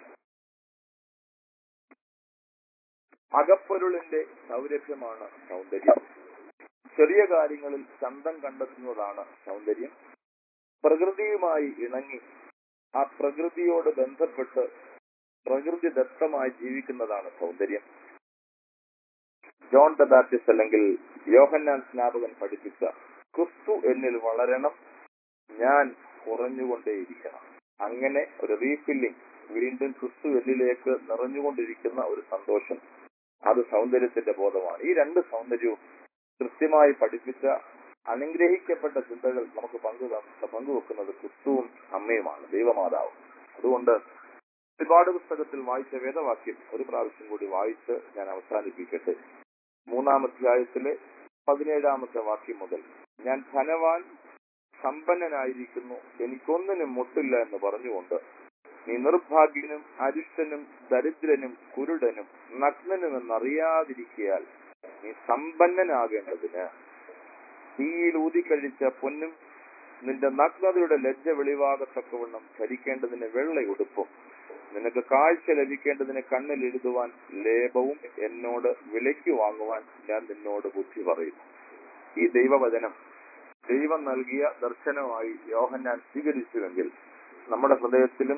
അകപ്പൊരുളിന്റെ സൗരഭ്യമാണ് സൗന്ദര്യം ചെറിയ കാര്യങ്ങളിൽ ചന്തം കണ്ടെത്തുന്നതാണ് സൗന്ദര്യം പ്രകൃതിയുമായി ഇണങ്ങി ആ പ്രകൃതിയോട് ബന്ധപ്പെട്ട് പ്രകൃതി ദത്തമായി ജീവിക്കുന്നതാണ് സൗന്ദര്യം ജോൺ ദ ബാപ്റ്റിസ്റ്റ് അല്ലെങ്കിൽ യോഹന്നാൻ സ്നാപകൻ പഠിപ്പിച്ച ക്രിസ്തു എന്നിൽ വളരണം ഞാൻ കുറഞ്ഞുകൊണ്ടേയിരിക്കണം അങ്ങനെ ഒരു റീഫില്ലിംഗ് വീണ്ടും ക്രിസ്തു എന്നിലേക്ക് നിറഞ്ഞുകൊണ്ടിരിക്കുന്ന ഒരു സന്തോഷം അത് സൗന്ദര്യത്തിന്റെ ബോധമാണ് ഈ രണ്ട് സൗന്ദര്യവും കൃത്യമായി പഠിപ്പിച്ച അനുഗ്രഹിക്കപ്പെട്ട ചിന്തകൾ നമുക്ക് പങ്കു പങ്കുവെക്കുന്നത് ക്രിസ്തുവും അമ്മയുമാണ് ദൈവമാതാവും അതുകൊണ്ട് ഒരുപാട് പുസ്തകത്തിൽ വായിച്ച വേദവാക്യം ഒരു പ്രാവശ്യം കൂടി വായിച്ച് ഞാൻ അവസാനിപ്പിക്കട്ടെ മൂന്നാം അധ്യായത്തിലെ പതിനേഴാമത്തെ വാക്യം മുതൽ ഞാൻ ധനവാൻ സമ്പന്നനായിരിക്കുന്നു എനിക്കൊന്നിനും മുട്ടില്ല എന്ന് പറഞ്ഞുകൊണ്ട് നീ നിർഭാഗ്യനും അരിഷ്ടനും ദരിദ്രനും കുരുടനും നഗ്നനും എന്നറിയാതിരിക്കയാൽ നീ സമ്പന്നനാകേണ്ടതിന് തീയിൽ ഊതിക്കഴിച്ച പൊന്നും നിന്റെ നഗ്നതയുടെ ലജ്ജ വെളിവാകത്തക്കവണ്ണം ധരിക്കേണ്ടതിന് വെള്ളയുടുപ്പും നിനക്ക് കാഴ്ച ലഭിക്കേണ്ടതിന് കണ്ണിൽ എഴുതുവാൻ ലേപവും എന്നോട് വിലയ്ക്ക് വാങ്ങുവാൻ ഞാൻ നിന്നോട് ബുദ്ധി പറയുന്നു ഈ ദൈവവചനം ദൈവം നൽകിയ ദർശനമായി യോഹന്നാൻ സ്വീകരിച്ചുവെങ്കിൽ നമ്മുടെ ഹൃദയത്തിലും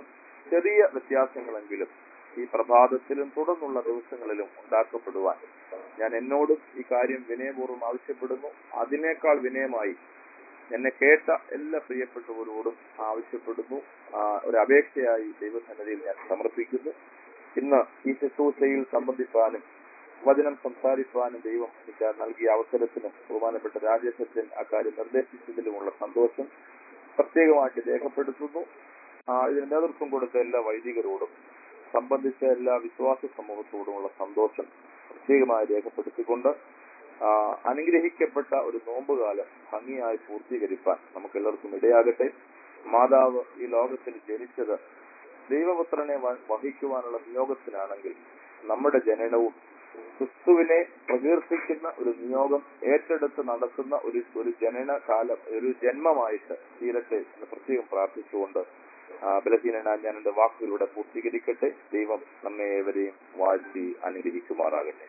ചെറിയ വ്യത്യാസങ്ങളെങ്കിലും ഈ പ്രഭാതത്തിലും തുടർന്നുള്ള ദിവസങ്ങളിലും ഉണ്ടാക്കപ്പെടുവാൻ ഞാൻ എന്നോടും ഈ കാര്യം വിനയപൂർവ്വം ആവശ്യപ്പെടുന്നു അതിനേക്കാൾ വിനയമായി എന്നെ കേട്ട എല്ലാ പ്രിയപ്പെട്ടവരോടും ആവശ്യപ്പെടുന്നു ആ, ഒരു അപേക്ഷയായി ദൈവസന്നിധിയിൽ ഞാൻ സമർപ്പിക്കുന്നു ഇന്ന് ഈ ശുശ്രൂഷയിൽ സംബന്ധിപ്പാനും വചനം സംസാരിക്കുവാനും ദൈവം എനിക്ക് നൽകിയ അവസരത്തിനും ബഹുമാനപ്പെട്ട രാജേഷത്തിന് അക്കാര്യം നിർദ്ദേശിച്ചതിലുമുള്ള സന്തോഷം പ്രത്യേകമായിട്ട് രേഖപ്പെടുത്തുന്നു ആ, ഇതിന് നേതൃത്വം കൊടുത്ത എല്ലാ വൈദികരോടും സംബന്ധിച്ച എല്ലാ വിശ്വാസ സമൂഹത്തോടുമുള്ള സന്തോഷം പ്രത്യേകമായി രേഖപ്പെടുത്തിക്കൊണ്ട് ആ, അനുഗ്രഹിക്കപ്പെട്ട ഒരു നോമ്പുകാലം ഭംഗിയായി പൂർത്തീകരിക്കാൻ നമുക്ക് എല്ലാവർക്കും ഇടയാകട്ടെ മാതാവ് ഈ ലോകത്തിൽ ജനിച്ചത് ദൈവപുത്രനെ വ- വഹിക്കുവാനുള്ള നിയോഗത്തിനാണെങ്കിൽ നമ്മുടെ ജനനവും ക്രിസ്തുവിനെ പ്രകീർത്തിക്കുന്ന ഒരു നിയോഗം ഏറ്റെടുത്ത് നടത്തുന്ന ഒരു ഒരു ജനന കാലം ഒരു ജന്മമായിട്ട് തീരട്ടെ എന്ന് പ്രത്യേകം പ്രാർത്ഥിച്ചുകൊണ്ട് ആ, ബലഹീനനായ ഞാൻ എന്റെ വാക്കുകളിലൂടെ പൂർത്തീകരിക്കട്ടെ ദൈവം നമ്മെ ഏവരെയും വാഴ്ത്തി അനുഗ്രഹിക്കുമാറാകട്ടെ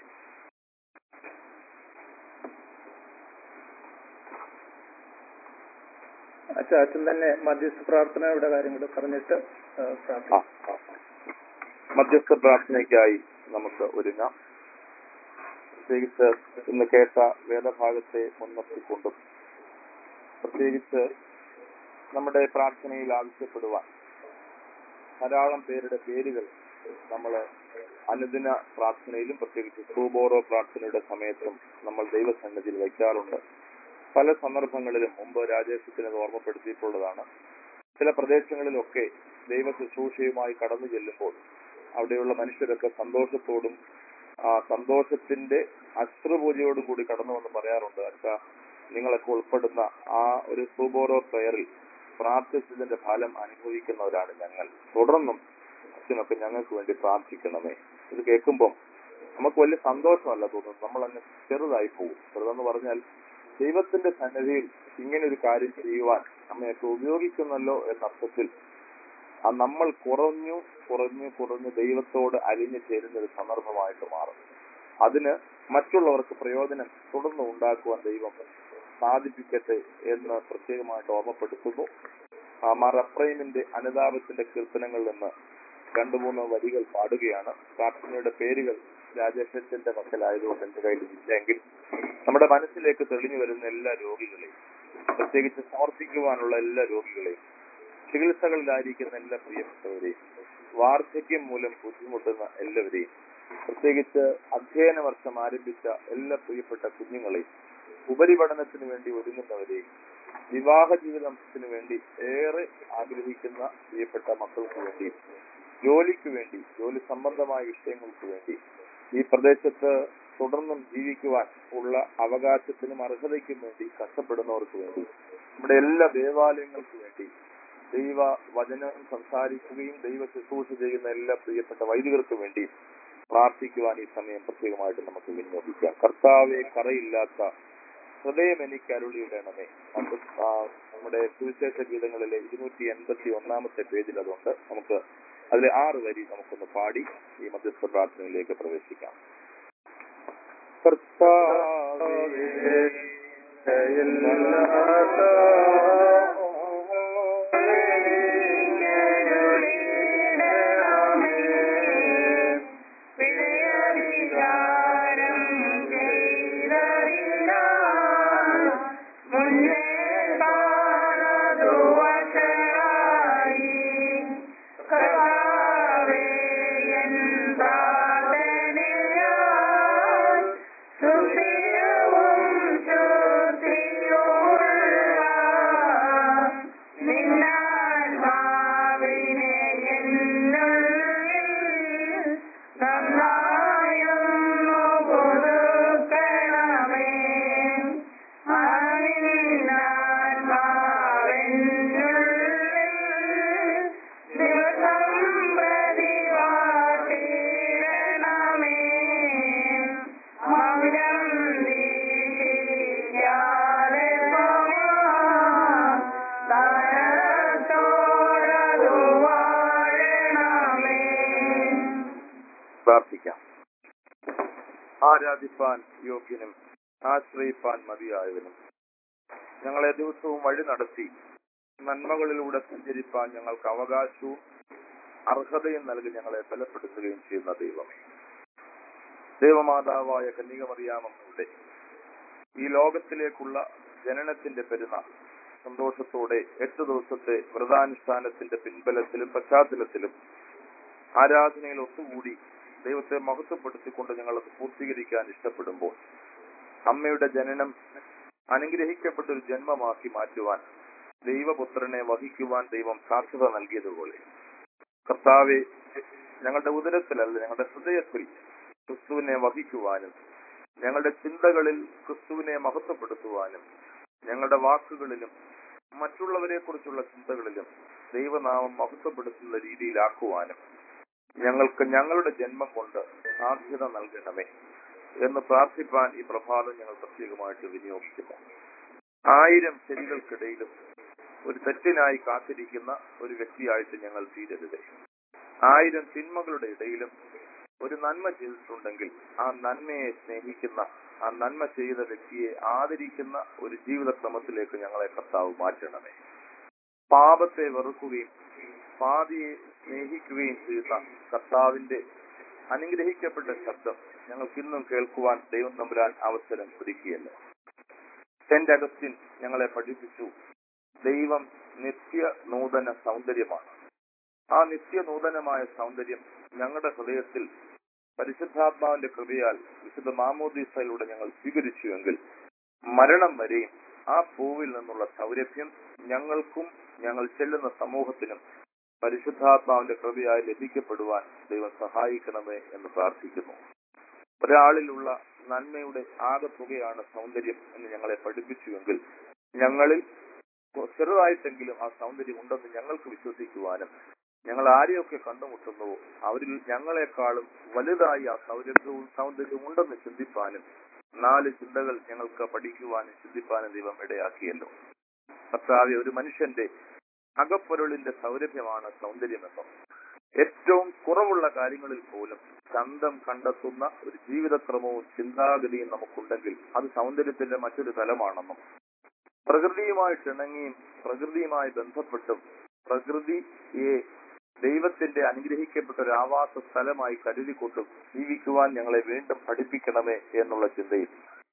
അച്ഛൻ അച്ഛൻ തന്നെ മധ്യസ്ഥ പ്രാർത്ഥനയുടെ കാര്യങ്ങൾ പറഞ്ഞിട്ട് ആ, ആ, പ്രാർത്ഥിക്കാം ആ. മധ്യസ്ഥ പ്രാർത്ഥനയ്ക്കായി നമുക്ക് ഒരുങ്ങാം പ്രത്യേകിച്ച് ഇന്ന് കേട്ട വേദഭാഗത്തെ മുൻനിർത്തിക്കൊണ്ടും പ്രത്യേകിച്ച് നമ്മുടെ പ്രാർത്ഥനയിൽ ആവശ്യപ്പെടുവാൻ ധാരാളം പേരുടെ പേരുകൾ നമ്മൾ അനുദിന പ്രാർത്ഥനയിലും പ്രത്യേകിച്ച് സൂബോറോ പ്രാർത്ഥനയുടെ സമയത്തും നമ്മൾ ദൈവസന്നിധിയിൽ വയ്ക്കാറുണ്ട് പല സന്ദർഭങ്ങളിലും മുമ്പ് രാജേഷത്തിന് അത് ഓർമ്മപ്പെടുത്തിയിട്ടുള്ളതാണ് ചില പ്രദേശങ്ങളിലൊക്കെ ദൈവ ശുശ്രൂഷയുമായി കടന്നു ചെല്ലുമ്പോൾ അവിടെയുള്ള മനുഷ്യരൊക്കെ സന്തോഷത്തോടും ആ സന്തോഷത്തിന്റെ അശ്രുപൂജയോടും കൂടി കടന്നു വന്ന് പറയാറുണ്ട് അച്ഛ നിങ്ങളൊക്കെ ഉൾപ്പെടുന്ന ആ ഒരു സൂബോറോ പ്രയറിൽ പ്രാർത്ഥിച്ചതിന്റെ ഫലം അനുഭവിക്കുന്നവരാണ് ഞങ്ങൾ തുടർന്നും അച്ഛനൊക്കെ ഞങ്ങൾക്ക് വേണ്ടി പ്രാർത്ഥിക്കണമേ ഇത് കേൾക്കുമ്പോൾ നമുക്ക് വലിയ സന്തോഷമല്ല തോന്നുന്നത് നമ്മൾ അങ്ങ് ചെറുതായി പോകും ചെറുതെന്ന് പറഞ്ഞാൽ ദൈവത്തിന്റെ സന്നിധിയിൽ ഇങ്ങനെ ഒരു കാര്യം ചെയ്യുവാൻ നമ്മയൊക്കെ ഉപയോഗിക്കുന്നല്ലോ എന്ന അർത്ഥത്തിൽ ആ നമ്മൾ കുറഞ്ഞു കുറഞ്ഞു കുറഞ്ഞു ദൈവത്തോട് അലിഞ്ഞു ചേരുന്ന ഒരു സന്ദർഭമായിട്ട് മാറും അതിന് മറ്റുള്ളവർക്ക് പ്രയോജനം തുടർന്ന് ഉണ്ടാക്കുവാൻ ദൈവം സാധിപ്പിക്കട്ടെ എന്ന് പ്രത്യേകമായിട്ട് ഓർമ്മപ്പെടുത്തുന്നു ആ മാർ അപ്രൈമിന്റെ അനുതാപത്തിന്റെ കീർത്തനങ്ങളിൽ നിന്ന് രണ്ടു മൂന്ന് വരികൾ പാടുകയാണ് പ്രാർത്ഥനയുടെ പേരുകൾ രാജേഷത്തിന്റെ പക്കലായതുകൊണ്ട് എന്റെ കയ്യിൽ ഇല്ലെങ്കിൽ നമ്മുടെ മനസ്സിലേക്ക് തെളിഞ്ഞു വരുന്ന എല്ലാ രോഗികളെയും പ്രത്യേകിച്ച് സമർപ്പിക്കുവാനുള്ള എല്ലാ രോഗികളെയും ചികിത്സകളിലായിരിക്കുന്ന എല്ലാ പ്രിയപ്പെട്ടവരെയും വാർദ്ധക്യം മൂലം ബുദ്ധിമുട്ടുന്ന എല്ലാവരെയും പ്രത്യേകിച്ച് അധ്യയന വർഷം ആരംഭിച്ച എല്ലാ പ്രിയപ്പെട്ട കുഞ്ഞുങ്ങളെയും ഉപരിപഠനത്തിന് വേണ്ടി ഒരുങ്ങുന്നവരെയും വിവാഹ ജീവിതത്തിന് വേണ്ടി ഏറെ ആഗ്രഹിക്കുന്ന പ്രിയപ്പെട്ട മക്കൾക്ക് വേണ്ടി ജോലിക്ക് വേണ്ടി ജോലി സംബന്ധമായ വിഷയങ്ങൾക്ക് വേണ്ടി ഈ പ്രദേശത്ത് തുടർന്നും ജീവിക്കുവാൻ ഉള്ള അവകാശത്തിനും അർഹതയ്ക്കും വേണ്ടി കഷ്ടപ്പെടുന്നവർക്ക് വേണ്ടി നമ്മുടെ എല്ലാ ദേവാലയങ്ങൾക്ക് വേണ്ടി ദൈവ വചനം സംസാരിക്കുകയും ദൈവ ശുശ്രൂഷ ചെയ്യുന്ന എല്ലാ പ്രിയപ്പെട്ട വൈദികർക്ക് വേണ്ടി പ്രാർത്ഥിക്കുവാൻ ഈ സമയം പ്രത്യേകമായിട്ട് നമുക്ക് വിനിയോഗിക്കാം കർത്താവെ കറയില്ലാത്ത ഹൃദയം എനിക്ക് അരുളിയിടണമേ അത് ആ നമ്മുടെ സുവിശേഷ ഗീതങ്ങളിലെ ഇരുന്നൂറ്റി എൺപത്തി ഒന്നാമത്തെ പേജിൽ അതുണ്ട് നമുക്ക് അതിലെ ആറ് വരി നമുക്കൊന്ന് പാടി ഈ മധ്യസ്ഥ പ്രാർത്ഥനയിലേക്ക് പ്രവേശിക്കാം കർത്താവേ പ്രാർത്ഥിക്കാം ആരാധിപ്പാൻ യോഗ്യനും ആശ്രയിപ്പാൻ മതിയായവനും ഞങ്ങളെ ദിവസവും വഴി നടത്തി നന്മകളിലൂടെ സഞ്ചരിപ്പാൻ ഞങ്ങൾക്ക് അവകാശവും അർഹതയും നൽകി ഞങ്ങളെ ബലപ്പെടുത്തുകയും ചെയ്യുന്ന ദൈവമേ ദൈവമാതാവായ കന്യകമറിയാമമ്മയുടെ ഈ ലോകത്തിലേക്കുള്ള ജനനത്തിന്റെ പെരുന്നാൾ സന്തോഷത്തോടെ എട്ട് ദിവസത്തെ വ്രതാനുഷ്ഠാനത്തിന്റെ പിൻബലത്തിലും പശ്ചാത്തലത്തിലും ആരാധനയിൽ ഒത്തുകൂടി ദൈവത്തെ മഹത്വപ്പെടുത്തിക്കൊണ്ട് ഞങ്ങൾ അത് പൂർത്തീകരിക്കാൻ ഇഷ്ടപ്പെടുമ്പോൾ അമ്മയുടെ ജനനം അനുഗ്രഹിക്കപ്പെട്ട ഒരു ജന്മമാക്കി മാറ്റുവാൻ ദൈവപുത്രനെ വഹിക്കുവാൻ ദൈവം സാധ്യത നൽകിയതുപോലെ കർത്താവെ ഞങ്ങളുടെ ഉദരത്തിലല്ല ഞങ്ങളുടെ ഹൃദയത്തിൽ ക്രിസ്തുവിനെ വഹിക്കുവാനും ഞങ്ങളുടെ ചിന്തകളിൽ ക്രിസ്തുവിനെ മഹത്വപ്പെടുത്തുവാനും ഞങ്ങളുടെ വാക്കുകളിലും മറ്റുള്ളവരെ കുറിച്ചുള്ള ചിന്തകളിലും ദൈവനാമം മഹത്വപ്പെടുത്തുന്ന രീതിയിലാക്കുവാനും ഞങ്ങൾക്ക് ഞങ്ങളുടെ ജന്മം കൊണ്ട് സാധ്യത നൽകണമേ എന്ന് പ്രാർത്ഥിപ്പാൻ ഈ പ്രഭാതം ഞങ്ങൾ പ്രത്യേകമായിട്ട് വിനിയോഗിക്കുന്നു ആയിരം ശരികൾക്കിടയിലും ഒരു തെറ്റിനായി കാത്തിരിക്കുന്ന ഒരു വ്യക്തിയായിട്ട് ഞങ്ങൾ തീരരുത് ആയിരം തിന്മകളുടെ ഇടയിലും ഒരു നന്മ ചെയ്തിട്ടുണ്ടെങ്കിൽ ആ നന്മയെ സ്നേഹിക്കുന്ന ആ നന്മ ചെയ്ത വ്യക്തിയെ ആദരിക്കുന്ന ഒരു ജീവിതക്രമത്തിലേക്ക് ഞങ്ങളെ കർത്താവ് മാറ്റണമേ പാപത്തെ വെറുക്കുകയും പാതിയെ സ്നേഹിക്കുകയും ചെയ്യുന്ന കർത്താവിന്റെ അനുഗ്രഹിക്കപ്പെട്ട ശബ്ദം ഞങ്ങൾക്ക് ഇന്നും കേൾക്കുവാൻ ദൈവം തമ്പുരാൻ അവസരം ഒരുക്കിയല്ലോ സെന്റ് അഗസ്റ്റിൻ ഞങ്ങളെ പഠിപ്പിച്ചു ദൈവം നിത്യ നൂതന സൗന്ദര്യമാണ് ആ നിത്യ നൂതനമായ സൗന്ദര്യം ഞങ്ങളുടെ ഹൃദയത്തിൽ പരിശുദ്ധാത്മാവിന്റെ കൃപയാൽ വിശുദ്ധ മാമോദീസയിലൂടെ ഞങ്ങൾ സ്വീകരിച്ചുവെങ്കിൽ മരണം വരെയും ആ പൂവിൽ നിന്നുള്ള സൗരഭ്യം ഞങ്ങൾക്കും ഞങ്ങൾ ചെല്ലുന്ന സമൂഹത്തിനും പരിശുദ്ധാത്മാവിന്റെ കൃപയായി ലഭിക്കപ്പെടുവാൻ ദൈവം സഹായിക്കണമേ എന്ന് പ്രാർത്ഥിക്കുന്നു ഒരാളിലുള്ള നന്മയുടെ ആകെത്തുകയാണ് സൗന്ദര്യം എന്ന് ഞങ്ങളെ പഠിപ്പിച്ചുവെങ്കിൽ ഞങ്ങളിൽ ചെറുതായിട്ടെങ്കിലും ആ സൗന്ദര്യം ഉണ്ടെന്ന് ഞങ്ങൾക്ക് വിശ്വസിക്കുവാനും ഞങ്ങൾ ആരെയൊക്കെ കണ്ടുമുട്ടുന്നുവോ അവരിൽ ഞങ്ങളെക്കാളും വലുതായി ആ സൗരഭ്യവും സൗന്ദര്യവും ഉണ്ടെന്ന് ചിന്തിപ്പാനും നാല് ചിന്തകൾ ഞങ്ങൾക്ക് പഠിക്കുവാനും ചിന്തിപ്പാനും ദൈവം ഇടയാക്കിയല്ലോ കർത്താവെ ഒരു മനുഷ്യന്റെ അകപ്പൊരുളിന്റെ സൗരഭ്യമാണ് സൗന്ദര്യമെന്നും ഏറ്റവും കുറവുള്ള കാര്യങ്ങളിൽ പോലും ചന്തം കണ്ടെത്തുന്ന ഒരു ജീവിതക്രമവും ചിന്താഗതിയും നമുക്കുണ്ടെങ്കിൽ അത് സൗന്ദര്യത്തിന്റെ മറ്റൊരു തലമാണെന്നും പ്രകൃതിയുമായിട്ട് ഇണങ്ങിയും പ്രകൃതിയുമായി ബന്ധപ്പെട്ടും പ്രകൃതിയെ ദൈവത്തിന്റെ അനുഗ്രഹിക്കപ്പെട്ട ഒരു ആവാസ സ്ഥലമായി കരുതിക്കൊണ്ടും ജീവിക്കുവാൻ ഞങ്ങളെ വീണ്ടും പഠിപ്പിക്കണമേ എന്നുള്ള ചിന്തയിൽ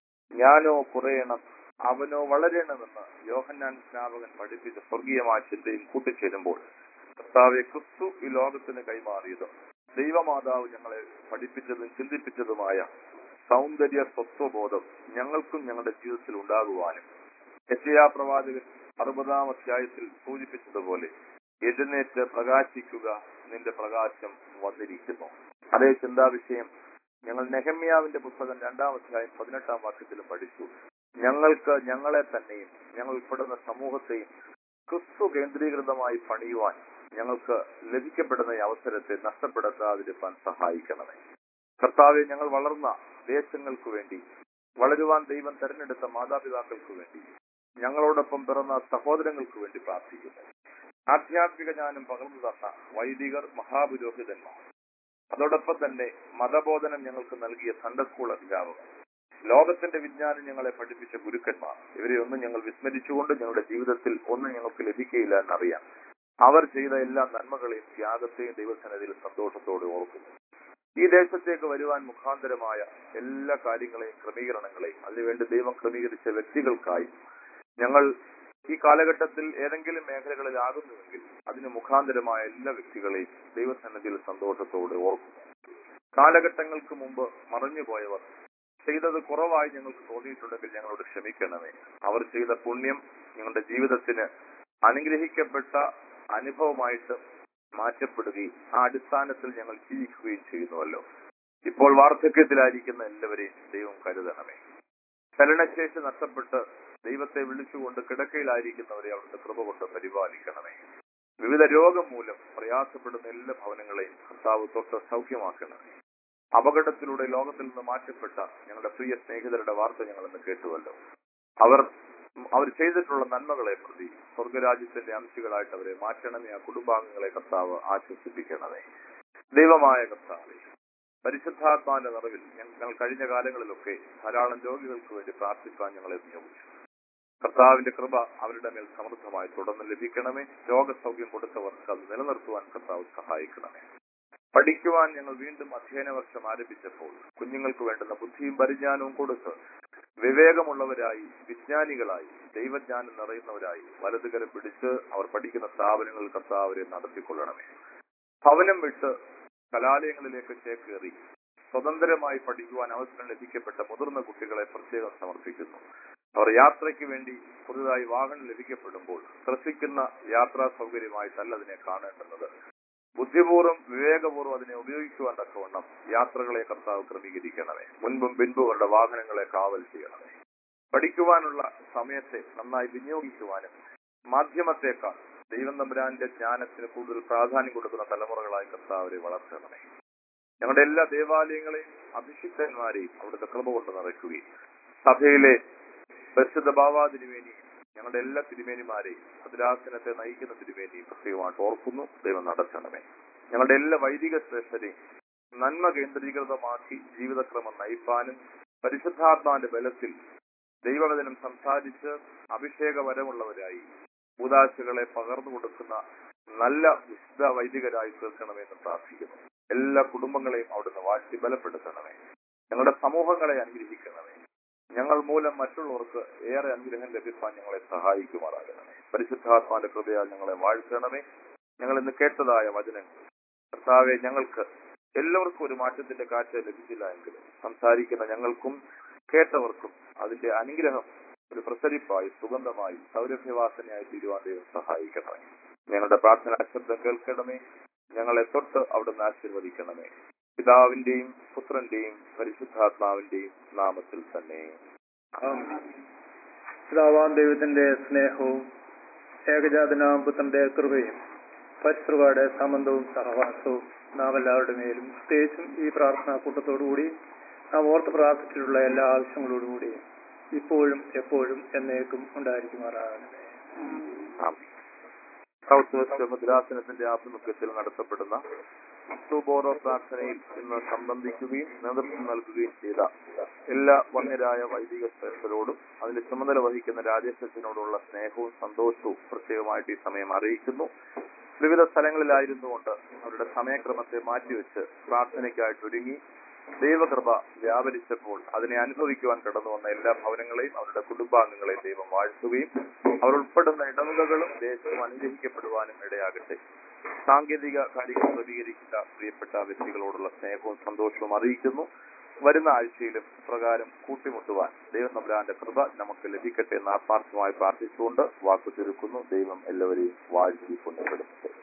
ഞാനോ കുറയണം അവനോ വളരണമെന്ന് യോഹന്നാൻ സ്നാപകൻ പഠിപ്പിച്ച സ്വർഗീയമായ ചിന്തയും കൂട്ടിച്ചേരുമ്പോൾ കർത്താവെ ക്രിസ്തു ഈ ലോകത്തിന് കൈമാറിയത് ദൈവമാതാവ് ഞങ്ങളെ പഠിപ്പിച്ചതും ചിന്തിപ്പിച്ചതുമായ സൗന്ദര്യ സ്വത്വബോധം ഞങ്ങൾക്കും ഞങ്ങളുടെ ജീവിതത്തിൽ ഉണ്ടാകുവാനും യശയാ പ്രവാചകൻ അറുപതാം അധ്യായത്തിൽ സൂചിപ്പിച്ചതുപോലെ എഴുന്നേറ്റ് പ്രകാശിക്കുക നിന്റെ പ്രകാശം വന്നിരിക്കുന്നു അതേ ചിന്താവിഷയം ഞങ്ങൾ നെഹമ്യാവിന്റെ പുസ്തകം രണ്ടാം അധ്യായം പതിനെട്ടാം വാക്യത്തിലും പഠിച്ചു ഞങ്ങൾക്ക് ഞങ്ങളെ തന്നെയും ഞങ്ങൾ ഉൾപ്പെടുന്ന സമൂഹത്തെയും ക്രിസ്തു കേന്ദ്രീകൃതമായി പണിയുവാൻ ഞങ്ങൾക്ക് ലഭിക്കപ്പെടുന്ന ഈ അവസരത്തെ നഷ്ടപ്പെടുത്താതിരിക്കാൻ സഹായിക്കണമേ കർത്താവെ ഞങ്ങൾ വളർന്ന ദേശങ്ങൾക്ക് വേണ്ടി വളരുവാൻ ദൈവം തെരഞ്ഞെടുത്ത മാതാപിതാക്കൾക്ക് വേണ്ടി ഞങ്ങളോടൊപ്പം പിറന്ന സഹോദരങ്ങൾക്ക് വേണ്ടി പ്രാർത്ഥിക്കുന്നു ആധ്യാത്മിക ജ്ഞാനം പകർന്നു തന്ന വൈദികർ മഹാപുരോഹിതന്മാർ അതോടൊപ്പം തന്നെ മതബോധനം ഞങ്ങൾക്ക് നൽകിയ സൺഡേ സ്കൂൾ അധ്യാപകർ ലോകത്തിന്റെ വിജ്ഞാനം ഞങ്ങളെ പഠിപ്പിച്ച ഗുരുക്കന്മാർ ഇവരെ ഒന്നും ഞങ്ങൾ വിസ്മരിച്ചുകൊണ്ട് ഞങ്ങളുടെ ജീവിതത്തിൽ ഒന്നും ഞങ്ങൾക്ക് ലഭിക്കുകയില്ല എന്നറിയാം അവർ ചെയ്ത എല്ലാ നന്മകളെയും ത്യാഗത്തെയും ദൈവസന്നിധിയിൽ സന്തോഷത്തോടെ ഓർക്കുന്നു ഈ ദേശത്തേക്ക് വരുവാൻ മുഖാന്തരമായ എല്ലാ കാര്യങ്ങളെയും ക്രമീകരണങ്ങളെയും അതിനുവേണ്ടി ദൈവം ക്രമീകരിച്ച വ്യക്തികൾക്കായി ഞങ്ങൾ ഈ കാലഘട്ടത്തിൽ ഏതെങ്കിലും മേഖലകളിലാകുന്നുവെങ്കിൽ അതിന് മുഖാന്തരമായ എല്ലാ വ്യക്തികളെയും ദൈവസന്നിധിയിൽ സന്തോഷത്തോടെ ഓർക്കുന്നു കാലഘട്ടങ്ങൾക്ക് മുമ്പ് മറഞ്ഞുപോയവർ ചെയ്തത് കുറവായി ഞങ്ങൾക്ക് തോന്നിയിട്ടുണ്ടെങ്കിൽ ഞങ്ങളോട് ക്ഷമിക്കണമേ അവർ ചെയ്ത പുണ്യം ഞങ്ങളുടെ ജീവിതത്തിന് അനുഗ്രഹിക്കപ്പെട്ട അനുഭവമായിട്ട് മാറ്റപ്പെടുകയും ആ അടിസ്ഥാനത്തിൽ ഞങ്ങൾ ജീവിക്കുകയും ചെയ്യുന്നുവല്ലോ ഇപ്പോൾ വാർദ്ധക്യത്തിലായിരിക്കുന്ന എല്ലാവരെയും ദൈവം കരുതണമേ ചലനശേഷി നഷ്ടപ്പെട്ട് ദൈവത്തെ വിളിച്ചുകൊണ്ട് കിടക്കയിലായിരിക്കുന്നവരെ അവിടുത്തെ കൃപ കൊണ്ട് പരിപാലിക്കണമേ വിവിധ രോഗം മൂലം പ്രയാസപ്പെടുന്ന എല്ലാ ഭവനങ്ങളെയും കർത്താവ് തൊട്ട് സൗഖ്യമാക്കണമേ അപകടത്തിലൂടെ ലോകത്തിൽ നിന്ന് മാറ്റപ്പെട്ട ഞങ്ങളുടെ പ്രിയ സ്നേഹിതരുടെ വാർത്ത ഞങ്ങൾ ഇന്ന് കേട്ടുവല്ലോ അവർ അവർ ചെയ്തിട്ടുള്ള നന്മകളെ പ്രതി സ്വർഗരാജ്യത്തിന്റെ അംശികളായിട്ട് അവരെ മാറ്റണമേ ആ കുടുംബാംഗങ്ങളെ കർത്താവ് ആശ്വസിപ്പിക്കണമേ ദൈവമായ കർത്താവെ പരിശുദ്ധാത്മാന്റെ നിറവിൽ ഞങ്ങൾ കഴിഞ്ഞ കാലങ്ങളിലൊക്കെ ധാരാളം രോഗികൾക്ക് വേണ്ടി പ്രാർത്ഥിക്കാൻ ഞങ്ങളെ നിയോഗിച്ചു കർത്താവിന്റെ കൃപ അവരുടെ മേൽ സമൃദ്ധമായി തുടർന്ന് ലഭിക്കണമേ രോഗസൗഖ്യം കൊടുത്തവർക്ക് അത് നിലനിർത്തുവാൻ കർത്താവ് സഹായിക്കണമേ പഠിക്കുവാൻ ഞങ്ങൾ വീണ്ടും അധ്യയന വർഷം ആരംഭിച്ചപ്പോൾ കുഞ്ഞുങ്ങൾക്ക് വേണ്ടുന്ന ബുദ്ധിയും പരിജ്ഞാനവും കൊടുത്ത് വിവേകമുള്ളവരായി വിജ്ഞാനികളായി ദൈവജ്ഞാനം നിറയുന്നവരായി വലതുകരം പിടിച്ച് അവർ പഠിക്കുന്ന സ്ഥാപനങ്ങളിൽ കർത്താവരെ നടത്തിക്കൊള്ളണമേ ഭവനം വിട്ട് കലാലയങ്ങളിലേക്ക് ചേക്കേറി സ്വതന്ത്രമായി പഠിക്കുവാൻ അവസരം ലഭിക്കപ്പെട്ട മുതിർന്ന കുട്ടികളെ പ്രത്യേകം സമർപ്പിക്കുന്നു അവർ യാത്രയ്ക്ക് വേണ്ടി പുതുതായി വാഹനം ലഭിക്കപ്പെടുമ്പോൾ ത്രസിക്കുന്ന യാത്രാ സൗകര്യമായിട്ടല്ല അതിനെ കാണേണ്ടുന്നത് ബുദ്ധിപൂർവ്വം വിവേകപൂർവ്വം അതിനെ ഉപയോഗിക്കുവാൻ തക്കവണ്ണം യാത്രകളെ കർത്താവ് ക്രമീകരിക്കണമേ മുൻപും പിൻപും അവരുടെ വാഹനങ്ങളെ കാവൽ ചെയ്യണമേ പഠിക്കുവാനുള്ള സമയത്തെ നന്നായി വിനിയോഗിക്കുവാനും മാധ്യമത്തെക്കാൾ ദൈവം തമ്പുരാന്റെ ജ്ഞാനത്തിന് കൂടുതൽ പ്രാധാന്യം കൊടുക്കുന്ന തലമുറകളായി കർത്താവരെ വളർത്തണമേ ഞങ്ങളുടെ എല്ലാ ദേവാലയങ്ങളെയും അഭിഷിക്തന്മാരെയും അവിടുത്തെ കൃപ കൊണ്ട് നിറയ്ക്കുകയും സഭയിലെ പരിശുദ്ധ ബാബാ തിരുമേനി ഞങ്ങളുടെ എല്ലാ തിരുമേനിമാരെയും അതിരാസനത്തെ നയിക്കുന്ന തിരുമേനിയും പ്രത്യേകമായിട്ട് ഓർക്കുന്നു ദൈവം നടത്തണമേ ഞങ്ങളുടെ എല്ലാ വൈദിക ശ്രേഷ്ഠരെയും നന്മ കേന്ദ്രീകൃതമാക്കി ജീവിതക്രമം നയിപ്പാനും പരിശുദ്ധാത്മാന്റെ ബലത്തിൽ ദൈവവചനം സംസാരിച്ച് അഭിഷേകവരമുള്ളവരായി ഉദാശകളെ പകർന്നു കൊടുക്കുന്ന നല്ല വിശുദ്ധ വൈദികരായി തീർക്കണമെന്ന് പ്രാർത്ഥിക്കുന്നു എല്ലാ കുടുംബങ്ങളെയും അവിടുന്ന് വാഴ്ത്തി ബലപ്പെടുത്തണമേ ഞങ്ങളുടെ സമൂഹങ്ങളെ അനുഗ്രഹിക്കണമേ ഞങ്ങൾ മൂലം മറ്റുള്ളവർക്ക് ഏറെ അനുഗ്രഹം ലഭിക്കാൻ ഞങ്ങളെ സഹായിക്കുമാറാകണമേ പരിശുദ്ധാത്മാന്റെ കൃപയാൽ ഞങ്ങളെ വാഴ്ത്തണമേ ഞങ്ങൾ ഇന്ന് കേട്ടതായ വചനങ്ങൾ കർത്താവെ ഞങ്ങൾക്ക് എല്ലാവർക്കും ഒരു മാറ്റത്തിന്റെ കാറ്റ് ലഭിച്ചില്ല എങ്കിലും സംസാരിക്കുന്ന ഞങ്ങൾക്കും കേട്ടവർക്കും അതിന്റെ അനുഗ്രഹം ഒരു പ്രസരിപ്പായി സുഗന്ധമായി സൗരഭ്യവാസനയായി തീരുവാൻ ദൈവം സഹായിക്കണമേ ഞങ്ങളുടെ പ്രാർത്ഥനാ ശബ്ദം കേൾക്കണമേ ഞങ്ങളെ തൊട്ട് അവിടുന്ന് ആശീർവദിക്കണമേ പിതാവിന്റെയും പുത്രന്റെയും പരിശുദ്ധാത്മാവിന്റെയും നാമത്തിൽ തന്നെ പിതാവാം ദൈവത്തിന്റെ സ്നേഹവും ഏകജാതനാം പുത്രന്റെ കൃപയും പരിശ്രുവയുടെ സംബന്ധവും സഹവാസവും നാം എല്ലാവരുടെ മേലും പ്രത്യേകിച്ചും ഈ പ്രാർത്ഥനാ കൂട്ടത്തോടുകൂടി നാം ഓർത്ത് പ്രാർത്ഥിച്ചിട്ടുള്ള എല്ലാ ആവശ്യങ്ങളോടുകൂടി ഇപ്പോഴും എപ്പോഴും എന്നേക്കും ഉണ്ടായിരിക്കുമാറാകണമേ സൗത്ത് വെസ്റ്റ് മുദ്രാസനത്തിന്റെ ആഭിമുഖ്യത്തിൽ നടത്തപ്പെടുന്ന സുബോറോ പ്രാർത്ഥനയിൽ ഇന്ന് സംബന്ധിക്കുകയും നേതൃത്വം നൽകുകയും ചെയ്ത എല്ലാ വന്യരായ വൈദിക ശ്രേഷ്ഠരോടും അതിന്റെ ചുമതല വഹിക്കുന്ന രാജേഷത്തിനോടുള്ള സ്നേഹവും സന്തോഷവും പ്രത്യേകമായിട്ട് ഈ സമയം അറിയിക്കുന്നു വിവിധ സ്ഥലങ്ങളിലായിരുന്നുകൊണ്ട് അവരുടെ സമയക്രമത്തെ മാറ്റിവെച്ച് പ്രാർത്ഥനയ്ക്കായിട്ട് ഒരുങ്ങി ദൈവകൃപ വ്യാപരിച്ചപ്പോൾ അതിനെ അനുഭവിക്കുവാൻ കടന്നു വന്ന എല്ലാ ഭവനങ്ങളെയും അവരുടെ കുടുംബാംഗങ്ങളെയും ദൈവം വാഴ്ത്തുകയും അവർ ഉൾപ്പെടുന്ന ഇടവകകളും ദേശവും അനുഗ്രഹിക്കപ്പെടുവാനും ഇടയാകട്ടെ സാങ്കേതിക കാര്യങ്ങൾ ക്രമീകരിക്കുന്ന പ്രിയപ്പെട്ട വ്യക്തികളോടുള്ള സ്നേഹവും സന്തോഷവും അറിയിക്കുന്നു വരുന്ന ആഴ്ചയിലും പ്രകാരം കൂട്ടിമുട്ടുവാൻ ദൈവം നമ്പുരാന്റെ കൃപ നമുക്ക് ലഭിക്കട്ടെ എന്ന് ആത്മാർത്ഥമായി പ്രാർത്ഥിച്ചുകൊണ്ട് വാക്കു ചുരുക്കുന്നു ദൈവം എല്ലാവരെയും വാഴ്ത്തി കൊണ്ടുപെടുത്തട്ടെ